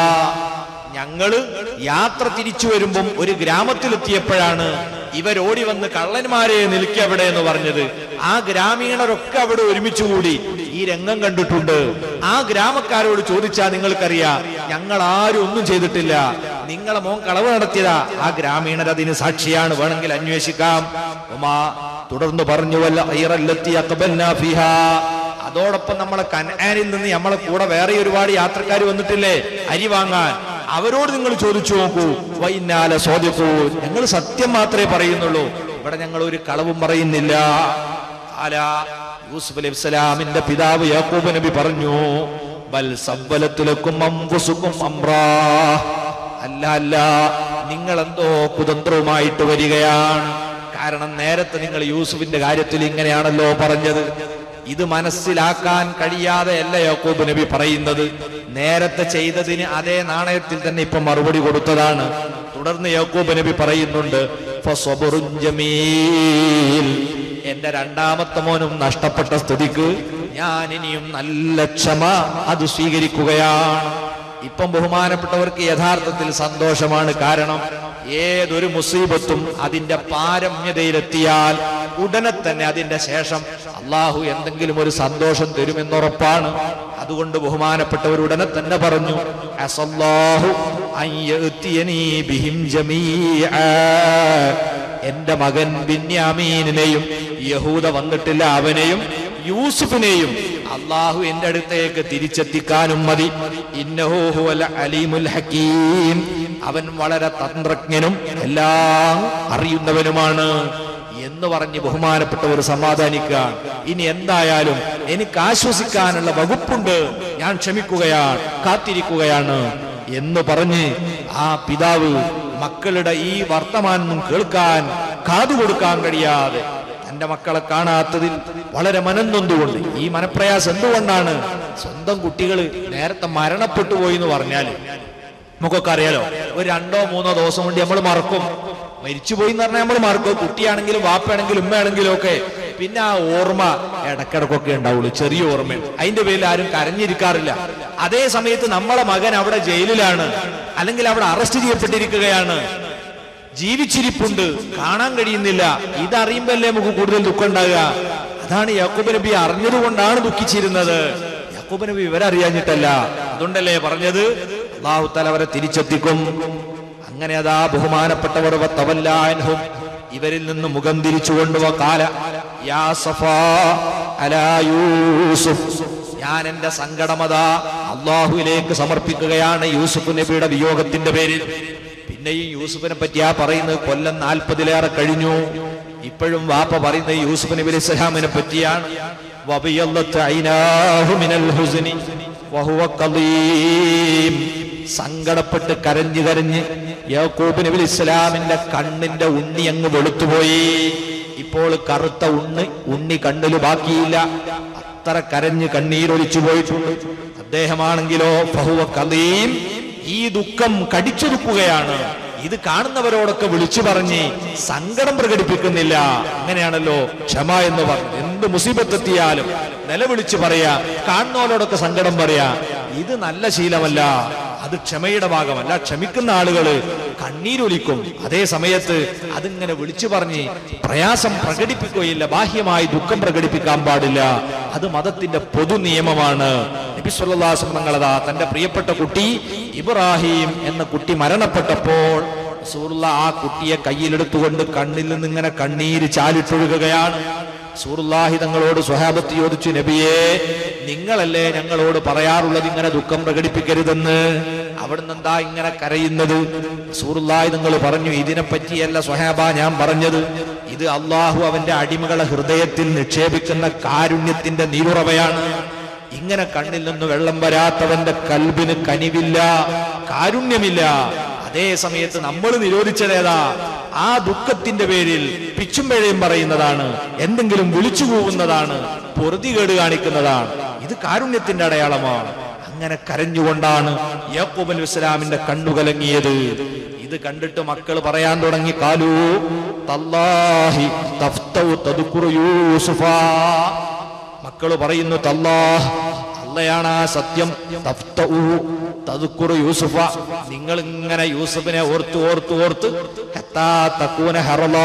ഞങ്ങള് യാത്ര തിരിച്ചു വരുമ്പം ഒരു ഗ്രാമത്തിലെത്തിയപ്പോഴാണ് ഇവരോടി വന്ന് കള്ളന്മാരെ നിൽക്കവിടെ എന്ന് പറഞ്ഞത് ആ ഗ്രാമീണരൊക്കെ അവിടെ ഒരുമിച്ച് കൂടി ഈ രംഗം കണ്ടിട്ടുണ്ട് ആ ഗ്രാമക്കാരോട് ചോദിച്ചാൽ നിങ്ങൾക്കറിയാം ഞങ്ങൾ ആരും ഒന്നും ചെയ്തിട്ടില്ല നിങ്ങളെ മോൻ കളവ് നടത്തിയതാ ആ ഗ്രാമീണർ അതിന് സാക്ഷിയാണ് വേണമെങ്കിൽ അന്വേഷിക്കാം ഉമാ തുടർന്ന് പറഞ്ഞു വല്ല ഐറല്ലത്തി അക്ബൽനാ ഫിഹാ അതോടൊപ്പം നമ്മളെ കൻആനിൽ നിന്ന് നമ്മളെ കൂടെ വേറെ ഒരുപാട് യാത്രക്കാർ വന്നിട്ടില്ലേ അരി വാങ്ങാൻ അവരോട് നിങ്ങൾ ചോദിച്ചു നോക്കൂ വൈന്നാല സോദിക്കൂ ഞങ്ങൾ സത്യം മാത്രമേ പറയുന്നുള്ളൂ ഇവിടെ ഞങ്ങൾ ഒരു കളവും പറയുന്നില്ല ആല യൂസുഫ് അലൈഹി സ്വലാമിന്റെ പിതാവ് യാക്കൂബ് നബി പറഞ്ഞു ബൽ സബ്ബലത്തുലക്കും അംഫുസുക്കും അമ്രാ അല്ല അല്ല നിങ്ങൾ എന്തോ കുതന്ത്രവുമായിട്ട് വരികയാണ് കാരണം നേരത്തെ നിങ്ങൾ യൂസുഫിന്റെ കാര്യത്തിൽ ഇങ്ങനെയാണല്ലോ പറഞ്ഞത് ഇത് മനസ്സിലാക്കാൻ കഴിയാതെ അല്ല യാക്കൂബ് നബി പറയുന്നത് നേരത്തെ ചെയ്തതിന് അതേ നാണയത്തിൽ തന്നെ ഇപ്പൊ മറുപടി കൊടുത്തതാണ് തുടർന്ന് യാക്കൂബ് നബി പറയുന്നുണ്ട് "ഫസ്വബറുൻ ജമീൽ." എന്റെ രണ്ടാമത്തെ മോനും നഷ്ടപ്പെട്ട സ്ഥിതിക്ക് ഞാൻ ഇനിയും നല്ല ക്ഷമ അത് സ്വീകരിക്കുകയാണ് ഇപ്പം ബഹുമാനപ്പെട്ടവർക്ക് യഥാർത്ഥത്തിൽ സന്തോഷമാണ് കാരണം ഏതൊരു മുസീബത്തും അതിന്റെ പാരമ്യതയിലെത്തിയാൽ ഉടനെ തന്നെ അതിന്റെ ശേഷം അള്ളാഹു എന്തെങ്കിലും ഒരു സന്തോഷം തരുമെന്നുറപ്പാണ് അതുകൊണ്ട് ബഹുമാനപ്പെട്ടവർ ഉടനെ തന്നെ പറഞ്ഞു അസല്ലാഹു അൻ യഅ്തിയനീ ബിഹിം ജമീഅ എന്റെ മകൻ ബിന്യാമീനെയും യഹൂദ വന്നിട്ടില്ല അവനെയും യൂസുഫിനെയും അള്ളാഹു എന്റെ അടുത്തേക്ക് തിരിച്ചെത്തിക്കാനും മതി ഇന്നഹു ഹുവൽ അലീമുൽ ഹക്കീം അവൻ വളരെ തന്ത്രജ്ഞനും എല്ലാം അറിയുന്നവനുമാണ് എന്ന് പറഞ്ഞ് ബഹുമാനപ്പെട്ടവർ സമാധാനിക്കുകയാണ് ഇനി എന്തായാലും എനിക്ക് ആശ്വസിക്കാനുള്ള വകുപ്പുണ്ട് ഞാൻ ക്ഷമിക്കുകയാണ് കാത്തിരിക്കുകയാണ് എന്ന് പറഞ്ഞ് ആ പിതാവ് മക്കളുടെ ഈ വർത്തമാനം കേൾക്കാൻ കാതുകൊടുക്കാൻ കഴിയാതെ തന്റെ മക്കളെ കാണാത്തതിൽ വളരെ മനംനൊന്തുകൊണ്ട് ഈ മനപ്രയാസം എന്തുകൊണ്ടാണ് സ്വന്തം കുട്ടികൾ നേരത്തെ മരണപ്പെട്ടു പോയി എന്ന് പറഞ്ഞാല് നമുക്കൊക്കെ അറിയാലോ ഒരു രണ്ടോ മൂന്നോ ദിവസം കൊണ്ട് നമ്മൾ മറക്കും മരിച്ചുപോയി എന്ന് പറഞ്ഞാൽ നമ്മൾ മറക്കും കുട്ടിയാണെങ്കിലും വാപ്പയാണെങ്കിലും ഉമ്മയാണെങ്കിലും ഒക്കെ പിന്നെ ആ ഓർമ്മ ഇടക്കിടക്കൊക്കെ ഉണ്ടാവുള്ളൂ ചെറിയ ഓർമ്മ അതിന്റെ പേരിൽ ആരും കരഞ്ഞിരിക്കാറില്ല അതേ സമയത്ത് നമ്മളെ മകൻ അവിടെ ജയിലിലാണ് അല്ലെങ്കിൽ അവിടെ അറസ്റ്റ് ചെയ്യപ്പെട്ടിരിക്കുകയാണ് ജീവിച്ചിരിപ്പുണ്ട് കാണാൻ കഴിയുന്നില്ല ഇതറിയുമ്പല്ലേ നമുക്ക് കൂടുതൽ ദുഃഖം ഉണ്ടാകുക അതാണ് യാക്കൂബ് നബി അറിഞ്ഞതുകൊണ്ടാണ് ദുഃഖിച്ചിരുന്നത് യാക്കൂബ് നബി ഇവരെ അറിയാഞ്ഞിട്ടല്ല അതുകൊണ്ടല്ലേ പറഞ്ഞത് അള്ളാഹു തല അവരെ തിരിച്ചെത്തിക്കും അങ്ങനെ അതാ ബഹുമാനപ്പെട്ടവർ വത്തവല്ലാൻഹും ഇവരിൽ നിന്ന് മുഖം തിരിച്ചുകൊണ്ട് കാല യാ സഫാ അലാ യൂസുഫ് ഞാൻ എന്റെ സങ്കടമതാ അള്ളാഹുവിലേക്ക് സമർപ്പിക്കുകയാണ് യൂസുഫ് നബിയുടെ വിയോഗത്തിന്റെ പേരിൽ പിന്നെയും യൂസുഫിനെ പറ്റിയാ പറയുന്നത് കൊല്ലം നാൽപ്പതിലേറെ കഴിഞ്ഞു ഇപ്പോഴും വാപ്പ പറയുന്നത് യൂസുഫ് നബി അലൈഹി സ്വലാമിനെ പറ്റിയാണ് വബിയല്ലത്ത് ഐനാഹു മിനൽ ഹുസ്നി വഹുവ ഖദീം. സങ്കടപ്പെട്ട് കരഞ്ഞു കരഞ്ഞ് യാക്കൂബ് നബി അലൈഹി ഇസ്ലാമിന്റെ കണ്ണിന്റെ ഉണ്ണി അങ്ങ് വെളുത്തുപോയി ഇപ്പോൾ കറുത്ത ഉണ്ണി ഉണ്ണി കണ്ണിൽ ബാക്കിയില്ല അത്ര കരഞ്ഞ് കണ്ണീരൊലിച്ചു പോയിട്ടുണ്ട് അദ്ദേഹമാണെങ്കിലോ ഫഹുവ കലീം ഈ ദുഃഖം കടിച്ചൊതുക്കുകയാണ് ഇത് കാണുന്നവരോടൊക്കെ വിളിച്ചു പറഞ്ഞ് സങ്കടം പ്രകടിപ്പിക്കുന്നില്ല അങ്ങനെയാണല്ലോ ക്ഷമ എന്ന് പറഞ്ഞു എന്ത് മുസീബത്തെത്തിയാലും നിലവിളിച്ചു പറയാ കാണുന്നവരോടൊക്കെ സങ്കടം പറയാ ഇത് നല്ല ശീലമല്ല അത് ക്ഷമയുടെ ഭാഗമല്ല ക്ഷമിക്കുന്ന ആളുകള് കണ്ണീരൊലിക്കും അതേ സമയത്ത് അതിങ്ങനെ വിളിച്ചു പറഞ്ഞ് പ്രയാസം പ്രകടിപ്പിക്കുകയില്ല ബാഹ്യമായി ദുഃഖം പ്രകടിപ്പിക്കാൻ പാടില്ല അത് മതത്തിന്റെ പൊതു നിയമമാണ് നബി സല്ലല്ലാഹു അലൈഹി വസല്ലം തങ്ങളതാ തന്റെ പ്രിയപ്പെട്ട കുട്ടി ഇബ്രാഹിം എന്ന കുട്ടി മരണപ്പെട്ടപ്പോൾ റസൂലുള്ള ആ കുട്ടിയെ കയ്യിലെടുത്തുകൊണ്ട് കണ്ണിൽ നിന്ന് ഇങ്ങനെ കണ്ണീര് ചാലിട്ടൊഴുകുകയാണ് സൂറുല്ലാഹി തങ്ങളോട് സ്വഹാബത്ത് ചോദിച്ചു നബിയെ നിങ്ങളല്ലേ ഞങ്ങളോട് പറയാറുള്ളത് ഇങ്ങനെ ദുഃഖം പ്രകടിപ്പിക്കരുതെന്ന് അവിടുന്ന് എന്താ ഇങ്ങനെ കരയുന്നത് സൂറുല്ലാഹി തങ്ങൾ പറഞ്ഞു ഇതിനെ പറ്റിയല്ല സ്വഹാബ ഞാൻ പറഞ്ഞത് ഇത് അള്ളാഹു അവന്റെ അടിമകളെ ഹൃദയത്തിൽ നിക്ഷേപിക്കുന്ന കാരുണ്യത്തിന്റെ നീരുറവയാണ് ഇങ്ങനെ കണ്ണിൽ നിന്ന് വെള്ളം വരാത്തവന്റെ കൽബിന് കനിവില്ല കാരുണ്യമില്ല അതേ സമയത്ത് നമ്മൾ നിരോധിച്ചതേതാ ആ ദുഃഖത്തിന്റെ പേരിൽ പിച്ചും പിഴയും പറയുന്നതാണ് എന്തെങ്കിലും വിളിച്ചു പോകുന്നതാണ് പൊറുതികേട് കാണിക്കുന്നതാണ് ഇത് കാരുണ്യത്തിന്റെ അടയാളമാണ് അങ്ങനെ കരഞ്ഞുകൊണ്ടാണ് യാക്കൂബ് അലൈഹി ഇസ്ലാമിന്റെ കണ്ണുകലങ്ങിയത് ഇത് കണ്ടിട്ട് മക്കൾ പറയാൻ തുടങ്ങി കാലു തല്ലാഹി തഫ്തൗ തദ്കുറു യൂസുഫാ മക്കള് പറയുന്നു തല്ലാഹ് അള്ളയാണ് ആ സത്യം തഫ്തഉ തദ്കുറു യൂസുഫ നിങ്ങൾ ഇങ്ങനെ യൂസുഫിനെ ഓർത്ത് ഓർത്ത് ഓർത്ത് ഹത്താ തക്കൂന ഹറലാ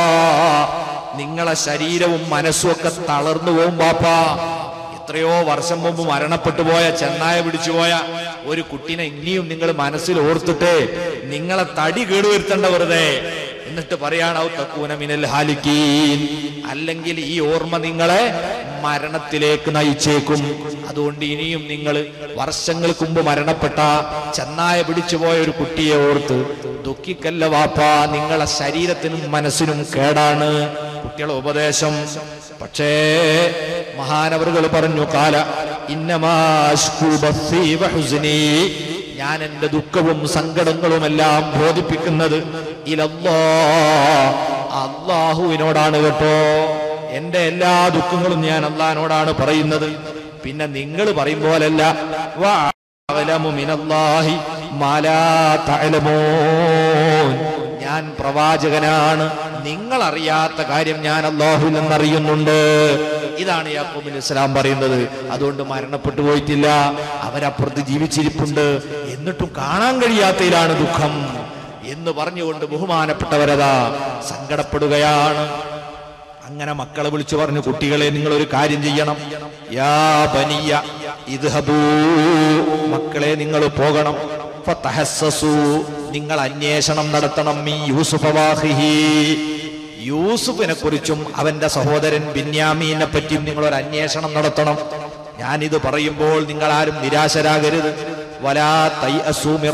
നിങ്ങളെ ശരീരവും മനസ്സും ഒക്കെ തളർന്നു പോകും ബാപ്പാ എത്രയോ വർഷം മുമ്പ് മരണപ്പെട്ടു പോയ ചെന്നായ പിടിച്ചു പോയ ഒരു കുട്ടീനെ ഇനിയും നിങ്ങൾ മനസ്സിൽ ഓർത്തിട്ട് നിങ്ങളെ തടി കേടുവരുത്തേണ്ട വെറുതെ എന്നിട്ട് പറയാണാവും തക്കൂന മിനൽ ഹാലിക്കീൻ അല്ലെങ്കിൽ ഈ ഓർമ്മ നിങ്ങളെ മരണത്തിലേക്ക് നയിച്ചേക്കും അതുകൊണ്ട് ഇനിയും നിങ്ങൾ വർഷങ്ങൾക്ക് മുമ്പ് മരണപ്പെട്ട ചെന്നായ പിടിച്ചുപോയ ഒരു കുട്ടിയെ ഓർത്ത് ദുഃഖിക്കല്ല വാപ്പ നിങ്ങളെ ശരീരത്തിനും മനസ്സിനും കേടാണ് കുട്ടികളെ ഉപദേശം പക്ഷേ മഹാനവറുകൾ പറഞ്ഞു കാല ഇന്നമാഷ്കു ബസ്സി വഹുസ്നി ഞാൻ എന്റെ ദുഃഖവും സങ്കടങ്ങളുമെല്ലാം ബോധിപ്പിക്കുന്നത് ഇലല്ലാ അള്ളാഹുവിനോടാണ് കേട്ടോ എന്റെ എല്ലാ ദുഃഖങ്ങളും ഞാൻ അള്ളഹാനോടാണ് പറയുന്നത് പിന്നെ നിങ്ങൾ പറയും പോലല്ല വഅലമു മിനല്ലാഹി മാ ലാ തഅലമൂൻ. ഞാൻ പ്രവാചകനാണ് നിങ്ങൾ അറിയാത്ത കാര്യം ഞാൻ അള്ളാഹുവിൽ നിന്നറിയുന്നുണ്ട് ഇതാണ് യാക്കൂബ് അലൈഹി ഇസ്ലാം പറയുന്നത് അതുകൊണ്ട് മരണപ്പെട്ടു പോയിട്ടില്ല അവരപ്പുറത്ത് ജീവിച്ചിരിപ്പുണ്ട് എന്നിട്ടും കാണാൻ കഴിയാത്തതിലാണ് ദുഃഖം എന്ന് പറഞ്ഞുകൊണ്ട് ബഹുമാനപ്പെട്ടവരതാ സങ്കടപ്പെടുകയാണ് അങ്ങനെ മക്കളെ വിളിച്ചു പറഞ്ഞു കുട്ടികളെ നിങ്ങൾ ഒരു കാര്യം ചെയ്യണം യാ ബനിയ ഇദ്ഹബൂ മക്കളെ നിങ്ങൾ പോകണം ഫതഹസ്സസൂ നിങ്ങൾ അന്വേഷണം നടത്തണം ഈ യൂസുഫ് വാഹിഹി യൂസുഫിനെ കുറിച്ചും അവന്റെ സഹോദരൻ ബിന്യാമീനെ പറ്റിയും നിങ്ങൾ ഒരു അന്വേഷണം നടത്തണം ഞാനിത് പറയുമ്പോൾ നിങ്ങൾ ആരും നിരാശരാകരുത് വലാ തൈ അസൂമിർ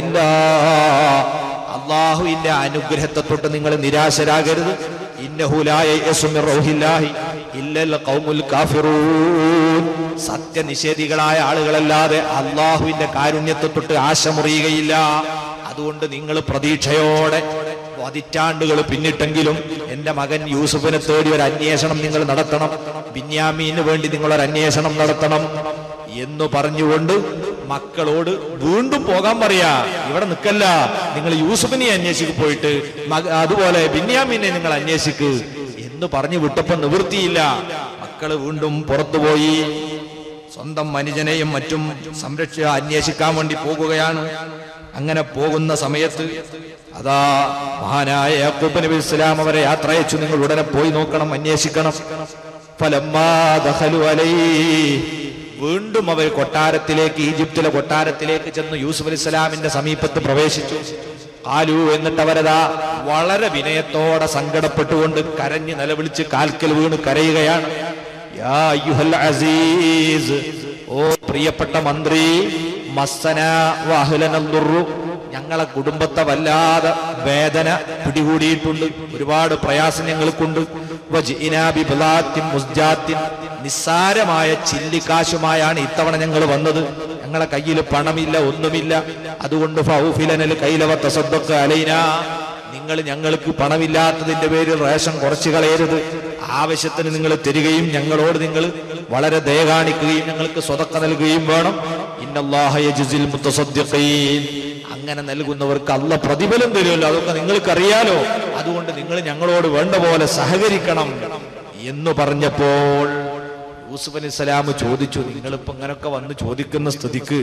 അള്ളാഹുവിന്റെ അനുഗ്രഹത്തെ തൊട്ട് നിങ്ങൾ നിരാശരാകരുത് ഇന്നഹു ലാ യയസു മിർ റൗഹില്ലാഹി ഇല്ലൽ ഖൗമുൽ കാഫിറൂൻ സത്യനിഷേധികളായ ആളുകളല്ലാതെ അള്ളാഹുവിന്റെ കാരുണ്യത്തെ തൊട്ട് ആശ മുറിയുകയില്ല അതുകൊണ്ട് നിങ്ങൾ പ്രതീക്ഷയോടെ പതിറ്റാണ്ടുകൾ പിന്നിട്ടെങ്കിലും എന്റെ മകൻ യൂസുഫിനെ തേടി ഒരു അന്വേഷണം നിങ്ങൾ നടത്തണം ബിന്യാമീന് വേണ്ടി നിങ്ങൾ ഒരു അന്വേഷണം നടത്തണം എന്ന് പറഞ്ഞുകൊണ്ട് മക്കളോട് വീണ്ടും പോകാൻ പറയാ ഇവിടെ നിൽക്കല്ല നിങ്ങൾ യൂസുഫിനെ അന്വേഷിക്ക് പോയിട്ട് മക- അതുപോലെ ബിന്യാമീനെ നിങ്ങൾ അന്വേഷിക്ക് എന്ന് പറഞ്ഞു വിട്ടപ്പോ നിവൃത്തിയില്ല മക്കള് വീണ്ടും പുറത്തുപോയി സ്വന്തം മനുജനെയും മറ്റും സംരക്ഷ അന്വേഷിക്കാൻ വേണ്ടി പോകുകയാണ് അങ്ങനെ പോകുന്ന സമയത്ത് അതാ മഹാനായ യാക്കൂബ് നബി ഇസ്ലാം അവരെ യാത്ര അയച്ചു നിങ്ങൾ ഉടനെ പോയി നോക്കണം അന്വേഷിക്കണം ഫലമ്മാ ദഖലു അലൈഹി വീണ്ടും അവർ കൊട്ടാരത്തിലേക്ക് ഈജിപ്തിലെ കൊട്ടാരത്തിലേക്ക് ചെന്ന് യൂസുഫ് അലി ഇസ്ലാമിന്റെ സമീപത്ത് പ്രവേശിച്ചു ആലു എന്നിട്ട് അവരതാ വളരെ വിനയത്തോടെ സങ്കടപ്പെട്ടുകൊണ്ട് കരഞ്ഞ് നിലവിളിച്ച് കാൽക്കൽ വീണ് കരയുകയാണ് യാ അയ്യുഹൽ അസീസ് ഓ പ്രിയപ്പെട്ട മന്ത്രി മസ്സന വാഹുലനു ഞങ്ങളെ കുടുംബത്തെ വല്ലാതെ വേദന പിടികൂടിയിട്ടുണ്ട് ഒരുപാട് പ്രയാസം ഞങ്ങൾക്കുണ്ട് വജ്ഇനാ ബിബലാത്തിൻ മുസ്ജാത്തിൻ നിസ്സാരമായ ചില്ലിക്കാശുമായാണ് ഇത്തവണ ഞങ്ങൾ വന്നത് ഞങ്ങളെ കയ്യിൽ പണമില്ല ഒന്നുമില്ല അതുകൊണ്ട് ഫൗഫിലനൽ കൈലവ തസദ്ദഖ് അലൈന നിങ്ങൾ ഞങ്ങൾക്ക് പണമില്ലാത്തതിന്റെ പേരിൽ റേഷൻ കുറച്ചു കളയരുത് ആവശ്യത്തിന് നിങ്ങൾ തരികയും ഞങ്ങളോട് നിങ്ങൾ വളരെ ദയ കാണിക്കുകയും ഞങ്ങൾക്ക് സ്വതക്ക നൽകുകയും വേണം ഇന്നല്ലാഹ യജ്സിൽ മുത്തസദ്ദിഖീൻ അങ്ങനെ നൽകുന്നവർക്ക് അല്ല പ്രതിഫലം തരുമല്ലോ അതൊക്കെ നിങ്ങൾക്കറിയാലോ അതുകൊണ്ട് നിങ്ങൾ ഞങ്ങളോട് വേണ്ട പോലെ സഹകരിക്കണം എന്ന് പറഞ്ഞപ്പോൾ യൂസുഫ് അലൈഹി സ്വലാം ചോദിച്ചു നിങ്ങളിപ്പോ ഇങ്ങനൊക്കെ വന്ന് ചോദിക്കുന്ന സ്ഥിതിക്ക്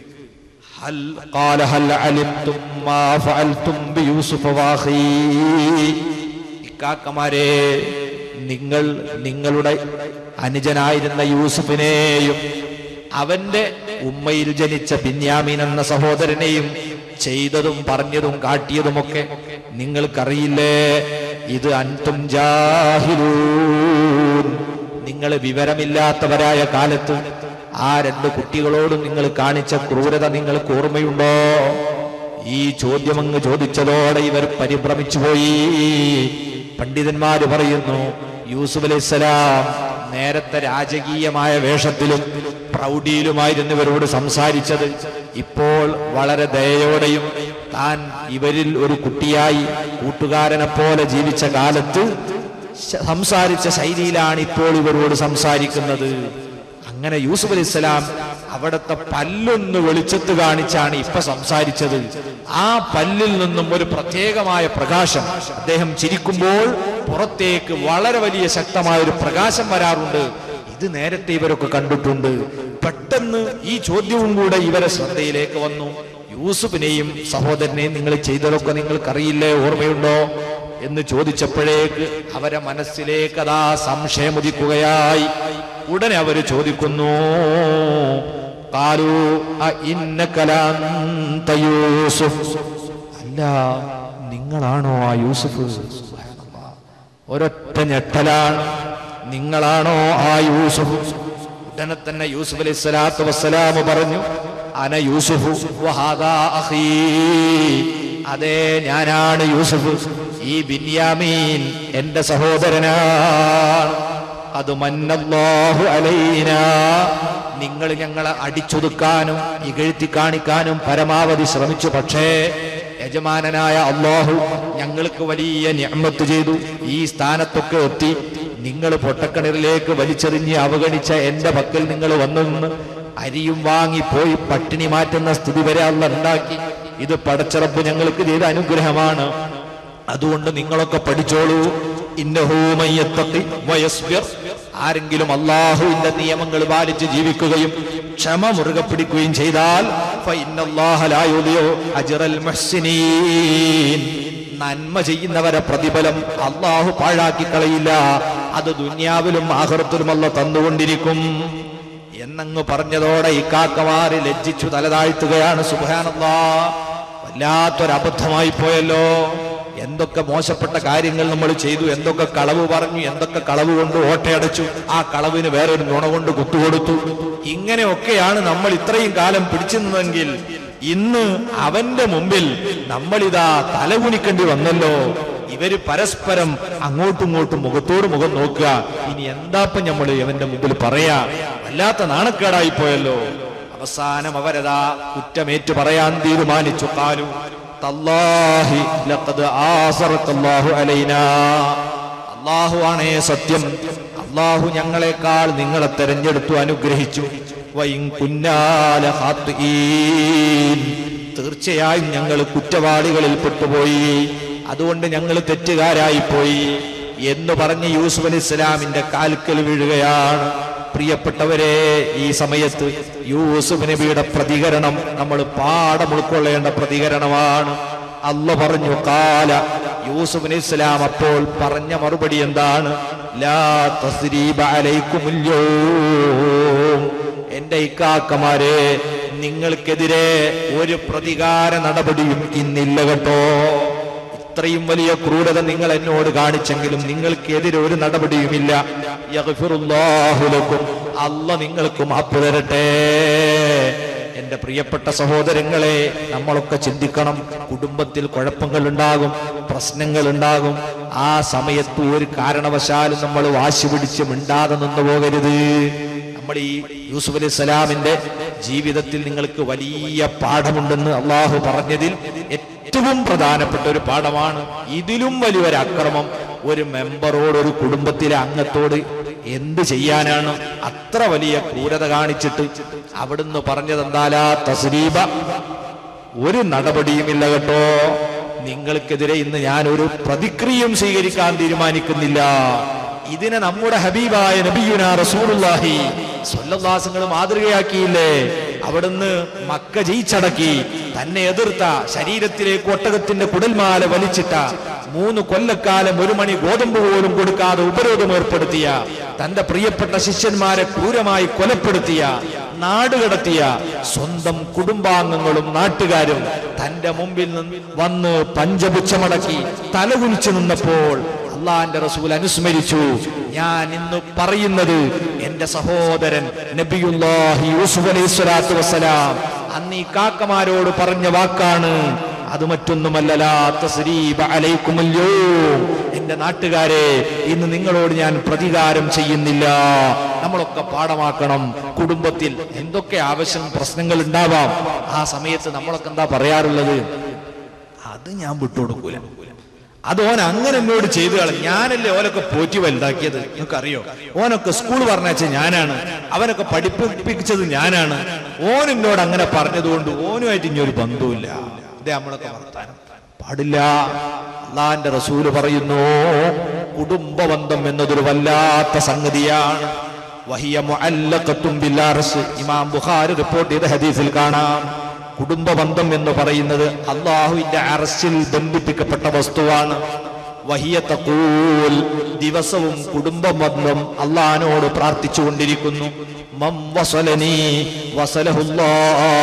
ഹൽ ഖാല ഹൽ അലിംതും മാ ഫഅൽതും ബിയൂസുഫ വാഖീ ഇക്കാക്കമാരെ നിങ്ങൾ നിങ്ങളുടെ അനുജനായിരുന്ന യൂസുഫിനെയും അവന്റെ ഉമ്മയിൽ ജനിച്ച ബിന്യാമീൻ എന്ന സഹോദരനെയും ചെയ്തതും പറഞ്ഞതും കാട്ടിയതുമൊക്കെ നിങ്ങൾക്കറിയില്ലേ ഇത് അൻതും ജാഹിലൂൻ നിങ്ങൾ വിവരമില്ലാത്തവരായ കാലത്ത് ആ രണ്ട് കുട്ടികളോടും നിങ്ങൾ കാണിച്ച ക്രൂരത നിങ്ങൾക്ക് ഓർമ്മയുണ്ടോ ഈ ചോദ്യം അങ്ങ് ചോദിച്ചതോടെ ഇവർ പരിഭ്രമിച്ചു പോയി പണ്ഡിതന്മാര് പറയുന്നു യൂസുഫ് അലൈഹിസ്സലാം നേരത്തെ രാജകീയമായ വേഷത്തിലും പ്രൗഢിയിലുമായിരുന്നു ഇവരോട് സംസാരിച്ചത് ഇപ്പോൾ വളരെ ദയയോടെയും താൻ ഇവരിൽ ഒരു കുട്ടിയായി കൂട്ടുകാരനെ പോലെ ജീവിച്ച കാലത്ത് ശ- സംസാരിച്ച ശൈലിയിലാണ് ഇപ്പോൾ ഇവരോട് സംസാരിക്കുന്നത് അങ്ങനെ യൂസുഫ് അലൈഹി സ്വലാം അവിടുത്തെ പല്ലൊന്ന് വെളിച്ചത്ത് കാണിച്ചാണ് ഇപ്പൊ സംസാരിച്ചത് ആ പല്ലിൽ നിന്നും ഒരു പ്രത്യേകമായ പ്രകാശം അദ്ദേഹം ചിരിക്കുമ്പോൾ പുറത്തേക്ക് വളരെ വലിയ ശക്തമായ ഒരു പ്രകാശം വരാറുണ്ട് ഇത് നേരത്തെ ഇവരൊക്കെ കണ്ടിട്ടുണ്ട് പെട്ടെന്ന് ഈ ചോദ്യവും കൂടെ ഇവരെ ശ്രദ്ധയിലേക്ക് വന്നു യൂസുഫിനെയും സഹോദരനെയും നിങ്ങൾ ചെയ്തതൊക്കെ നിങ്ങൾക്കറിയില്ലേ ഓർമ്മയുണ്ടോ എന്ന് ചോദിച്ചപ്പോഴേക്ക് അവരെ മനസ്സിലേക്ക് അതാ സംശയമുദിക്കുകയായി ഉടനെ അവര് ചോദിക്കുന്നു കാലു യൂസുഫ് അല്ല നിങ്ങളാണോ ആ യൂസുഫ് സുബ്ഹാനല്ലാഹ്. ഒരൊറ്റ ഞെട്ടലാണ് നിങ്ങളാണോ ആ യൂസുഫ് ഉടനെ തന്നെ യൂസുഫ് അലൈഹി സ്വലാത്തു വസ്സലാം പറഞ്ഞു അന യൂസുഫ് വഹാദാ അഖീ അതെ ഞാനാണ് യൂസുഫ് ഈ ബിന്യാമീൻ എന്റെ സഹോദരനാണ് അത് മന്നല്ലാഹു അലൈന നിങ്ങൾ ഞങ്ങളെ അടിച്ചൊതുക്കാനും ഇകഴ്ത്തി കാണിക്കാനും പരമാവധി ശ്രമിച്ചു പക്ഷേ യജമാനനായ അള്ളാഹു ഞങ്ങൾക്ക് വലിയ ഞമ്മത്ത് ചെയ്തു ഈ സ്ഥാനത്തൊക്കെ എത്തി നിങ്ങൾ പൊട്ടക്കിണറിലേക്ക് വലിച്ചെറിഞ്ഞ് അവഗണിച്ച എന്റെ പക്കൽ നിങ്ങൾ വന്നു നിന്ന് അരിയും വാങ്ങി പോയി പട്ടിണി മാറ്റുന്ന സ്ഥിതി വരെ അല്ല ഉണ്ടാക്കി ഇത് പടച്ചിറപ്പ് ഞങ്ങൾക്ക് ചെയ്ത അനുഗ്രഹമാണ് അതുകൊണ്ട് നിങ്ങളൊക്കെ പഠിച്ചോളൂ ഇന്നഹൂ മയ്യത്തഖി വയസ്ബിർ. ആരെങ്കിലും അള്ളാഹുവിന്റെ നിയമങ്ങൾ പാലിച്ച് ജീവിക്കുകയും ക്ഷമ മുറുകെ പിടിക്കുകയും ചെയ്താൽ ഫഇന്നല്ലാഹ ലാ യുദിഉ അജ്റൽ മുഹ്സിനീൻ. നന്മ ചെയ്യുന്നവരെ പ്രതിഫലം അള്ളാഹു പാഴാക്കി കളയില്ല അത് ദുന്യാവിലും ആഹൃത്തിലും അല്ല തന്നുകൊണ്ടിരിക്കും എന്നങ്ങ് പറഞ്ഞതോടെ ഇക്കാക്കമാര് ലജ്ജിച്ചു തലതാഴ്ത്തുകയാണ് സുബാനല്ലാ വല്ലാത്തൊരബദ്ധമായി പോയല്ലോ എന്തൊക്കെ മോശപ്പെട്ട കാര്യങ്ങൾ നമ്മൾ ചെയ്തു എന്തൊക്കെ കളവ് പറഞ്ഞു എന്തൊക്കെ കളവ് കൊണ്ട് ഓട്ടയടച്ചു ആ കളവിന് വേറൊരു നുണ കൊണ്ട് കുത്തുകൊടുത്തു ഇങ്ങനെയൊക്കെയാണ് നമ്മൾ ഇത്രയും കാലം പിടിച്ചു നിന്നെങ്കിൽ ഇന്ന് അവന്റെ മുമ്പിൽ നമ്മളിതാ തലകുനിക്കേണ്ടി വന്നല്ലോ ഇവര് പരസ്പരം അങ്ങോട്ടും ഇങ്ങോട്ടും മുഖത്തോട് മുഖം നോക്കുക ഇനി എന്താപ്പം നമ്മൾ ഇവന്റെ മുമ്പിൽ പറയാ വല്ലാത്ത നാണക്കേടായി പോയല്ലോ അവസാനം അവരതാ കുറ്റമേറ്റു പറയാൻ തീരുമാനിച്ചു കാലു തല്ലാഹി ലഖദ് ആസറക്കല്ലാഹു അലൈനാ അള്ളാഹു ആണേ സത്യം അള്ളാഹു ഞങ്ങളെക്കാൾ നിങ്ങളെ തെരഞ്ഞെടുത്തു അനുഗ്രഹിച്ചു വൈൻ കുന്നാല ഖാത്തിഈൻ. തീർച്ചയായും ഞങ്ങൾ കുറ്റവാളികളിൽ പെട്ടുപോയി അതുകൊണ്ട് ഞങ്ങൾ തെറ്റുകാരായി പോയി എന്ന് പറഞ്ഞ് യൂസുഫ് അലി ഇസ്ലാമിന്റെ കാൽക്കൽ വീഴുകയാണ് പ്രിയപ്പെട്ടവരെ ഈ സമയത്ത് യൂസുഫ് നബിയുടെ പ്രതികരണം നമ്മൾ പാഠം ഉൾക്കൊള്ളേണ്ട പ്രതികരണമാണ് അല്ല പറഞ്ഞു കാല യൂസുഫ് നബി ഇസ്ലാം അപ്പോൾ പറഞ്ഞ മറുപടി എന്താണ് ലാ തസ്രീബ അലൈക്കുമുൽ യൗം. എന്റെ ഇക്കാക്കമാരെ നിങ്ങൾക്കെതിരെ ഒരു പ്രതികാര നടപടിയും ഇന്നില്ല കേട്ടോ ഇത്രയും വലിയ ക്രൂരത നിങ്ങൾ എന്നോട് കാണിച്ചെങ്കിലും നിങ്ങൾക്കെതിരെ ഒരു നടപടിയുമില്ല യഗ്ഫിറുല്ലാഹു ലക്കും. അല്ല നിങ്ങൾക്ക് മാപ്പ് തരട്ടെ എന്റെ പ്രിയപ്പെട്ട സഹോദരങ്ങളെ നമ്മളൊക്കെ ചിന്തിക്കണം കുടുംബത്തിൽ കുഴപ്പങ്ങൾ ഉണ്ടാകും പ്രശ്നങ്ങൾ ഉണ്ടാകും ആ സമയത്ത് ഒരു കാരണവശാലും നമ്മൾ വാശി പിടിച്ച് മിണ്ടാതെ നിന്നു പോകരുത് നമ്മൾ ഈ യൂസുഫ് അലൈഹി സ്വലാമിന്റെ ജീവിതത്തിൽ നിങ്ങൾക്ക് വലിയ പാഠമുണ്ടെന്ന് അള്ളാഹു പറഞ്ഞതിൽ ഏറ്റവും പ്രധാനപ്പെട്ട ഒരു പാഠമാണ് ഇതിലും വലിയൊരു അക്രമം ഒരു മെമ്പറോട് ഒരു കുടുംബത്തിലെ അംഗത്തോട് എന്ത് ചെയ്യാനാണ് അത്ര വലിയ ക്രൂരത കാണിച്ചിട്ട് അവിടുന്ന് പറഞ്ഞത് എന്താലാ തസ്രീബ ഒരു നടപടിയുമില്ല കേട്ടോ നിങ്ങൾക്കെതിരെ ഇന്ന് ഞാൻ ഒരു പ്രതിക്രിയയും സ്വീകരിക്കാൻ തീരുമാനിക്കുന്നില്ല ഇതിനെ നമ്മുടെ ഹബീബായ നബിയുന റസൂലുള്ളാഹി സ്വല്ലല്ലാസങ്ങൾ മാതൃകയാക്കിയില്ലേ അവിടുന്ന് മക്ക ജയിച്ചടക്കി തന്നെ എതിർത്ത ശരീരത്തിലേക്ക് ഒട്ടകത്തിന്റെ കുടൽമാല വലിച്ചിട്ട മൂന്ന് കൊല്ലക്കാലം ഒരു മണി ഗോതമ്പ് പോലും കൊടുക്കാതെ ഉപരോധം ഏർപ്പെടുത്തിയ തന്റെ പ്രിയപ്പെട്ട ശിഷ്യന്മാരെ ക്രൂരമായി കൊലപ്പെടുത്തിയ നാടുകടത്തിയ സ്വന്തം കുടുംബാംഗങ്ങളും നാട്ടുകാരും തന്റെ മുമ്പിൽ നിന്ന് വന്ന് പഞ്ചപുച്ഛമടക്കി തലകുനിച്ചു നിന്നപ്പോൾ അള്ളാന്റെ റസൂൽ അനുസ്മരിച്ചു ഞാൻ ഇന്ന് പറയുന്നത് എന്റെ സഹോദരൻ നബിയുല്ലാഹി യൂസുഫ് അലൈഹി സ്വലാത്തു വസ്സലാം അന്ന് ഈ കാക്കമാരോട് പറഞ്ഞ വാക്കാണ് അത് മറ്റൊന്നുമല്ല ലാ തസ്രീബ അലൈക്കുമല്ലോ എന്റെ നാട്ടുകാരെ ഇന്ന് നിങ്ങളോട് ഞാൻ പ്രതികാരം ചെയ്യുന്നില്ല നമ്മളൊക്കെ പാഠമാക്കണം കുടുംബത്തിൽ എന്തൊക്കെ ആവശ്യം പ്രശ്നങ്ങൾ ഉണ്ടാവാം ആ സമയത്ത് നമ്മളൊക്കെ എന്താ പറയാറുള്ളത് അത് ഞാൻ വിട്ടുകൊടുക്കൂല അത് ഓൻ അങ്ങനെ എന്നോട് ചെയ്തു കളഞ്ഞു ഞാനല്ലേ ഓനൊക്കെ പോറ്റി വലുതാക്കിയത് നിങ്ങൾക്കറിയോ ഓനൊക്കെ സ്കൂൾ പറഞ്ഞാച്ച ഞാനാണ് അവനൊക്കെ പഠിപ്പിച്ചത് ഞാനാണ് ഓൻ എന്നോട് അങ്ങനെ പറഞ്ഞതുകൊണ്ട് ഓനുമായിട്ട് ഇനി ഒരു ബന്ധവുമില്ല ഇതേ നമ്മളൊക്കെ വർത്താനം പാടില്ല അള്ളാന്റെ റസൂല് പറയുന്നു കുടുംബ ബന്ധം എന്നതൊരു വല്ലാത്ത സംഗതിയാണ് വഹിയ മുഅല്ലഖത്തും ബിൽ അർശ്. ഇമാം ബുഖാരി റിപ്പോർട്ട് ചെയ്ത ഹദീസിൽ കാണാം കുടുംബ ബന്ധം എന്ന് പറയുന്നത് അള്ളാഹുവിന്റെ അറസ്റ്റിൽ ബന്ധിപ്പിക്കപ്പെട്ട വസ്തുവാണ് വഹിയ തഖൂൽ ദിവസവും കുടുംബ ബന്ധം അള്ളഹാനോട് പ്രാർത്ഥിച്ചുകൊണ്ടിരിക്കുന്നു മം വസലനി വസലഹുല്ലാ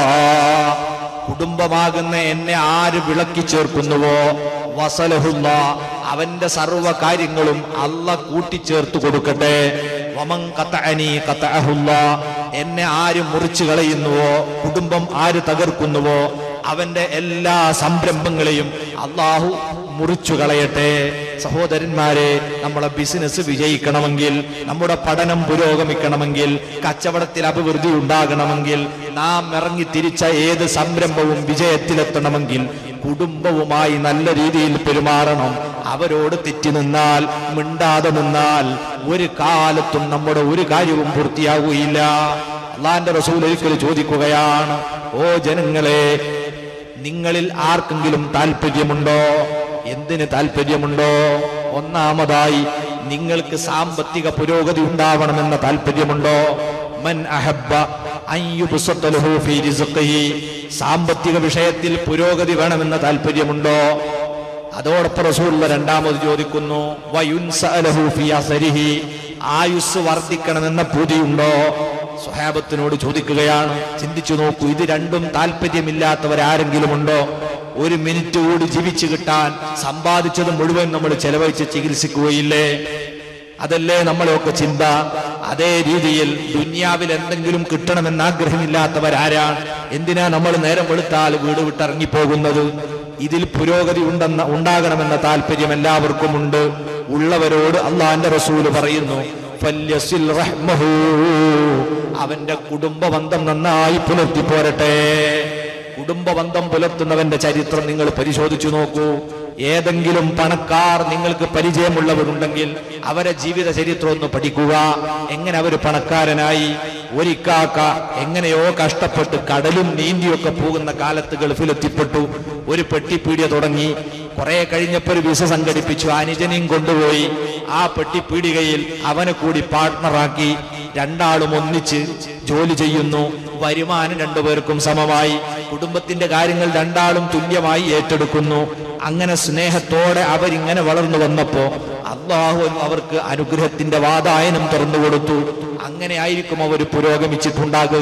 കുടുംബമാകുന്ന എന്നെ ആര് വിളക്കി ചേർക്കുന്നുവോ വസലഹുല്ല അവന്റെ സർവ്വ കാര്യങ്ങളും അല്ല കൂട്ടിച്ചേർത്ത് കൊടുക്കട്ടെ വമൻ ഖതഅനി ഖതഅഹുല്ല എന്നെ ആര് മുറിച്ചു കളയുന്നുവോ കുടുംബം ആര് തകർക്കുന്നുവോ അവന്റെ എല്ലാ സംരംഭങ്ങളെയും അള്ളാഹു മുറിച്ചു കളയട്ടെ സഹോദരന്മാരെ നമ്മളെ ബിസിനസ് വിജയിക്കണമെങ്കിൽ നമ്മുടെ പഠനം പുരോഗമിക്കണമെങ്കിൽ കച്ചവടത്തിൽ അഭിവൃദ്ധി ഉണ്ടാകണമെങ്കിൽ നാം ഇറങ്ങി തിരിച്ച ഏത് സംരംഭവും വിജയത്തിലെത്തണമെങ്കിൽ കുടുംബവുമായി നല്ല രീതിയിൽ പെരുമാറണം അവരോട് തെറ്റി നിന്നാൽ മിണ്ടാതെ നിന്നാൽ ഒരു കാലത്തും നമ്മുടെ ഒരു കാര്യവും പൂർത്തിയാകുകയില്ല അള്ളാന്റെ റസൂൽ ഒരിക്കൽ ചോദിക്കുകയാണ് ഓ ജനങ്ങളെ നിങ്ങളിൽ ആർക്കെങ്കിലും താല്പര്യമുണ്ടോ എന്തിന് താല്പര്യമുണ്ടോ ഒന്നാമതായി നിങ്ങൾക്ക് സാമ്പത്തിക പുരോഗതി ഉണ്ടാവണമെന്ന താല്പര്യമുണ്ടോ മൻ അഹബ്ബ അൻ യുബ്സത്ത ലഹു ഫീ റിസ്ഖിഹി സാമ്പത്തിക വിഷയത്തിൽ പുരോഗതി വേണമെന്ന താല്പര്യമുണ്ടോ അതോടൊപ്പം റസൂലുള്ള രണ്ടാമത് ചോദിക്കുന്നു വയുൻസഅലഹു ഫീ അസരിഹി ആയുസ് വർദ്ധിക്കണമെന്ന പൂതിയുണ്ടോ സ്വഹാബത്തിനോട് ചോദിക്കുകയാണ് ചിന്തിച്ചു നോക്കൂ ഇത് രണ്ടും താല്പര്യമില്ലാത്തവരാരെങ്കിലും ഉണ്ടോ ഒരു മിനിറ്റ് കൂടി ജീവിച്ചു കിട്ടാൻ സമ്പാദിച്ചത് മുഴുവൻ നമ്മൾ ചെലവഴിച്ച് ചികിത്സിക്കുകയില്ലേ അതല്ലേ നമ്മളെയൊക്കെ ചിന്ത അതേ രീതിയിൽ ദുന്യാവിൽ എന്തെങ്കിലും കിട്ടണമെന്ന് ആഗ്രഹമില്ലാത്തവരാരാണ് എന്തിനാ നമ്മൾ നേരം വെളുത്താൽ വീട് വിട്ടിറങ്ങിപ്പോകുന്നത് ഇതിൽ പുരോഗതി ഉണ്ടെന്ന ഉണ്ടാകണമെന്ന താല്പര്യം എല്ലാവർക്കും ഉണ്ട് ഉള്ളവരോട് അള്ളാന്റെ റസൂല് പറയുന്നു ഫല്യസിൽ റഹ്മഹു. അവന്റെ കുടുംബ ബന്ധം നന്നായി പുലർത്തി പോരട്ടെ കുടുംബ ബന്ധം പുലർത്തുന്നവന്റെ ചരിത്രം നിങ്ങൾ പരിശോധിച്ചു നോക്കൂ ഏതെങ്കിലും പണക്കാർ നിങ്ങൾക്ക് പരിചയമുള്ളവരുണ്ടെങ്കിൽ അവരെ ജീവിത ചരിത്രം ഒന്ന് പഠിക്കുക എങ്ങനെ അവർ പണക്കാരനായി ഒരിക്കാക്ക എങ്ങനെയോ കഷ്ടപ്പെട്ട് കടലും നീന്തിയൊക്കെ പോകുന്ന കാലത്ത് ഗൾഫിലെത്തിപ്പെട്ടു ഒരു പെട്ടിപ്പീടിയ തുടങ്ങി കുറെ കഴിഞ്ഞപ്പോൾ ഒരു വിസ സംഘടിപ്പിച്ചു അനുജനെയും കൊണ്ടുപോയി ആ പെട്ടിപ്പീടികയിൽ അവനെ കൂടി പാർട്ട്ണറാക്കി രണ്ടാളും ഒന്നിച്ച് ജോലി ചെയ്യുന്നു വരുമാനം രണ്ടുപേർക്കും സമമായി കുടുംബത്തിന്റെ കാര്യങ്ങൾ രണ്ടാളും തുല്യമായി ഏറ്റെടുക്കുന്നു അങ്ങനെ സ്നേഹത്തോടെ അവരിങ്ങനെ വളർന്നു വന്നപ്പോ അള്ളാഹു അവർക്ക് അനുഗ്രഹത്തിന്റെ വാതായനം തുറന്നു കൊടുത്തു അങ്ങനെ ആയിരിക്കും അവർ പുരോഗമിച്ചിട്ടുണ്ടാകുക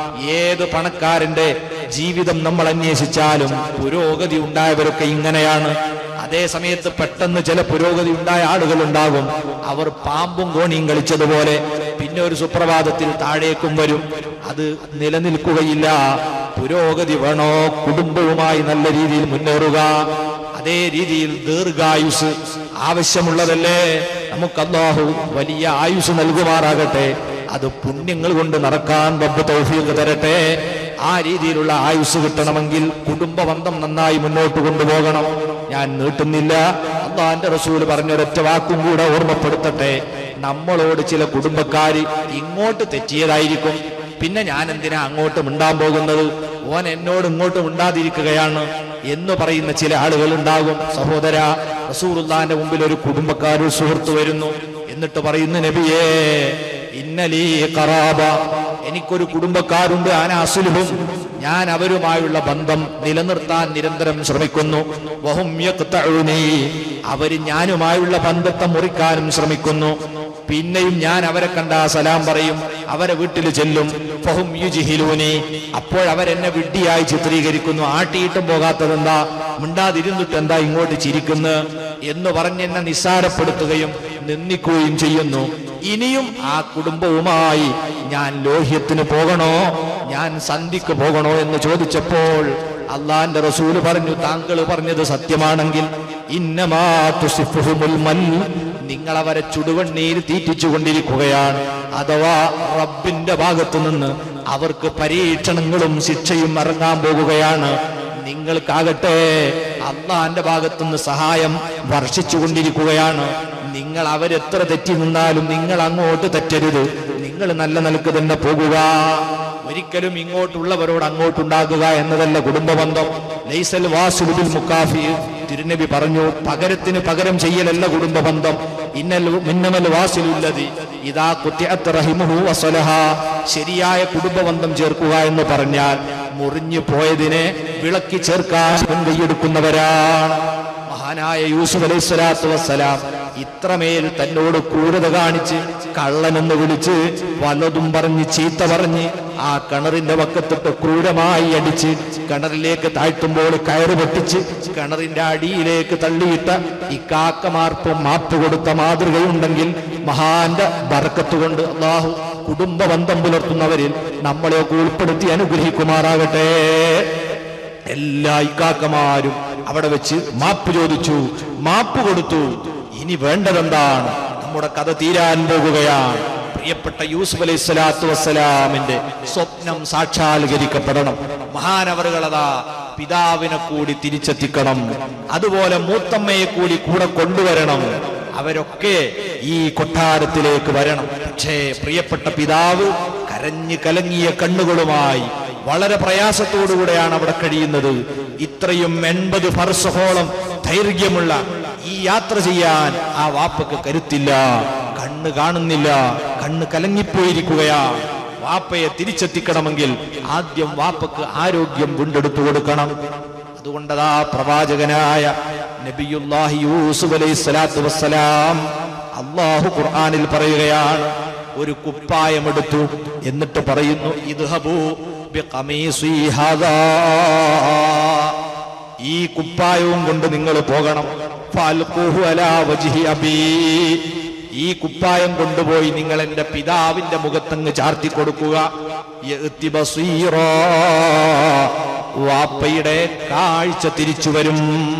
ഏത് പണക്കാരന്റെ ജീവിതം നമ്മൾ അന്വേഷിച്ചാലും പുരോഗതി ഉണ്ടായവരൊക്കെ ഇങ്ങനെയാണ് അതേ സമയത്ത് പെട്ടെന്ന് ചില പുരോഗതി ഉണ്ടായ ആളുകൾ ഉണ്ടാകും അവർ പാമ്പും കോണിയും കളിച്ചതുപോലെ പിന്നെ ഒരു സുപ്രഭാതത്തിൽ താഴേക്കും വരും അത് നിലനിൽക്കുകയില്ല പുരോഗതി വേണോ കുടുംബവുമായി നല്ല രീതിയിൽ മുന്നേറുക അതേ രീതിയിൽ ദീർഘായുസ് ആവശ്യമുള്ളതല്ലേ നമുക്ക് അല്ലാഹു വലിയ ആയുസ് നൽകുമാറാകട്ടെ അത് പുണ്യങ്ങൾ കൊണ്ട് നടക്കാൻ റബ്ബ് തൗഫീഖ് തരട്ടെ ആ രീതിയിലുള്ള ആയുസ് കിട്ടണമെങ്കിൽ കുടുംബ ബന്ധം നന്നായി മുന്നോട്ട് കൊണ്ടുപോകണം ഞാൻ നീട്ടുന്നില്ല അള്ളാന്റെ റസൂൽ പറഞ്ഞൊരൊറ്റ വാക്കും കൂടെ ഓർമ്മപ്പെടുത്തട്ടെ നമ്മളോട് ചില കുടുംബക്കാര് ഇങ്ങോട്ട് തെറ്റിയതായിരിക്കും പിന്നെ ഞാൻ എന്തിനാ അങ്ങോട്ട് മിണ്ടാൻ പോകുന്നത് ഓൻ എന്നോട് ഇങ്ങോട്ട് മിണ്ടാതിരിക്കുകയാണ് എന്ന് പറയുന്ന ചില ആളുകൾ ഉണ്ടാകും സഹോദര റസൂറുല്ലാന്റെ മുമ്പിൽ ഒരു കുടുംബക്കാർ സുഹൃത്ത് വരുന്നു എന്നിട്ട് പറയുന്നു നബിയേ ഇന്നലീ കറാബ എനിക്കൊരു കുടുംബക്കാരുണ്ട് ആനാസുലുഹും ഞാൻ അവരുമായുള്ള ബന്ധം നിലനിർത്താൻ നിരന്തരം ശ്രമിക്കുന്നു വഹും യഖ്തഊനി. അവര് ഞാനുമായുള്ള ബന്ധത്തെ മുറിക്കാനും ശ്രമിക്കുന്നു പിന്നെയും ഞാൻ അവരെ കണ്ട സലാം പറയും അവരെ വീട്ടിൽ ചെല്ലും ഫഹും യുജിഹിലൂനി അപ്പോൾ അവരെന്നെ വിഡ്ഢിയായി ചിത്രീകരിക്കുന്നു ആട്ടിയിട്ടും പോകാത്തതെന്താ മിണ്ടാതിരുന്നിട്ട് എന്താ ഇങ്ങോട്ട് ചിരിക്കുന്നു എന്ന് പറഞ്ഞ് എന്നെ നിസ്സാരപ്പെടുത്തുകയും നിന്ദിക്കുകയും ചെയ്യുന്നു ഇനിയും ആ കുടുംബവുമായി ഞാൻ ലോഹ്യത്തിന് പോകണോ ഞാൻ സന്ധിക്ക് പോകണോ എന്ന് ചോദിച്ചപ്പോൾ അള്ളാന്റെ റസൂല് പറഞ്ഞു താങ്കൾ പറഞ്ഞത് സത്യമാണെങ്കിൽ ഇന്നമാ തുസിഫുഹുമുൽ മൻ നിങ്ങൾ അവരെ ചുടുവണ്ണീര് തീറ്റിച്ചു കൊണ്ടിരിക്കുകയാണ് അഥവാ റബ്ബിന്റെ ഭാഗത്തു നിന്ന് അവർക്ക് പരീക്ഷണങ്ങളും ശിക്ഷയും ഇറങ്ങാൻ പോകുകയാണ് നിങ്ങൾക്കാകട്ടെ അള്ളാന്റെ ഭാഗത്തുനിന്ന് സഹായം വർഷിച്ചു കൊണ്ടിരിക്കുകയാണ് നിങ്ങൾ അവരെത്ര തെറ്റി നിന്നാലും നിങ്ങൾ അങ്ങോട്ട് തെറ്റരുത് നിങ്ങൾ നല്ല നിലക്ക് തന്നെ പോകുക ഒരിക്കലും ഇങ്ങോട്ടുള്ളവരോട് അങ്ങോട്ടുണ്ടാകുക എന്നതല്ല കുടുംബബന്ധം ലൈസൽ വാസുബിൽ മുക്കാഫി തിരുനബി പറഞ്ഞു പകരത്തിന് പകരം ചെയ്യലല്ല കുടുംബബന്ധം ഇന്നൽ മിന്നമൽ വാസിലുള്ളത് ഇതാ കുത്തിയത്ത് റഹിമുഹു വസലഹ ശരിയായ കുടുംബബന്ധം ചേർക്കുക എന്ന് പറഞ്ഞാൽ മുറിഞ്ഞു പോയതിനെ വിളക്കി ചേർക്കാൻ മുൻകൈയെടുക്കുന്നവരാണ് മഹാനായ യൂസുഫ് അലൈഹി സ്വലാത്തു വസ്സലാം ഇത്രമേൽ തന്നോട് ക്രൂരത കാണിച്ച് കള്ളനെന്ന് വിളിച്ച് പലതും പറഞ്ഞ് ചീത്ത പറഞ്ഞ് ആ കിണറിന്റെ വക്കത്തിട്ട് ക്രൂരമായി അടിച്ച് കിണറിലേക്ക് താഴ്ത്തുമ്പോൾ കയറ് പൊട്ടിച്ച് കിണറിന്റെ അടിയിലേക്ക് തള്ളിയിട്ട ഇക്കാക്കമാർക്കും മാപ്പ് കൊടുത്ത മാതൃകയുണ്ടെങ്കിൽ മഹാന്റെ ബർക്കത്ത് കൊണ്ട് അള്ളാഹു കുടുംബ ബന്ധം പുലർത്തുന്നവരിൽ നമ്മളെയൊക്കെ ഉൾപ്പെടുത്തി അനുഗ്രഹിക്കുമാറാകട്ടെ എല്ലാ ഇക്കാക്കമാരും അവിടെ വെച്ച് മാപ്പ് ചോദിച്ചു മാപ്പ് കൊടുത്തു ഇനി വേണ്ടതെന്താണ് നമ്മുടെ കഥ തീരാൻ പോകുകയാണ് പ്രിയപ്പെട്ട യൂസുഫ് അലൈഹി സ്വലാത്തു വസ്സലാമിന്റെ സ്വപ്നം സാക്ഷാത്കരിക്കപ്പെടണം മഹാനവറുകളതാ പിതാവിനെ കൂടി തിരിച്ചെത്തിക്കണം അതുപോലെ മൂത്തമ്മയെ കൂടി കൂടെ കൊണ്ടുവരണം അവരൊക്കെ ഈ കൊട്ടാരത്തിലേക്ക് വരണം പക്ഷേ പ്രിയപ്പെട്ട പിതാവ് കരഞ്ഞു കലങ്ങിയ കണ്ണുകളുമായി വളരെ പ്രയാസത്തോടുകൂടെയാണ് അവിടെ കഴിയുന്നത് ഇത്രയും എൺപത് ഫർസഹോളം ദൈർഘ്യമുള്ള ഈ യാത്ര ചെയ്യാൻ ആ വാപ്പക്ക് കരുത്തില്ല കണ്ണ് കാണുന്നില്ല കണ്ണ് കലങ്ങിപ്പോയിരിക്കുകയാ വാപ്പയെ തിരിച്ചെത്തിക്കണമെങ്കിൽ ആദ്യം വാപ്പക്ക് ആരോഗ്യം വീണ്ടെടുത്തു കൊടുക്കണം അതുകൊണ്ടതാ പ്രവാചകനായ നബിയുല്ലാഹി യൂസുഫ് അലൈഹി സ്വലാത്തു വസ്സലാം അള്ളാഹു ഖുർആനിൽ പറയുകയാണ് ഒരു കുപ്പായമെടുത്തു എന്നിട്ട് പറയുന്നു ഇദ്ഹബൂ ബിഖമീസി ഹാദാ ഈ കുപ്പായവും കൊണ്ട് നിങ്ങൾ പോകണം ഫാൽഖൂഹു അലാ വജ്ഹി അബീ ഈ കുപ്പായം കൊണ്ടുപോയി നിങ്ങൾ എന്റെ പിതാവിന്റെ മുഖത്തങ്ങ് ചാർത്തി കൊടുക്കുക യഅ്തി ബസീറാ. വാപ്പയുടെ കാഴ്ച തിരിച്ചു വരും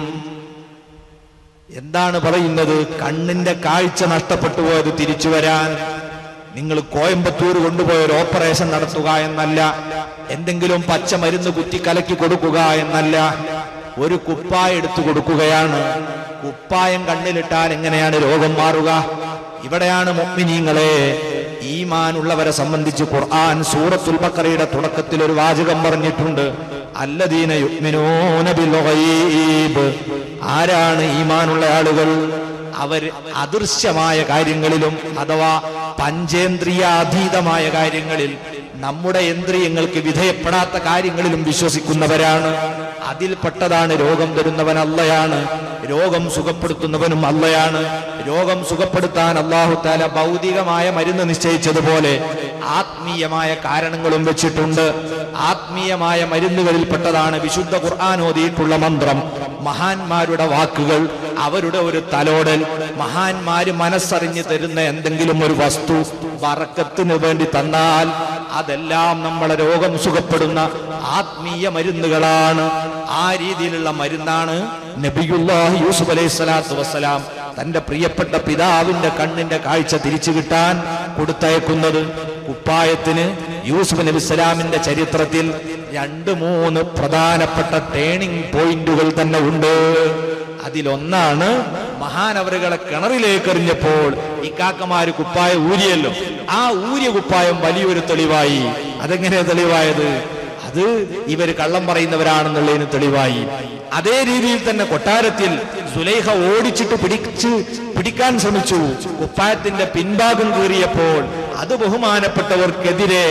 എന്താണ് പറയുന്നത് കണ്ണിന്റെ കാഴ്ച നഷ്ടപ്പെട്ടു പോയത് തിരിച്ചു വരാൻ നിങ്ങൾ കോയമ്പത്തൂർ കൊണ്ടുപോയ ഒരു ഓപ്പറേഷൻ നടത്തുക എന്നല്ല എന്തെങ്കിലും പച്ച മരുന്ന് കുത്തി കലക്കി കൊടുക്കുക എന്നല്ല ഒരു കുപ്പായം എടുത്തു കൊടുക്കുകയാണ് കുപ്പായം കണ്ണിലിട്ടാൽ എങ്ങനെയാണ് രോഗം മാറുക ഇവിടെയാണ് മുഅ്മിനീങ്ങളെ ഈമാനുള്ളവരെ സംബന്ധിച്ച് ഖുർആൻ സൂറത്തുൽ ബക്കറയുടെ തുടക്കത്തിൽ ഒരു വാചകം പറഞ്ഞിട്ടുണ്ട് അല്ലദീന യുഅ്മിനൂന ബിൽ ഗൈബ് ആരാണ് ഈമാനുള്ള ആളുകൾ അവർ അദൃശ്യമായ കാര്യങ്ങളിലും അഥവാ പഞ്ചേന്ദ്രിയാതീതമായ കാര്യങ്ങളിൽ നമ്മുടെ ഇന്ദ്രിയങ്ങൾക്ക് വിധേയപ്പെടാത്ത കാര്യങ്ങളിലും വിശ്വസിക്കുന്നവരാണ് അതിൽപ്പെട്ടതാണ് രോഗം തരുന്നവൻ അല്ലയാണ് രോഗം സുഖപ്പെടുത്തുന്നവനും അല്ലയാണ് രോഗം സുഖപ്പെടുത്താൻ അള്ളാഹു താല ഭൗതികമായ മരുന്ന് നിശ്ചയിച്ചതുപോലെ ആത്മീയമായ കാരണങ്ങളും വെച്ചിട്ടുണ്ട് ആത്മീയമായ മരുന്നുകളിൽപ്പെട്ടതാണ് വിശുദ്ധ ഖുർആൻ ഓതിയിട്ടുള്ള മന്ത്രം മഹാന്മാരുടെ വാക്കുകൾ അവരുടെ ഒരു തലോടൽ മഹാന്മാര് മനസ്സറിഞ്ഞ് തരുന്ന എന്തെങ്കിലും ഒരു വസ്തു വറക്കത്തിന് വേണ്ടി തന്നാൽ അതെല്ലാം നമ്മളെ രോഗം സുഖപ്പെടുന്ന ആത്മീയ മരുന്നുകളാണ് ആ രീതിയിലുള്ള മരുന്നാണ് നബിയുല്ലാഹി യൂസുഫ് അലൈഹി സ്വലാത്തു വസ്സലാം തന്റെ പ്രിയപ്പെട്ട പിതാവിന്റെ കണ്ണിന്റെ കാഴ്ച തിരിച്ചു കിട്ടാൻ കൊടുത്തയക്കുന്നത് കുപ്പായത്തിന് യൂസുഫ് നബി സ്വലാമിന്റെ ചരിത്രത്തിൽ രണ്ട് മൂന്ന് പ്രധാനപ്പെട്ട ടേണിംഗ് പോയിന്റുകൾ തന്നെ ഉണ്ട് അതിലൊന്നാണ് മഹാനവറുകളെ കിണറിലേക്ക് എറിഞ്ഞപ്പോൾ ഇക്കാക്കമാര് കുപ്പായ ഊരിയല്ലോ ആ ഊരിയ കുപ്പായം വലിയൊരു തെളിവായി അതെങ്ങനെയാ തെളിവായത് അത് ഇവര് കള്ളം പറയുന്നവരാണെന്നുള്ളതിന് തെളിവായി അതേ രീതിയിൽ തന്നെ കൊട്ടാരത്തിൽ സുലൈഹ ഓടിച്ചിട്ട് പിടിച്ച് പിടിക്കാൻ ശ്രമിച്ചു കുപ്പായത്തിന്റെ പിൻഭാഗം കീറിയപ്പോൾ അത് ബഹുമാനപ്പെട്ടവർക്കെതിരെ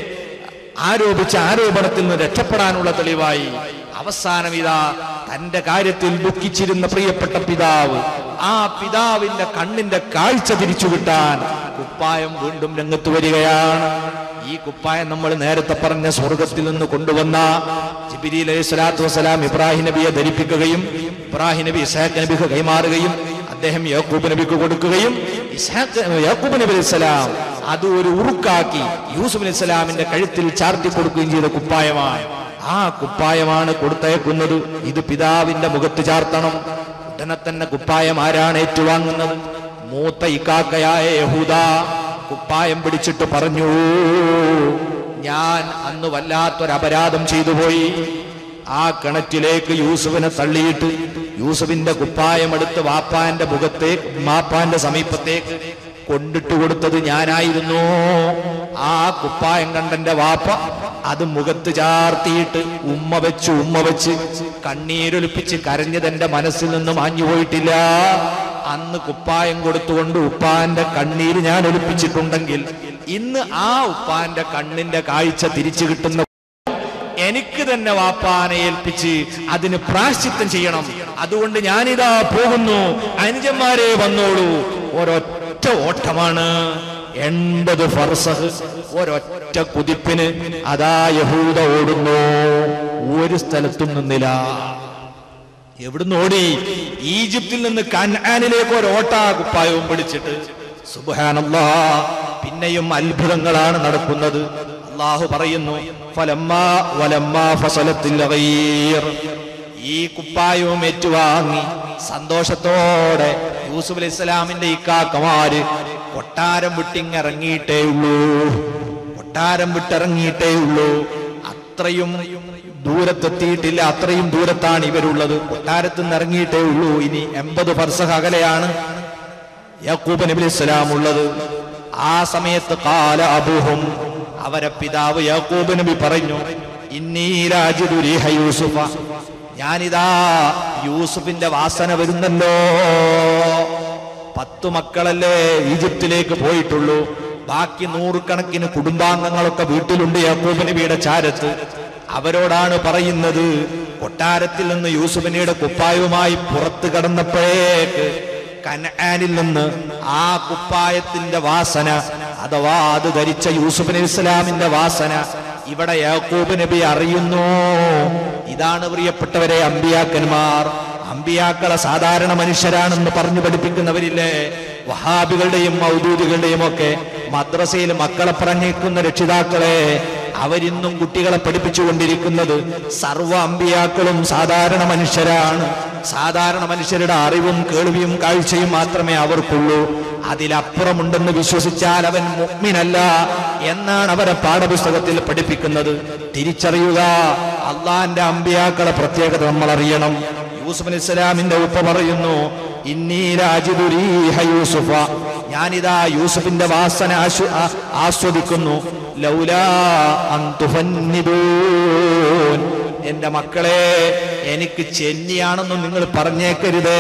ആരോപിച്ച ആരോപണത്തിൽ നിന്ന് രക്ഷപ്പെടാനുള്ള തെളിവായി അവസാനം ഇതാ തന്റെ കാര്യത്തിൽ ദുഃഖിച്ചിരുന്ന പ്രിയപ്പെട്ട പിതാവ് ആ പിതാവിന്റെ കണ്ണിന്റെ കാഴ്ച തിരിച്ചു കിട്ടാൻ കുപ്പായം വീണ്ടും രംഗത്ത് വരികയാണ് ഈ കുപ്പായം നമ്മൾ നേരത്തെ പറഞ്ഞ സ്വർഗത്തിൽ നിന്ന് കൊണ്ടുവന്ന ജിബിരി അലൈഹി സ്വലാത്തു വസ്സലാം ഇബ്രാഹിം നബിയെ ധരിപ്പിക്കുകയും ഇബ്രാഹിം നബി ഇസാഖ് നബിക്ക് കൈമാറുകയും അദ്ദേഹം യാക്കൂബ് നബിക്ക് കൊടുക്കുകയും ഇസ്ഹാഖ് യാക്കൂബ് നബി അലൈഹി സ്വലാം അത് ഒരു ഉറുക്കാക്കി യൂസുഫ് അലൈഹി സ്വലാമിന്റെ കഴുത്തിൽ ചാർത്തി കൊടുക്കുകയും ചെയ്ത കുപ്പായമാണ് ആ കുപ്പായമാണ് കൊടുത്തയക്കുന്നത് ഇത് പിതാവിന്റെ മുഖത്ത് ചാർത്തണം ഉടനെ തന്നെ കുപ്പായം ആരാണ് ഏറ്റുവാങ്ങുന്നത് മൂത്ത ഇക്കാക്കയായ യഹൂദ കുപ്പായം പിടിച്ചിട്ട് പറഞ്ഞു ഞാൻ അന്ന് വല്ലാത്തൊരു അപരാധം ചെയ്തു പോയി ആ കിണറ്റിലേക്ക് യൂസുഫിനെ തള്ളിയിട്ട് യൂസുഫിന്റെ കുപ്പായം എടുത്ത് വാപ്പാന്റെ മുഖത്തേക്ക് മാപ്പാന്റെ സമീപത്തേക്ക് കൊണ്ടിട്ട് കൊടുത്തത് ഞാനായിരുന്നു ആ കുപ്പായം കണ്ടെന്റെ വാപ്പ അത് മുഖത്ത് ചാർത്തിയിട്ട് ഉമ്മ വെച്ച് ഉമ്മ വെച്ച് കണ്ണീരൊലിപ്പിച്ച് കരഞ്ഞതെന്റെ മനസ്സിൽ നിന്ന് മാഞ്ഞുപോയിട്ടില്ല അന്ന് കുപ്പായം കൊടുത്തുകൊണ്ട് ഉപ്പാന്റെ കണ്ണീര് ഞാൻ ഒലിപ്പിച്ചിട്ടുണ്ടെങ്കിൽ ഇന്ന് ആ ഉപ്പാന്റെ കണ്ണിന്റെ കാഴ്ച തിരിച്ചു കിട്ടുന്ന എനിക്ക് തന്നെ വാപ്പാനെ ഏൽപ്പിച്ച് അതിന് പ്രാശ്ചിത്തം ചെയ്യണം അതുകൊണ്ട് ഞാനിതാ പോകുന്നു അനുജന്മാരെ വന്നോളൂ ഒരൊറ്റ ഓട്ടമാണ് എൺപത് ഫർസഹ് ഒരൊറ്റ കുതിപ്പിന് അതാ യഹൂദ ഓടുന്നു ഒരു സ്ഥലത്തും നിന്നില്ല എവിടുന്ന് ഓടി ഈജിപ്തിൽ നിന്ന് കൻആനിലേക്ക് ഒരു ഓട്ടാ കുപ്പായവും പിടിച്ചിട്ട് സുബ്ഹാനല്ലാ പിന്നെയും അത്ഭുതങ്ങളാണ് നടക്കുന്നത് അള്ളാഹു പറയുന്നു ഫലമ്മാ വലമ്മാ ഫസലത്തിൽ ഗൈർ. ഈ കുപ്പായവും ഏറ്റുവാങ്ങി സന്തോഷത്തോടെ യൂസുഫ് അലൈഹി ഇസ്ലാമിന്റെ ഇക്കാക്കമാര് കൊട്ടാരം വിട്ടിങ്ങിറങ്ങിയിട്ടേ ഉള്ളൂ കൊട്ടാരം വിട്ടിറങ്ങിയിട്ടേ ഉള്ളൂ അത്രയും ദൂരത്തെത്തിയിട്ടില്ല അത്രയും ദൂരത്താണ് ഇവരുള്ളത് കൊട്ടാരത്ത് നിന്ന് ഇറങ്ങിയിട്ടേ ഉള്ളൂ ഇനി എൺപത് ഫർസഹ അകലെയാണ് യാക്കൂബ് നബി ഇസ്ലാം ഉള്ളത് ആ സമയത്ത് കാല അബുഹും അവരെ പിതാവ് യാക്കൂബ് നബി പറഞ്ഞു ഇന്നീരാജിദു റീഹ യൂസുഫ ഞാനിതാ യൂസുഫിന്റെ വാസന വരുന്നല്ലോ പത്തു മക്കളല്ലേ ഈജിപ്തിലേക്ക് പോയിട്ടുള്ളൂ ബാക്കി നൂറുകണക്കിന് കുടുംബാംഗങ്ങളൊക്കെ വീട്ടിലുണ്ട് യാക്കൂബ് നബിയുടെ ചാരത്ത് അവരോടാണ് പറയുന്നത് കൊട്ടാരത്തിൽ നിന്ന് യൂസുഫ് നബിയുടെ കുപ്പായവുമായി പുറത്തു കടന്നപ്പോഴേക്ക് കനാനിൽ നിന്ന് ആ കുപ്പായത്തിന്റെ വാസന അഥവാ അത് ധരിച്ച യൂസുഫ് നബി ഇസ്ലാമിന്റെ വാസന ഇവിടെ യാക്കൂബ് നബി അറിയുന്നു ഇതാണ് പ്രിയപ്പെട്ടവരെ അമ്പിയാക്കന്മാർ അമ്പിയാക്കളെ സാധാരണ മനുഷ്യരാണെന്ന് പറഞ്ഞു പഠിപ്പിക്കുന്നവരില്ലേ വഹാബികളുടെയും മൗദൂദികളുടെയും ഒക്കെ മദ്രസയിൽ മക്കളെ പറഞ്ഞേക്കുന്ന രക്ഷിതാക്കളെ അവരിന്നും കുട്ടികളെ പഠിപ്പിച്ചുകൊണ്ടിരിക്കുന്നത് സർവ അമ്പിയാക്കളും സാധാരണ മനുഷ്യരാണ് സാധാരണ മനുഷ്യരുടെ അറിവും കേൾവിയും കാഴ്ചയും മാത്രമേ അവർക്കുള്ളൂ അതിലപ്പുറമുണ്ടെന്ന് വിശ്വസിച്ചാൽ അവൻ മുഗ്മിനല്ല എന്നാണ് അവരെ പാഠപുസ്തകത്തിൽ പഠിപ്പിക്കുന്നത് തിരിച്ചറിയുക അള്ളാന്റെ അമ്പിയാക്കളെ പ്രത്യേകത നമ്മൾ അറിയണം യൂസുഫ് അലൈഹി ഇസ്ലാമിന്റെ ഉപ്പ പറയുന്നു ഇന്നീ രാജിദുരീഹ യൂസുഫ ഞാനിതാ യൂസുഫിന്റെ വാസന ആസ്വ- ആ- ആസ്വദിക്കുന്നു ലൗലാ അൻ തുഫന്നിദൂൻ. എന്റെ മക്കളെ എനിക്ക് ചെന്നിയാണെന്നും നിങ്ങൾ പറഞ്ഞേക്കരുതേ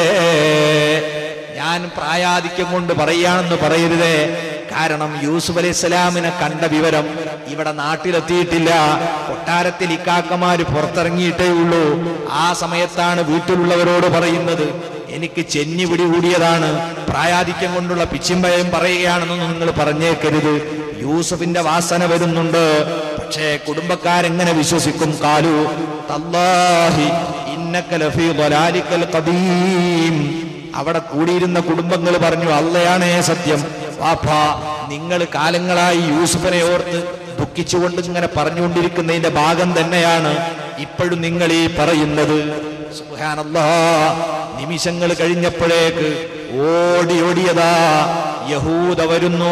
ഞാൻ പ്രായാധിക്യം കൊണ്ട് പറയാണെന്ന് പറയരുതേ കാരണം യൂസുഫ് അലൈഹി സ്വലാമിനെ കണ്ട വിവരം ഇവിടെ നാട്ടിലെത്തിയിട്ടില്ല കൊട്ടാരത്തിൽ ഇക്കാക്കമാര് പുറത്തിറങ്ങിയിട്ടേ ഉള്ളൂ ആ സമയത്താണ് വീട്ടിലുള്ളവരോട് പറയുന്നത് എനിക്ക് ചെന്നി പിടികൂടിയതാണ് പ്രായാധിക്യം കൊണ്ടുള്ള പിച്ചിമ്പയം പറയുകയാണെന്നൊന്നും നിങ്ങൾ പറഞ്ഞേക്കരുത് യൂസുഫിന്റെ വാസന വരുന്നുണ്ട് പക്ഷേ കുടുംബക്കാരെങ്ങനെ വിശ്വസിക്കും കാലു തല്ലാഹി ഇന്നക ലഫീ ളലാലിക്കൽ ഖദീം അവിടെ കൂടിയിരുന്ന കുടുംബങ്ങൾ പറഞ്ഞു അള്ളയാണേ സത്യം വാപ്പ നിങ്ങൾ കാലങ്ങളായി യൂസുഫനെ ഓർത്ത് ദുഃഖിച്ചുകൊണ്ട് ഇങ്ങനെ പറഞ്ഞുകൊണ്ടിരിക്കുന്നതിന്റെ ഭാഗം തന്നെയാണ് ഇപ്പോഴും നിങ്ങൾ ഈ പറയുന്നത് സുബ്ഹാനല്ലാ നിമിഷങ്ങൾ കഴിഞ്ഞപ്പോഴേക്ക് ഓടി ഓടിയതാ യഹൂദ വരുന്നു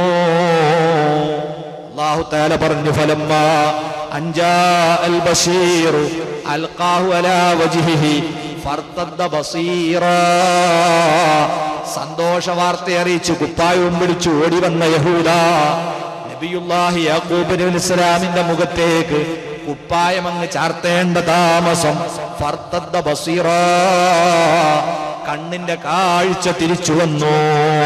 അള്ളാഹു താല പറഞ്ഞു ഫലമ്മ അഞ്ചാ അൽ ബഷീർ അൽഖാഹു അലാ വജ്ഹിഹി ഫർത്തദ്ദ ബസീറാ സന്തോഷ വാർത്ത അറിയിച്ചു കുപ്പായവും പിടിച്ചു ഓടി വന്ന യഹൂദ നബിയുല്ലാഹി യാക്കൂബ് നബി ഇസ്ലാമിന്റെ മുഖത്തേക്ക് കുപ്പായം അങ്ങ് ചാർത്തേണ്ട താമസം ഫർത്തദ്ദ ബസീറാ കണ്ണിന്റെ കാഴ്ച തിരിച്ചു വന്നു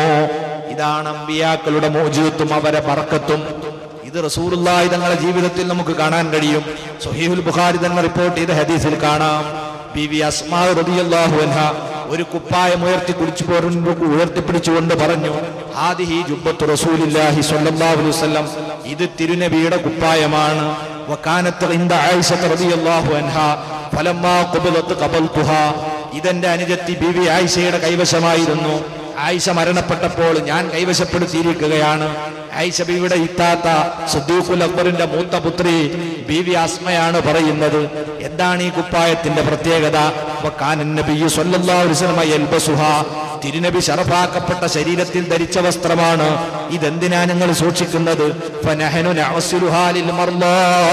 ഇതാണ് അമ്പിയാക്കളുടെ മോചിതത്വം അവരെ പറക്കത്തും ഇത് റസൂലുള്ളാഹി തങ്ങളുടെ ജീവിതത്തിൽ നമുക്ക് കാണാൻ കഴിയും സുഹീഹുൽ ബുഖാരി തന്നെ റിപ്പോർട്ട് ചെയ്ത ഹദീസിൽ കാണാം ബി വി അസ്മാ റളിയല്ലാഹു അൻഹ ഒരു കുപ്പായം ഉയർത്തി കുടിച്ചു പോരുന്നു ഉയർത്തിപ്പിടിച്ചുകൊണ്ട് പറഞ്ഞു ആദിഹി ജുബ്ബത്തു റസൂലില്ലാഹി സ്വല്ലല്ലാഹു അലൈഹി വസല്ലം ഇത് തിരുനബിയുടെ കുപ്പായമാണ് വകാനത്ത് ഇൻദ ആയിഷ റളിയല്ലാഹു അൻഹ ഫലമ്മാ ഖുബിലത്ത് ഖബൽതുഹാ ഇതെന്റെ അനുജത്തി ബിവി ആയിഷയുടെ കൈവശമായിരുന്നു ആയിഷ മരണപ്പെട്ടപ്പോൾ ഞാൻ കൈവശപ്പെടുത്തിയിരിക്കുകയാണ് ആയിഷ ബീവിയുടെ ഇത്താത്ത സുദ്ദീഖുൽ അക്ബറിന്റെ മൂത്ത പുത്രി ബീവി അസ്മയാണ് പറയുന്നത് എന്താണ് ഈ കുപ്പായത്തിന്റെ പ്രത്യേകത വക്കാനൻ നബിയ്യു സ്വല്ലല്ലാഹു അലൈഹി വസല്ലമ യൽബസുഹാ തിരുനബി ശറഫാക്കപ്പെട്ട ശരീരത്തിൽ ധരിച്ച വസ്ത്രമാണ് ഇതെന്തിനാ ഞങ്ങൾ സൂക്ഷിക്കുന്നത് ഫനഹനു നഅ്സിലുഹാ ലിൽ മർളാ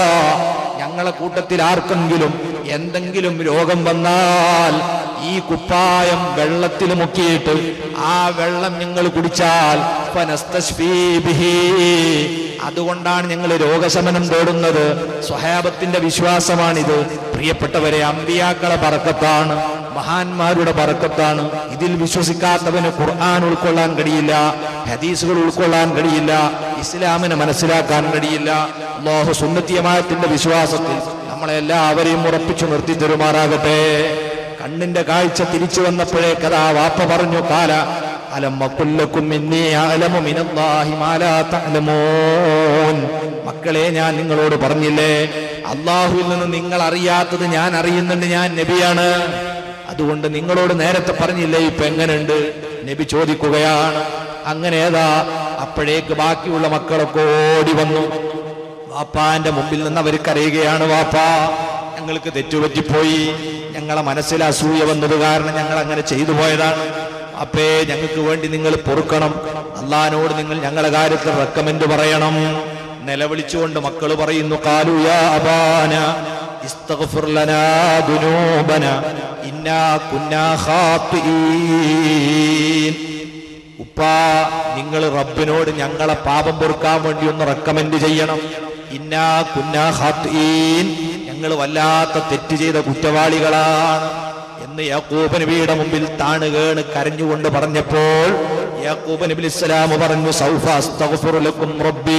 ഞങ്ങളെ കൂട്ടത്തിൽ ആർക്കെങ്കിലും എന്തെങ്കിലും രോഗം വന്നാൽ ഈ കുപ്പായം വെള്ളത്തിൽ മുക്കിയിട്ട് ആ വെള്ളം ഞങ്ങൾ കുടിച്ചാൽ ഫനസ്തശ്ഫീ ബിഹി. അതുകൊണ്ടാണ് ഞങ്ങൾ രോഗശമനം തേടുന്നത് സ്വഹാബത്തിന്റെ വിശ്വാസമാണിത് പ്രിയപ്പെട്ടവരെ അമ്പിയാക്കളെ പറക്കത്താണ് മഹാന്മാരുടെ പറക്കത്താണ് ഇതിൽ വിശ്വസിക്കാത്തവന് ഖുർആൻ ഉൾക്കൊള്ളാൻ കഴിയില്ല ഹദീസുകൾ ഉൾക്കൊള്ളാൻ കഴിയില്ല ഇസ്ലാമിനെ മനസ്സിലാക്കാൻ കഴിയില്ല അല്ലാഹു സുന്നത്തിയമായത്തിന്റെ വിശ്വാസത്തിൽ നമ്മളെല്ലാവരെയും ഉറപ്പിച്ചു നിർത്തി തരുമാറാകട്ടെ കണ്ണിന്റെ കാഴ്ച തിരിച്ചു വന്നപ്പോഴേക്കതാ വാപ്പ പറഞ്ഞു കാല അലം മക്കുല്ലക്കും ഇന്നി അലമു മിനല്ലാഹി മാ ലാ തഅലമൂൻ മക്കളെ ഞാൻ നിങ്ങളോട് പറഞ്ഞില്ലേ അള്ളാഹുവിൽ നിന്ന് നിങ്ങൾ അറിയാത്തത് ഞാൻ അറിയുന്നുണ്ട് ഞാൻ നബിയാണ് അതുകൊണ്ട് നിങ്ങളോട് നേരത്തെ പറഞ്ഞില്ലേ ഇപ്പൊ എങ്ങനെയുണ്ട് നബി ചോദിക്കുകയാണ് അങ്ങനെ ഏതാ അപ്പോഴേക്ക് ബാക്കിയുള്ള മക്കളൊക്കെ ഓടി വന്നു വാപ്പാന്റെ മുമ്പിൽ നിന്ന് അവർ കരയുകയാണ് വാപ്പാ ഞങ്ങൾക്ക് തെറ്റുപറ്റിപ്പോയി ഞങ്ങളെ മനസ്സിൽ അസൂയ വന്നത് കാരണം ഞങ്ങൾ അങ്ങനെ ചെയ്തു പോയതാണ് അപ്പേ ഞങ്ങൾക്ക് വേണ്ടി നിങ്ങൾ പൊറുക്കണം അള്ളഹാനോട് നിങ്ങൾ ഞങ്ങളെ കാര്യത്തിൽ റെക്കമെൻഡ് പറയണം നിലവിളിച്ചുകൊണ്ട് മക്കൾ പറയുന്നു കാലുയാ അബാന ഇസ്തഗ്ഫിർ ലനാ ദുനൂബന ഇന്നാ കുന്നാ ഖാത്തിഈൻ ഉപ്പാ നിങ്ങൾ റബ്ബിനോട് ഞങ്ങളെ പാപം പൊറുക്കാൻ വേണ്ടി ഒന്ന് റെക്കമെൻഡ് ചെയ്യണം ഇന്നാ കുന്നാ ഖാത്തിഈൻ ഞങ്ങൾ വല്ലാത്ത തെറ്റ് ചെയ്ത കുറ്റവാളികളാണ് എന്ന് യാക്കൂബ് നബിയുടെ മുമ്പിൽ താണുകേണ് കരഞ്ഞുകൊണ്ട് പറഞ്ഞപ്പോൾ യാക്കൂബ് നബി ഇസ്ലാം പറഞ്ഞു സൗഫ അസ്തഗ്ഫിറു ലക്കും റബ്ബീ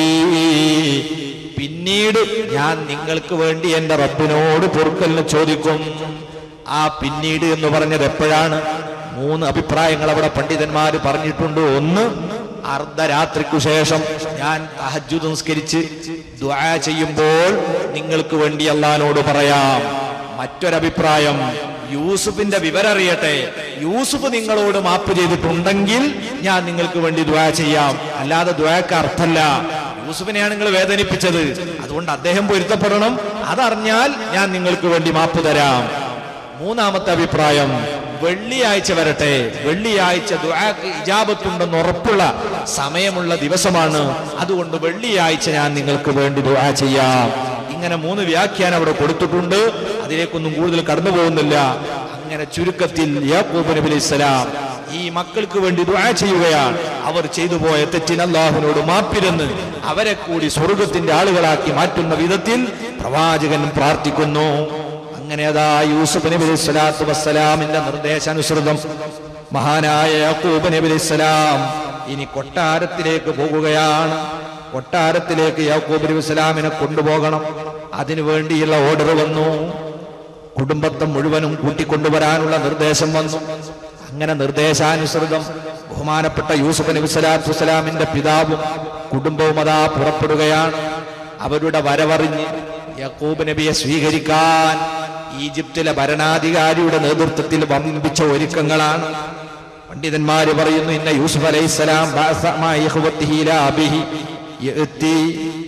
പിന്നീട് ഞാൻ നിങ്ങൾക്ക് വേണ്ടി എന്റെ റബ്ബിനോട് പൊറുക്കലിന് ചോദിക്കും ആ പിന്നീട് എന്ന് പറഞ്ഞത് എപ്പോഴാണ് മൂന്ന് അഭിപ്രായങ്ങൾ അവിടെ പണ്ഡിതന്മാര് പറഞ്ഞിട്ടുണ്ട് ഒന്ന് അർദ്ധരാത്രിക്കു ശേഷം ഞാൻ തഹജ്ജുദ് നിസ്കരിച്ച് ദുആ ചെയ്യുമ്പോൾ നിങ്ങൾക്ക് വേണ്ടി അള്ളഹാനോട് പറയാം മറ്റൊരഭിപ്രായം യൂസുഫിന്റെ വിവരം അറിയട്ടെ യൂസുഫ് നിങ്ങളോട് മാപ്പ് ചെയ്തിട്ടുണ്ടെങ്കിൽ ഞാൻ നിങ്ങൾക്ക് വേണ്ടി ദ്വാ ചെയ്യാം അല്ലാതെ ദ്വാക്ക് അർത്ഥമല്ല യൂസുഫിനെയാണ് നിങ്ങൾ വേദനിപ്പിച്ചത് അതുകൊണ്ട് അദ്ദേഹം പൊരുത്തപ്പെടണം അതറിഞ്ഞാൽ ഞാൻ നിങ്ങൾക്ക് വേണ്ടി മാപ്പ് തരാം മൂന്നാമത്തെ അഭിപ്രായം വെള്ളിയാഴ്ച വരട്ടെ വെള്ളിയാഴ്ച ദുആക്ക് ഇജാബത്തുണ്ടെന്ന് ഉറപ്പുള്ള സമയമുള്ള ദിവസമാണ് അതുകൊണ്ട് വെള്ളിയാഴ്ച ഞാൻ നിങ്ങൾക്ക് വേണ്ടി ദുആ ചെയ്യാം ഇങ്ങനെ മൂന്ന് വ്യാഖ്യാനം അവിടെ കൊടുത്തിട്ടുണ്ട് അതിലേക്കൊന്നും കൂടുതൽ കടന്നു പോകുന്നില്ല അങ്ങനെ ചുരുക്കത്തിൽ യാക്കൂബ് നബി അലൈഹി സ്വലാം ഈ മക്കൾക്ക് വേണ്ടി ദുആ ചെയ്യുകയാണ് അവർ ചെയ്തു പോയ തെറ്റിന് അള്ളാഹുവിനോട് മാപ്പിരുന്ന് അവരെ കൂടി സ്വർഗത്തിന്റെ ആളുകളാക്കി മാറ്റുന്ന വിധത്തിൽ പ്രവാചകൻ പ്രാർത്ഥിക്കുന്നു അങ്ങനെ അതാ യൂസുഫ് നബി അലൈഹി സ്വലാത്തു വസ്സലാമിന്റെ നിർദ്ദേശാനുസൃതം മഹാനായ യാക്കൂബ് നബി അലൈഹി സ്വലാം ഇനി കൊട്ടാരത്തിലേക്ക് പോകുകയാണ് കൊട്ടാരത്തിലേക്ക് യാക്കൂബ് നബി സ്വലാമിനെ കൊണ്ടുപോകണം അതിനു വേണ്ടിയുള്ള ഓർഡർ വന്നു കുടുംബത്തെ മുഴുവനും കൂട്ടിക്കൊണ്ടുവരാനുള്ള നിർദ്ദേശം വന്നു അങ്ങനെ നിർദ്ദേശാനുസൃതം ബഹുമാനപ്പെട്ട യൂസുഫ് നബി സ്വലാത്തു വസ്സലാമിന്റെ പിതാവും കുടുംബവും അതാ പുറപ്പെടുകയാണ് അവരുടെ വരവറിഞ്ഞ് യക്കൂബ് നബിയെ സ്വീകരിക്കാൻ ഈജിപ്തിലെ ഭരണാധികാരിയുടെ നേതൃത്വത്തിൽ വമ്പിച്ച ഒരുക്കങ്ങളാണ് പണ്ഡിതന്മാര് പറയുന്നു ഇന്ന യൂസുഫ് അലൈഹിസ്സലാം ബഅസ മാ ഇഖ്വത്തിഹി ഇലാ അബിഹി യഅതി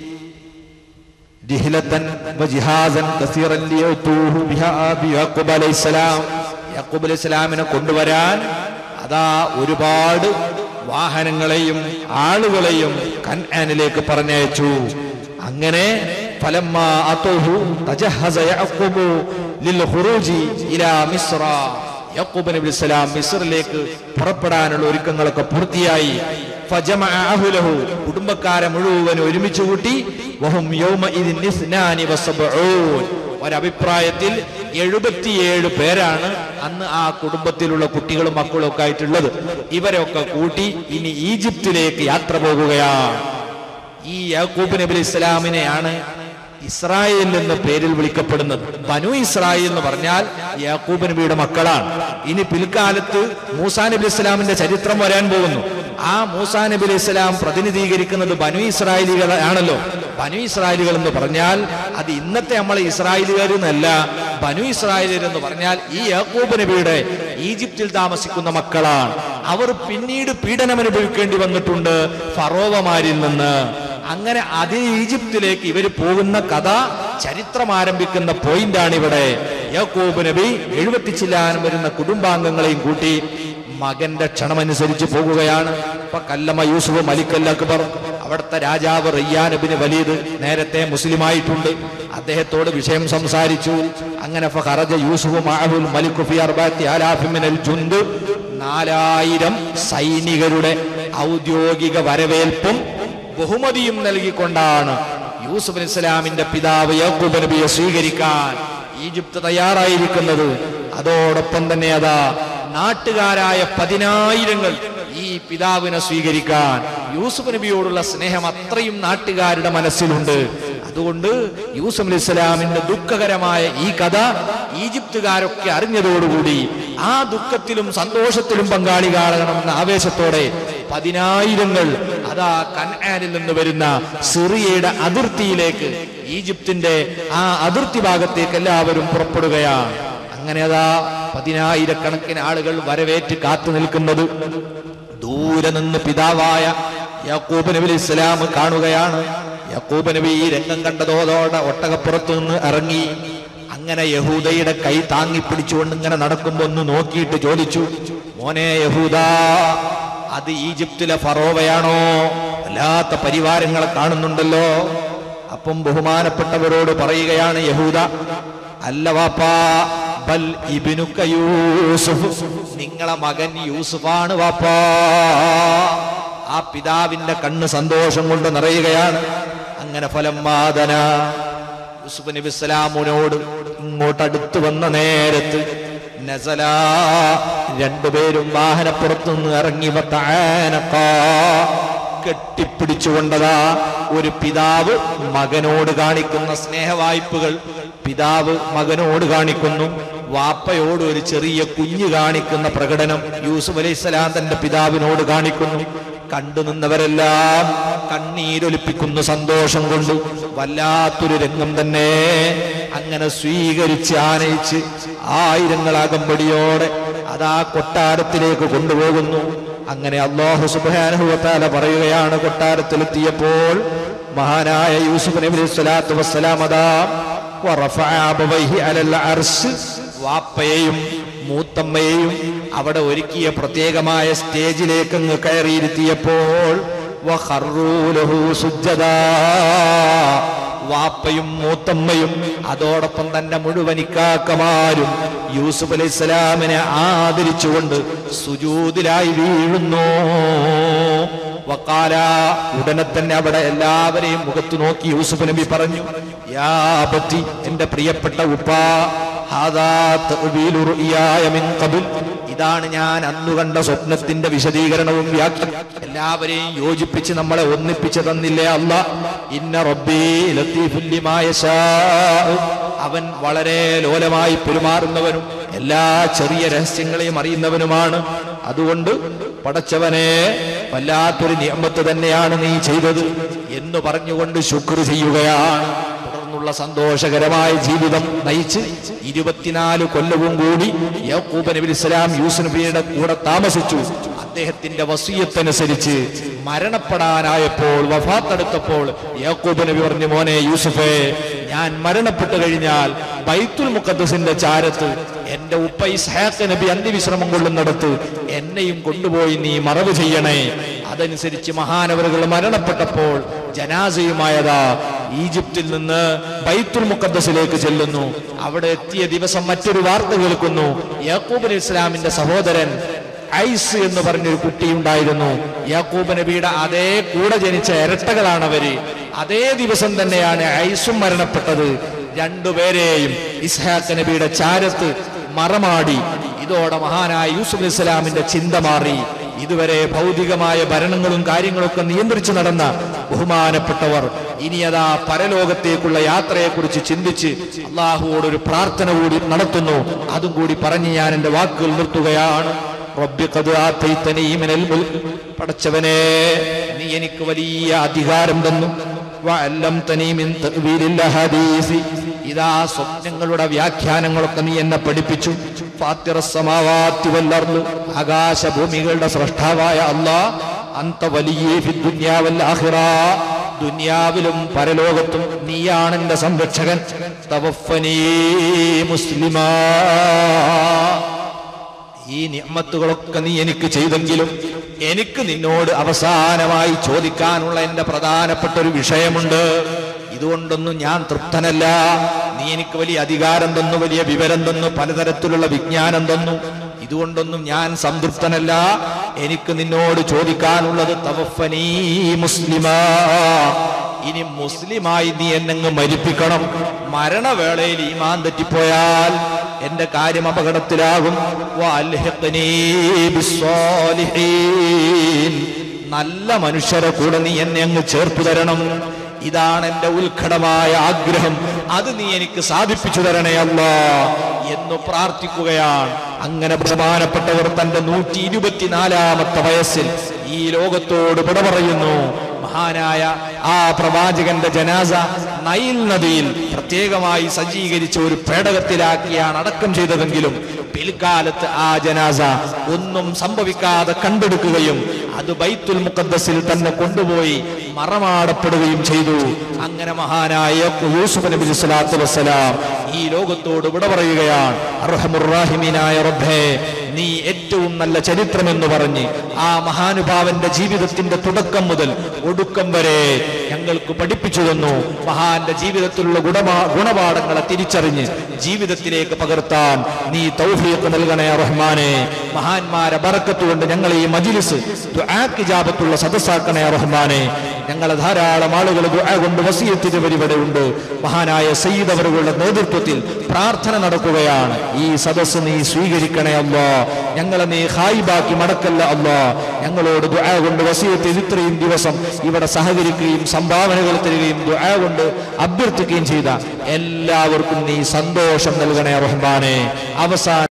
ദിഹ്ലതൻ വജിഹാസൻ കസീറൻ ലിയതൂഹു ബിഹാ ബി യാക്കൂബ് അലൈഹിസ്സലാം യാക്കൂബ് അലൈഹിസ്സലാമിനെ കൊണ്ടുവരാൻ അതാ ഒരുപാട് വാഹനങ്ങളെയും ആളുകളെയും കൻആനിലേക്ക് പറഞ്ഞയച്ചു അങ്ങനെ ഫലമ്മ അതൂഹു തജഹസ യാക്കൂബു ലിൽ ഖുറൂജി ഇലാ മിസ്ര യാക്കൂബ് നബി അലൈഹിസ്സലാം മിസ്റിലേക്ക് പുറപ്പെടാനുള്ള ഒരുക്കങ്ങളൊക്കെ പൂർത്തിയായി ഫജമഅ അഹ്ലഹു കുടുംബക്കാരെ മുഴുവൻ ഒരുമിച്ച് കൂട്ടി വഹും യൗമഇദിൻ ഇസ്നാനി വസബഊൻ ഒരഭിപ്രായത്തിൽ എഴുപത്തിയേഴ് പേരാണ് അന്ന് ആ കുടുംബത്തിലുള്ള കുട്ടികളും മക്കളും ഒക്കെ ആയിട്ടുള്ളത് ഇവരൊക്കെ കൂട്ടി ഇനി ഈജിപ്തിലേക്ക് യാത്ര പോകുകയാണ് ഈ യാക്കൂബ് നബി അലൈഹി ഇസ്ലാമിനെയാണ് ഇസ്രായേൽ എന്ന പേരിൽ വിളിക്കപ്പെടുന്നത് ബനു ഇസ്രായേൽ എന്ന് പറഞ്ഞാൽ യാക്കൂബ് നബിയുടെ മക്കളാണ് ഇനി പിൽക്കാലത്ത് മൂസാ നബി ഇസ്ലാമിന്റെ ചരിത്രം വരാൻ പോകുന്നു ആ മൂസാ നബി അലൈഹി ഇസ്ലാം പ്രതിനിധീകരിക്കുന്നത് ബനു ഇസ്രായേലികൾ ആണല്ലോ ബനു ഇസ്രായേലികൾ എന്ന് പറഞ്ഞാൽ അത് ഇന്നത്തെ നമ്മളെ ഇസ്രായേലുകാർ എന്നല്ല ബനു ഇസ്രായേലർ എന്ന് പറഞ്ഞാൽ ഈ യാക്കൂബ് നബിയുടെ ഈജിപ്തിൽ താമസിക്കുന്ന മക്കളാണ് അവർ പിന്നീട് പീഡനം അനുഭവിക്കേണ്ടി വന്നിട്ടുണ്ട് ഫറോവമാരിൽ നിന്ന് അങ്ങനെ അതേ ഈജിപ്തിലേക്ക് ഇവർ പോകുന്ന കഥ ചരിത്രം ആരംഭിക്കുന്ന പോയിന്റാണ് ഇവിടെ യാക്കൂബ് നബി എഴുപത്തിച്ചില്ലാനും വരുന്ന കുടുംബാംഗങ്ങളെയും കൂട്ടി മകന്റെ ക്ഷണമനുസരിച്ച് പോകുകയാണ് ഇപ്പൊ കല്ലമ യൂസുഫ് മലിക്കൽ അക്ബർ അവിടുത്തെ രാജാവ് റയ്യാനബിന് വലീദ് നേരത്തെ മുസ്ലിമായിട്ടുണ്ട് അദ്ദേഹത്തോട് വിഷയം സംസാരിച്ചു അങ്ങനെ ഫഖറജ യൂസുഫ് മഅഹുൽ മലിക്കു ഫി അർബഅത്തി ആലാഫി മിനൽ ജുന്ദ് നാലായിരം സൈനികരുടെ ഔദ്യോഗിക വരവേൽപ്പും ബഹുമതിയും നൽകിക്കൊണ്ടാണ് യൂസുഫ് അലൈഹി ഇസ്ലാമിന്റെ പിതാവ് യാക്കൂബ് നബിയെ സ്വീകരിക്കാൻ ഈജിപ്ത് തയ്യാറായിരിക്കുന്നത് അതോടൊപ്പം തന്നെ അതാ നാട്ടുകാരായ പതിനായിരങ്ങൾ ഈ പിതാവിനെ സ്വീകരിക്കാൻ യൂസുഫ് നബിയോടുള്ള സ്നേഹം അത്രയും നാട്ടുകാരുടെ മനസ്സിലുണ്ട് അതുകൊണ്ട് യൂസുഫ് അലൈഹി ഇസ്ലാമിന്റെ ദുഃഖകരമായ ഈ കഥ ഈജിപ്തുകാരൊക്കെ അറിഞ്ഞതോടുകൂടി ആ ദുഃഖത്തിലും സന്തോഷത്തിലും പങ്കാളികളാകണമെന്ന ആവേശത്തോടെ പതിനായിരങ്ങൾ അതാ കൻആനിൽ നിന്ന് വരുന്ന സിറിയയുടെ അതിർത്തിയിലേക്ക് ഈജിപ്തിന്റെ ആ അതിർത്തി ഭാഗത്തേക്ക് എല്ലാവരും പുറപ്പെടുകയാണ് അങ്ങനെ അതാ പതിനായിരക്കണക്കിന് ആളുകൾ വരവേറ്റ് കാത്തു നിൽക്കുന്നത് ദൂരെ നിന്ന് പിതാവായ യാക്കൂബ് നബി അലൈഹി ഇസ്ലാം കാണുകയാണ് യാക്കൂബ് നബി ഈ രംഗം കണ്ടതോടെ ഒട്ടകപ്പുറത്തു നിന്ന് ഇറങ്ങി അങ്ങനെ യഹൂദയുടെ കൈ താങ്ങി പിടിച്ചുകൊണ്ട് ഇങ്ങനെ നടക്കുമ്പോ ഒന്ന് നോക്കിയിട്ട് ചോദിച്ചു മോനെ യഹൂദ അത് ഈജിപ്തിലെ ഫറോവയാണോ വല്ലാത്ത പരിവാരങ്ങളെ കാണുന്നുണ്ടല്ലോ അപ്പം ബഹുമാനപ്പെട്ടവരോട് പറയുകയാണ് യഹൂദ അല്ല വാപ്പാ ബൽ ഇബ്നുക യൂസുഫ് നിങ്ങളെ മകൻ യൂസുഫാണ് വാപ്പാ ആ പിതാവിന്റെ കണ്ണ് സന്തോഷം കൊണ്ട് നിറയുകയാണ് അങ്ങനെ ഫലം വാദന യൂസുഫ് നബി ഇസ്ലാമിനോട് ഇങ്ങോട്ട് അടുത്ത് വന്ന നേരത്ത് നസല രണ്ടുപേരും വാഹനപ്പുറത്തു നിന്ന് ഇറങ്ങി വത്താനക്കാ കെട്ടിപ്പിടിച്ചുകൊണ്ടതാ ഒരു പിതാവ് മകനോട് കാണിക്കുന്ന സ്നേഹവായ്പകൾ പിതാവ് മകനോട് കാണിക്കുന്നു വാപ്പയോട് ഒരു ചെറിയ കുഞ്ഞ് കാണിക്കുന്ന പ്രകടനം യൂസുഫ് അലൈഹിസ്സലാം തന്റെ പിതാവിനോട് കാണിക്കുന്നു കണ്ടു നിന്നവരെല്ലാം കണ്ണീരൊലിപ്പിക്കുന്നു സന്തോഷം കൊണ്ട് വല്ലാത്തൊരു രംഗം തന്നെ അങ്ങനെ സ്വീകരിച്ച് ആനയിച്ച് ആയിരങ്ങൾ അകമ്പടിയോടെ അതാ കൊട്ടാരത്തിലേക്ക് കൊണ്ടുപോകുന്നു അങ്ങനെ അള്ളാഹു സുബാനുഭവത്താല പറയുകയാണ് കൊട്ടാരത്തിലെത്തിയപ്പോൾ മഹാനായ യൂസുഫ് നബി അലൈഹി സ്വലാത്തു വസ്സലാം അതാ വറഫഅ അബവൈഹി അലൽ അർശ് വാപ്പയെയും മൂത്തമ്മയെയും അവിടെ ഒരുക്കിയ പ്രത്യേകമായ സ്റ്റേജിലേക്ക് അങ്ങ് കയറിയിരുത്തിയപ്പോൾ വഖറൂ ലഹു സുജ്ജദാ. വാപ്പയും മൂത്തമ്മയും അതോടൊപ്പം തന്നെ മുഴുവൻ ഇക്കാക്കമാരും യൂസുഫ് അലൈഹി സ്വലാമിനെ ആദരിച്ചുകൊണ്ട് സുജൂദിലായി വീഴുന്നു വക്കാല ഉടനെ തന്നെ അവിടെ എല്ലാവരെയും മുഖത്ത് നോക്കി യൂസുഫ് നബി പറഞ്ഞു യാ പറ്റി എന്റെ പ്രിയപ്പെട്ട ഉപ്പാ ഹാദാ തഅ്വീലു റുഇയായ മിൻ ഖബൽ ഇതാണ് ഞാൻ അന്നു കണ്ട സ്വപ്നത്തിന്റെ വിശദീകരണവും വ്യാഖ്യ എല്ലാവരെയും യോജിപ്പിച്ച് നമ്മളെ ഒന്നിപ്പിച്ച് തന്നില്ലേ അല്ല ഇന്ന റബ്ബി ലത്തീഫുൽ ലിമാ യശാ അവൻ വളരെ ലോലമായി പെരുമാറുന്നവനും എല്ലാ ചെറിയ രഹസ്യങ്ങളെയും അറിയുന്നവനുമാണ് അതുകൊണ്ട് പടച്ചവനെ വല്ലാത്തൊരു നിയമത്ത് തന്നെയാണ് നീ ചെയ്തത് എന്ന് പറഞ്ഞുകൊണ്ട് ശുക്ർ ചെയ്യുകയാണ് തുടർന്നുള്ള സന്തോഷകരമായ ജീവിതം നയിച്ച് ഇരുപത്തിനാല് കൊല്ലവും കൂടി യാക്കൂബ് നബി ഇസ്ലാം യൂസുഫ് നബിയുടെ കൂടെ താമസിച്ചു അദ്ദേഹത്തിന്റെ വസീയത്തനുസരിച്ച് മരണപ്പെടാനായപ്പോൾ വഫാത്തെടുത്തപ്പോൾ യാക്കൂബ് നബി പറഞ്ഞു മോനെ യൂസുഫേ ഞാൻ മരണപ്പെട്ടു കഴിഞ്ഞാൽ ബൈത്തുൽ മുഖദ്സിന്റെ ചാരത്ത് എന്റെ ഉപ്പ ഇസ്ഹാഖ് നബി അന്ത്യവിശ്രമം കൊള്ളുന്നിടത്ത് എന്നെയും കൊണ്ടുപോയി നീ മറവ് ചെയ്യണേ അതനുസരിച്ച് മഹാനവറുകൾ മരണപ്പെട്ടപ്പോൾ ജനാസയുമായതാ ഈജിപ്തിൽ നിന്ന് ബൈത്തുൽ മുഖദ്സിലേക്ക് ചെല്ലുന്നു അവിടെ എത്തിയ ദിവസം മറ്റൊരു വാർത്ത കേൾക്കുന്നു യാക്കൂബ് അലൈഹി ഇസ്ലാമിന്റെ സഹോദരൻ ഐസ് എന്ന് പറഞ്ഞൊരു കുട്ടിയുണ്ടായിരുന്നു യാക്കൂബ് നബിയുടെ അതേ കൂടെ ജനിച്ച ഇരട്ടകളാണ് അവര് അതേ ദിവസം തന്നെയാണ് ഐസും മരണപ്പെട്ടത് രണ്ടുപേരെയും ഇസ്ഹാഖ് നബിയുടെ ചാരത്ത് മറമാടി ഇതോടെ മഹാനായ യൂസുഫ് അലൈഹി ഇസ്ലാമിന്റെ ചിന്ത മാറി ഇതുവരെ ഭൗതികമായ ഭരണങ്ങളും കാര്യങ്ങളൊക്കെ നിയന്ത്രിച്ചു നടന്ന ബഹുമാനപ്പെട്ടവർ ഇനി അതാ പരലോകത്തേക്കുള്ള യാത്രയെക്കുറിച്ച് ചിന്തിച്ച് അള്ളാഹുവോട് ഒരു പ്രാർത്ഥന കൂടി നടത്തുന്നു അതും കൂടി പറഞ്ഞ് ഞാൻ എന്റെ വാക്കുകൾ നിർത്തുകയാണ് റബ്ബി ഖദ് ആതൈതനീ മിനൽ മുൽക്ക് പടച്ചവനെ നീ എനിക്ക് വലിയ അധികാരം തന്നു വഅല്ലംതനീ മിൻ തഅ്വീലിൽ അഹാദീസി ഇതാ സ്വപ്നങ്ങളുടെ വ്യാഖ്യാനങ്ങളൊക്കെ നീ എന്നെ പഠിപ്പിച്ചു ഫാത്തിറസ് സമാവാത്തി വൽ അർള് ആകാശഭൂമികളുടെ സൃഷ്ടാവായ അല്ലാ അന്ത വലിയ ദുനിയാവൽ ആഖിറ ദുനിയാവിലും പരലോകത്തും നീയാണ് എന്റെ സംരക്ഷകൻ തവഫനീ മുസ്ലിമാ ഈ നിയമത്തുകളൊക്കെ നീ എനിക്ക് ചെയ്തെങ്കിലും എനിക്ക് നിന്നോട് അവസാനമായി ചോദിക്കാനുള്ള എന്റെ പ്രധാനപ്പെട്ട ഒരു വിഷയമുണ്ട് ഇതുകൊണ്ടൊന്നും ഞാൻ തൃപ്തനല്ല നീ എനിക്ക് വലിയ അധികാരം തന്നു വലിയ വിവരം തന്നു പലതരത്തിലുള്ള വിജ്ഞാനം തന്നു ഇതുകൊണ്ടൊന്നും ഞാൻ സംതൃപ്തനല്ല എനിക്ക് നിന്നോട് ചോദിക്കാനുള്ളത് തവഫനീ മുസ്ലിമാ ഇനി മുസ്ലിമായി നീ എന്നെങ്ങ് മരിപ്പിക്കണം മരണവേളയിൽ ഈമാൻ തെറ്റിപ്പോയാൽ എന്റെ കാര്യം അപകടത്തിലാകും വഅൽഹിഖ്നീ ബിസ്സാലിഹീൻ. നല്ല മനുഷ്യരെ കൂടെ നീ എന്നെ അങ്ങ് ചേർത്തു തരണം ഇതാണ് എന്റെ ഉത്കടമായ ആഗ്രഹം അത് നീ എനിക്ക് സാധിപ്പിച്ചു തരണേ അല്ല എന്ന് പ്രാർത്ഥിക്കുകയാണ് അങ്ങനെ ബഹുമാനപ്പെട്ടവർ തന്റെ നൂറ്റി ഇരുപത്തിനാലാമത്തെ വയസ്സിൽ ഈ ലോകത്തോട് വിട പറയുന്നു മഹാനായ ആ പ്രവാചകന്റെ ജനാസ നൈൽ നദിയിൽ പ്രത്യേകമായി സജ്ജീകരിച്ച ഒരു പേടകത്തിലാക്കിയാണ് അടക്കം ചെയ്തതെങ്കിലും പിൽക്കാലത്ത് ആ ജനാസ ഒന്നും സംഭവിക്കാതെ കണ്ടെടുക്കുകയും അത് ബൈത്തുൽ മുഖദ്ദസിൽ തന്നെ കൊണ്ടുപോയി മറമാടപ്പെടുകയും ചെയ്തു അങ്ങനെ മഹാനായ യൂസുഫ് നബി സ്വലാത്തു വസ്സലാം ഈ ലോകത്തോട് വിട പറയുകയാണ് അർഹമുറാഹിമീനായ റബ്ബേ നീ ഏറ്റവും നല്ല ചരിത്രമെന്ന് പറഞ്ഞ് ആ മഹാനുഭാവന്റെ ജീവിതത്തിന്റെ തുടക്കം മുതൽ ഒടുക്കം വരെ ഞങ്ങൾക്ക് പഠിപ്പിച്ചു തന്നു മഹാന്റെ ജീവിതത്തിലുള്ള ഗുണമാ ഗുണപാഠങ്ങളെ തിരിച്ചറിഞ്ഞ് ജീവിതത്തിലേക്ക് പകർത്താൻ നീ തൗഫീഖ് നൽകണേ റഹ്മാനെ മഹാന്മാരെ ബറക്കത്ത് കൊണ്ട് ഞങ്ങൾ ഈ മജിലിസ് ദുആക്ക് ഇജാബത്തുള്ള സദസ്സാക്കണേ റഹ്മാനെ ഞങ്ങളെ ധാരാളം ആളുകൾ ദുആ കൊണ്ട് വസീയത്തിന് ഇവിടെ ഉണ്ട് മഹാനായ സയ്യിദ് അവരുടെ നേതൃത്വത്തിൽ പ്രാർത്ഥന നടക്കുകയാണ് ഈ സദസ്സ് നീ സ്വീകരിക്കണേ അല്ലോ ഞങ്ങളെ നീ ഹായിബാക്കി മടക്കല്ല അല്ലോ ഞങ്ങളോട് ദുആ കൊണ്ട് വസീയത്ത് ഇത്രയും ദിവസം ഇവിടെ സഹകരിക്കുകയും സംഭാവനകൾ തരികയും ദുആ കൊണ്ട് അഭ്യർത്ഥിക്കുകയും ചെയ്ത എല്ലാവർക്കും നീ സന്തോഷം നൽകണേ റഹ്മാനെ അവസാന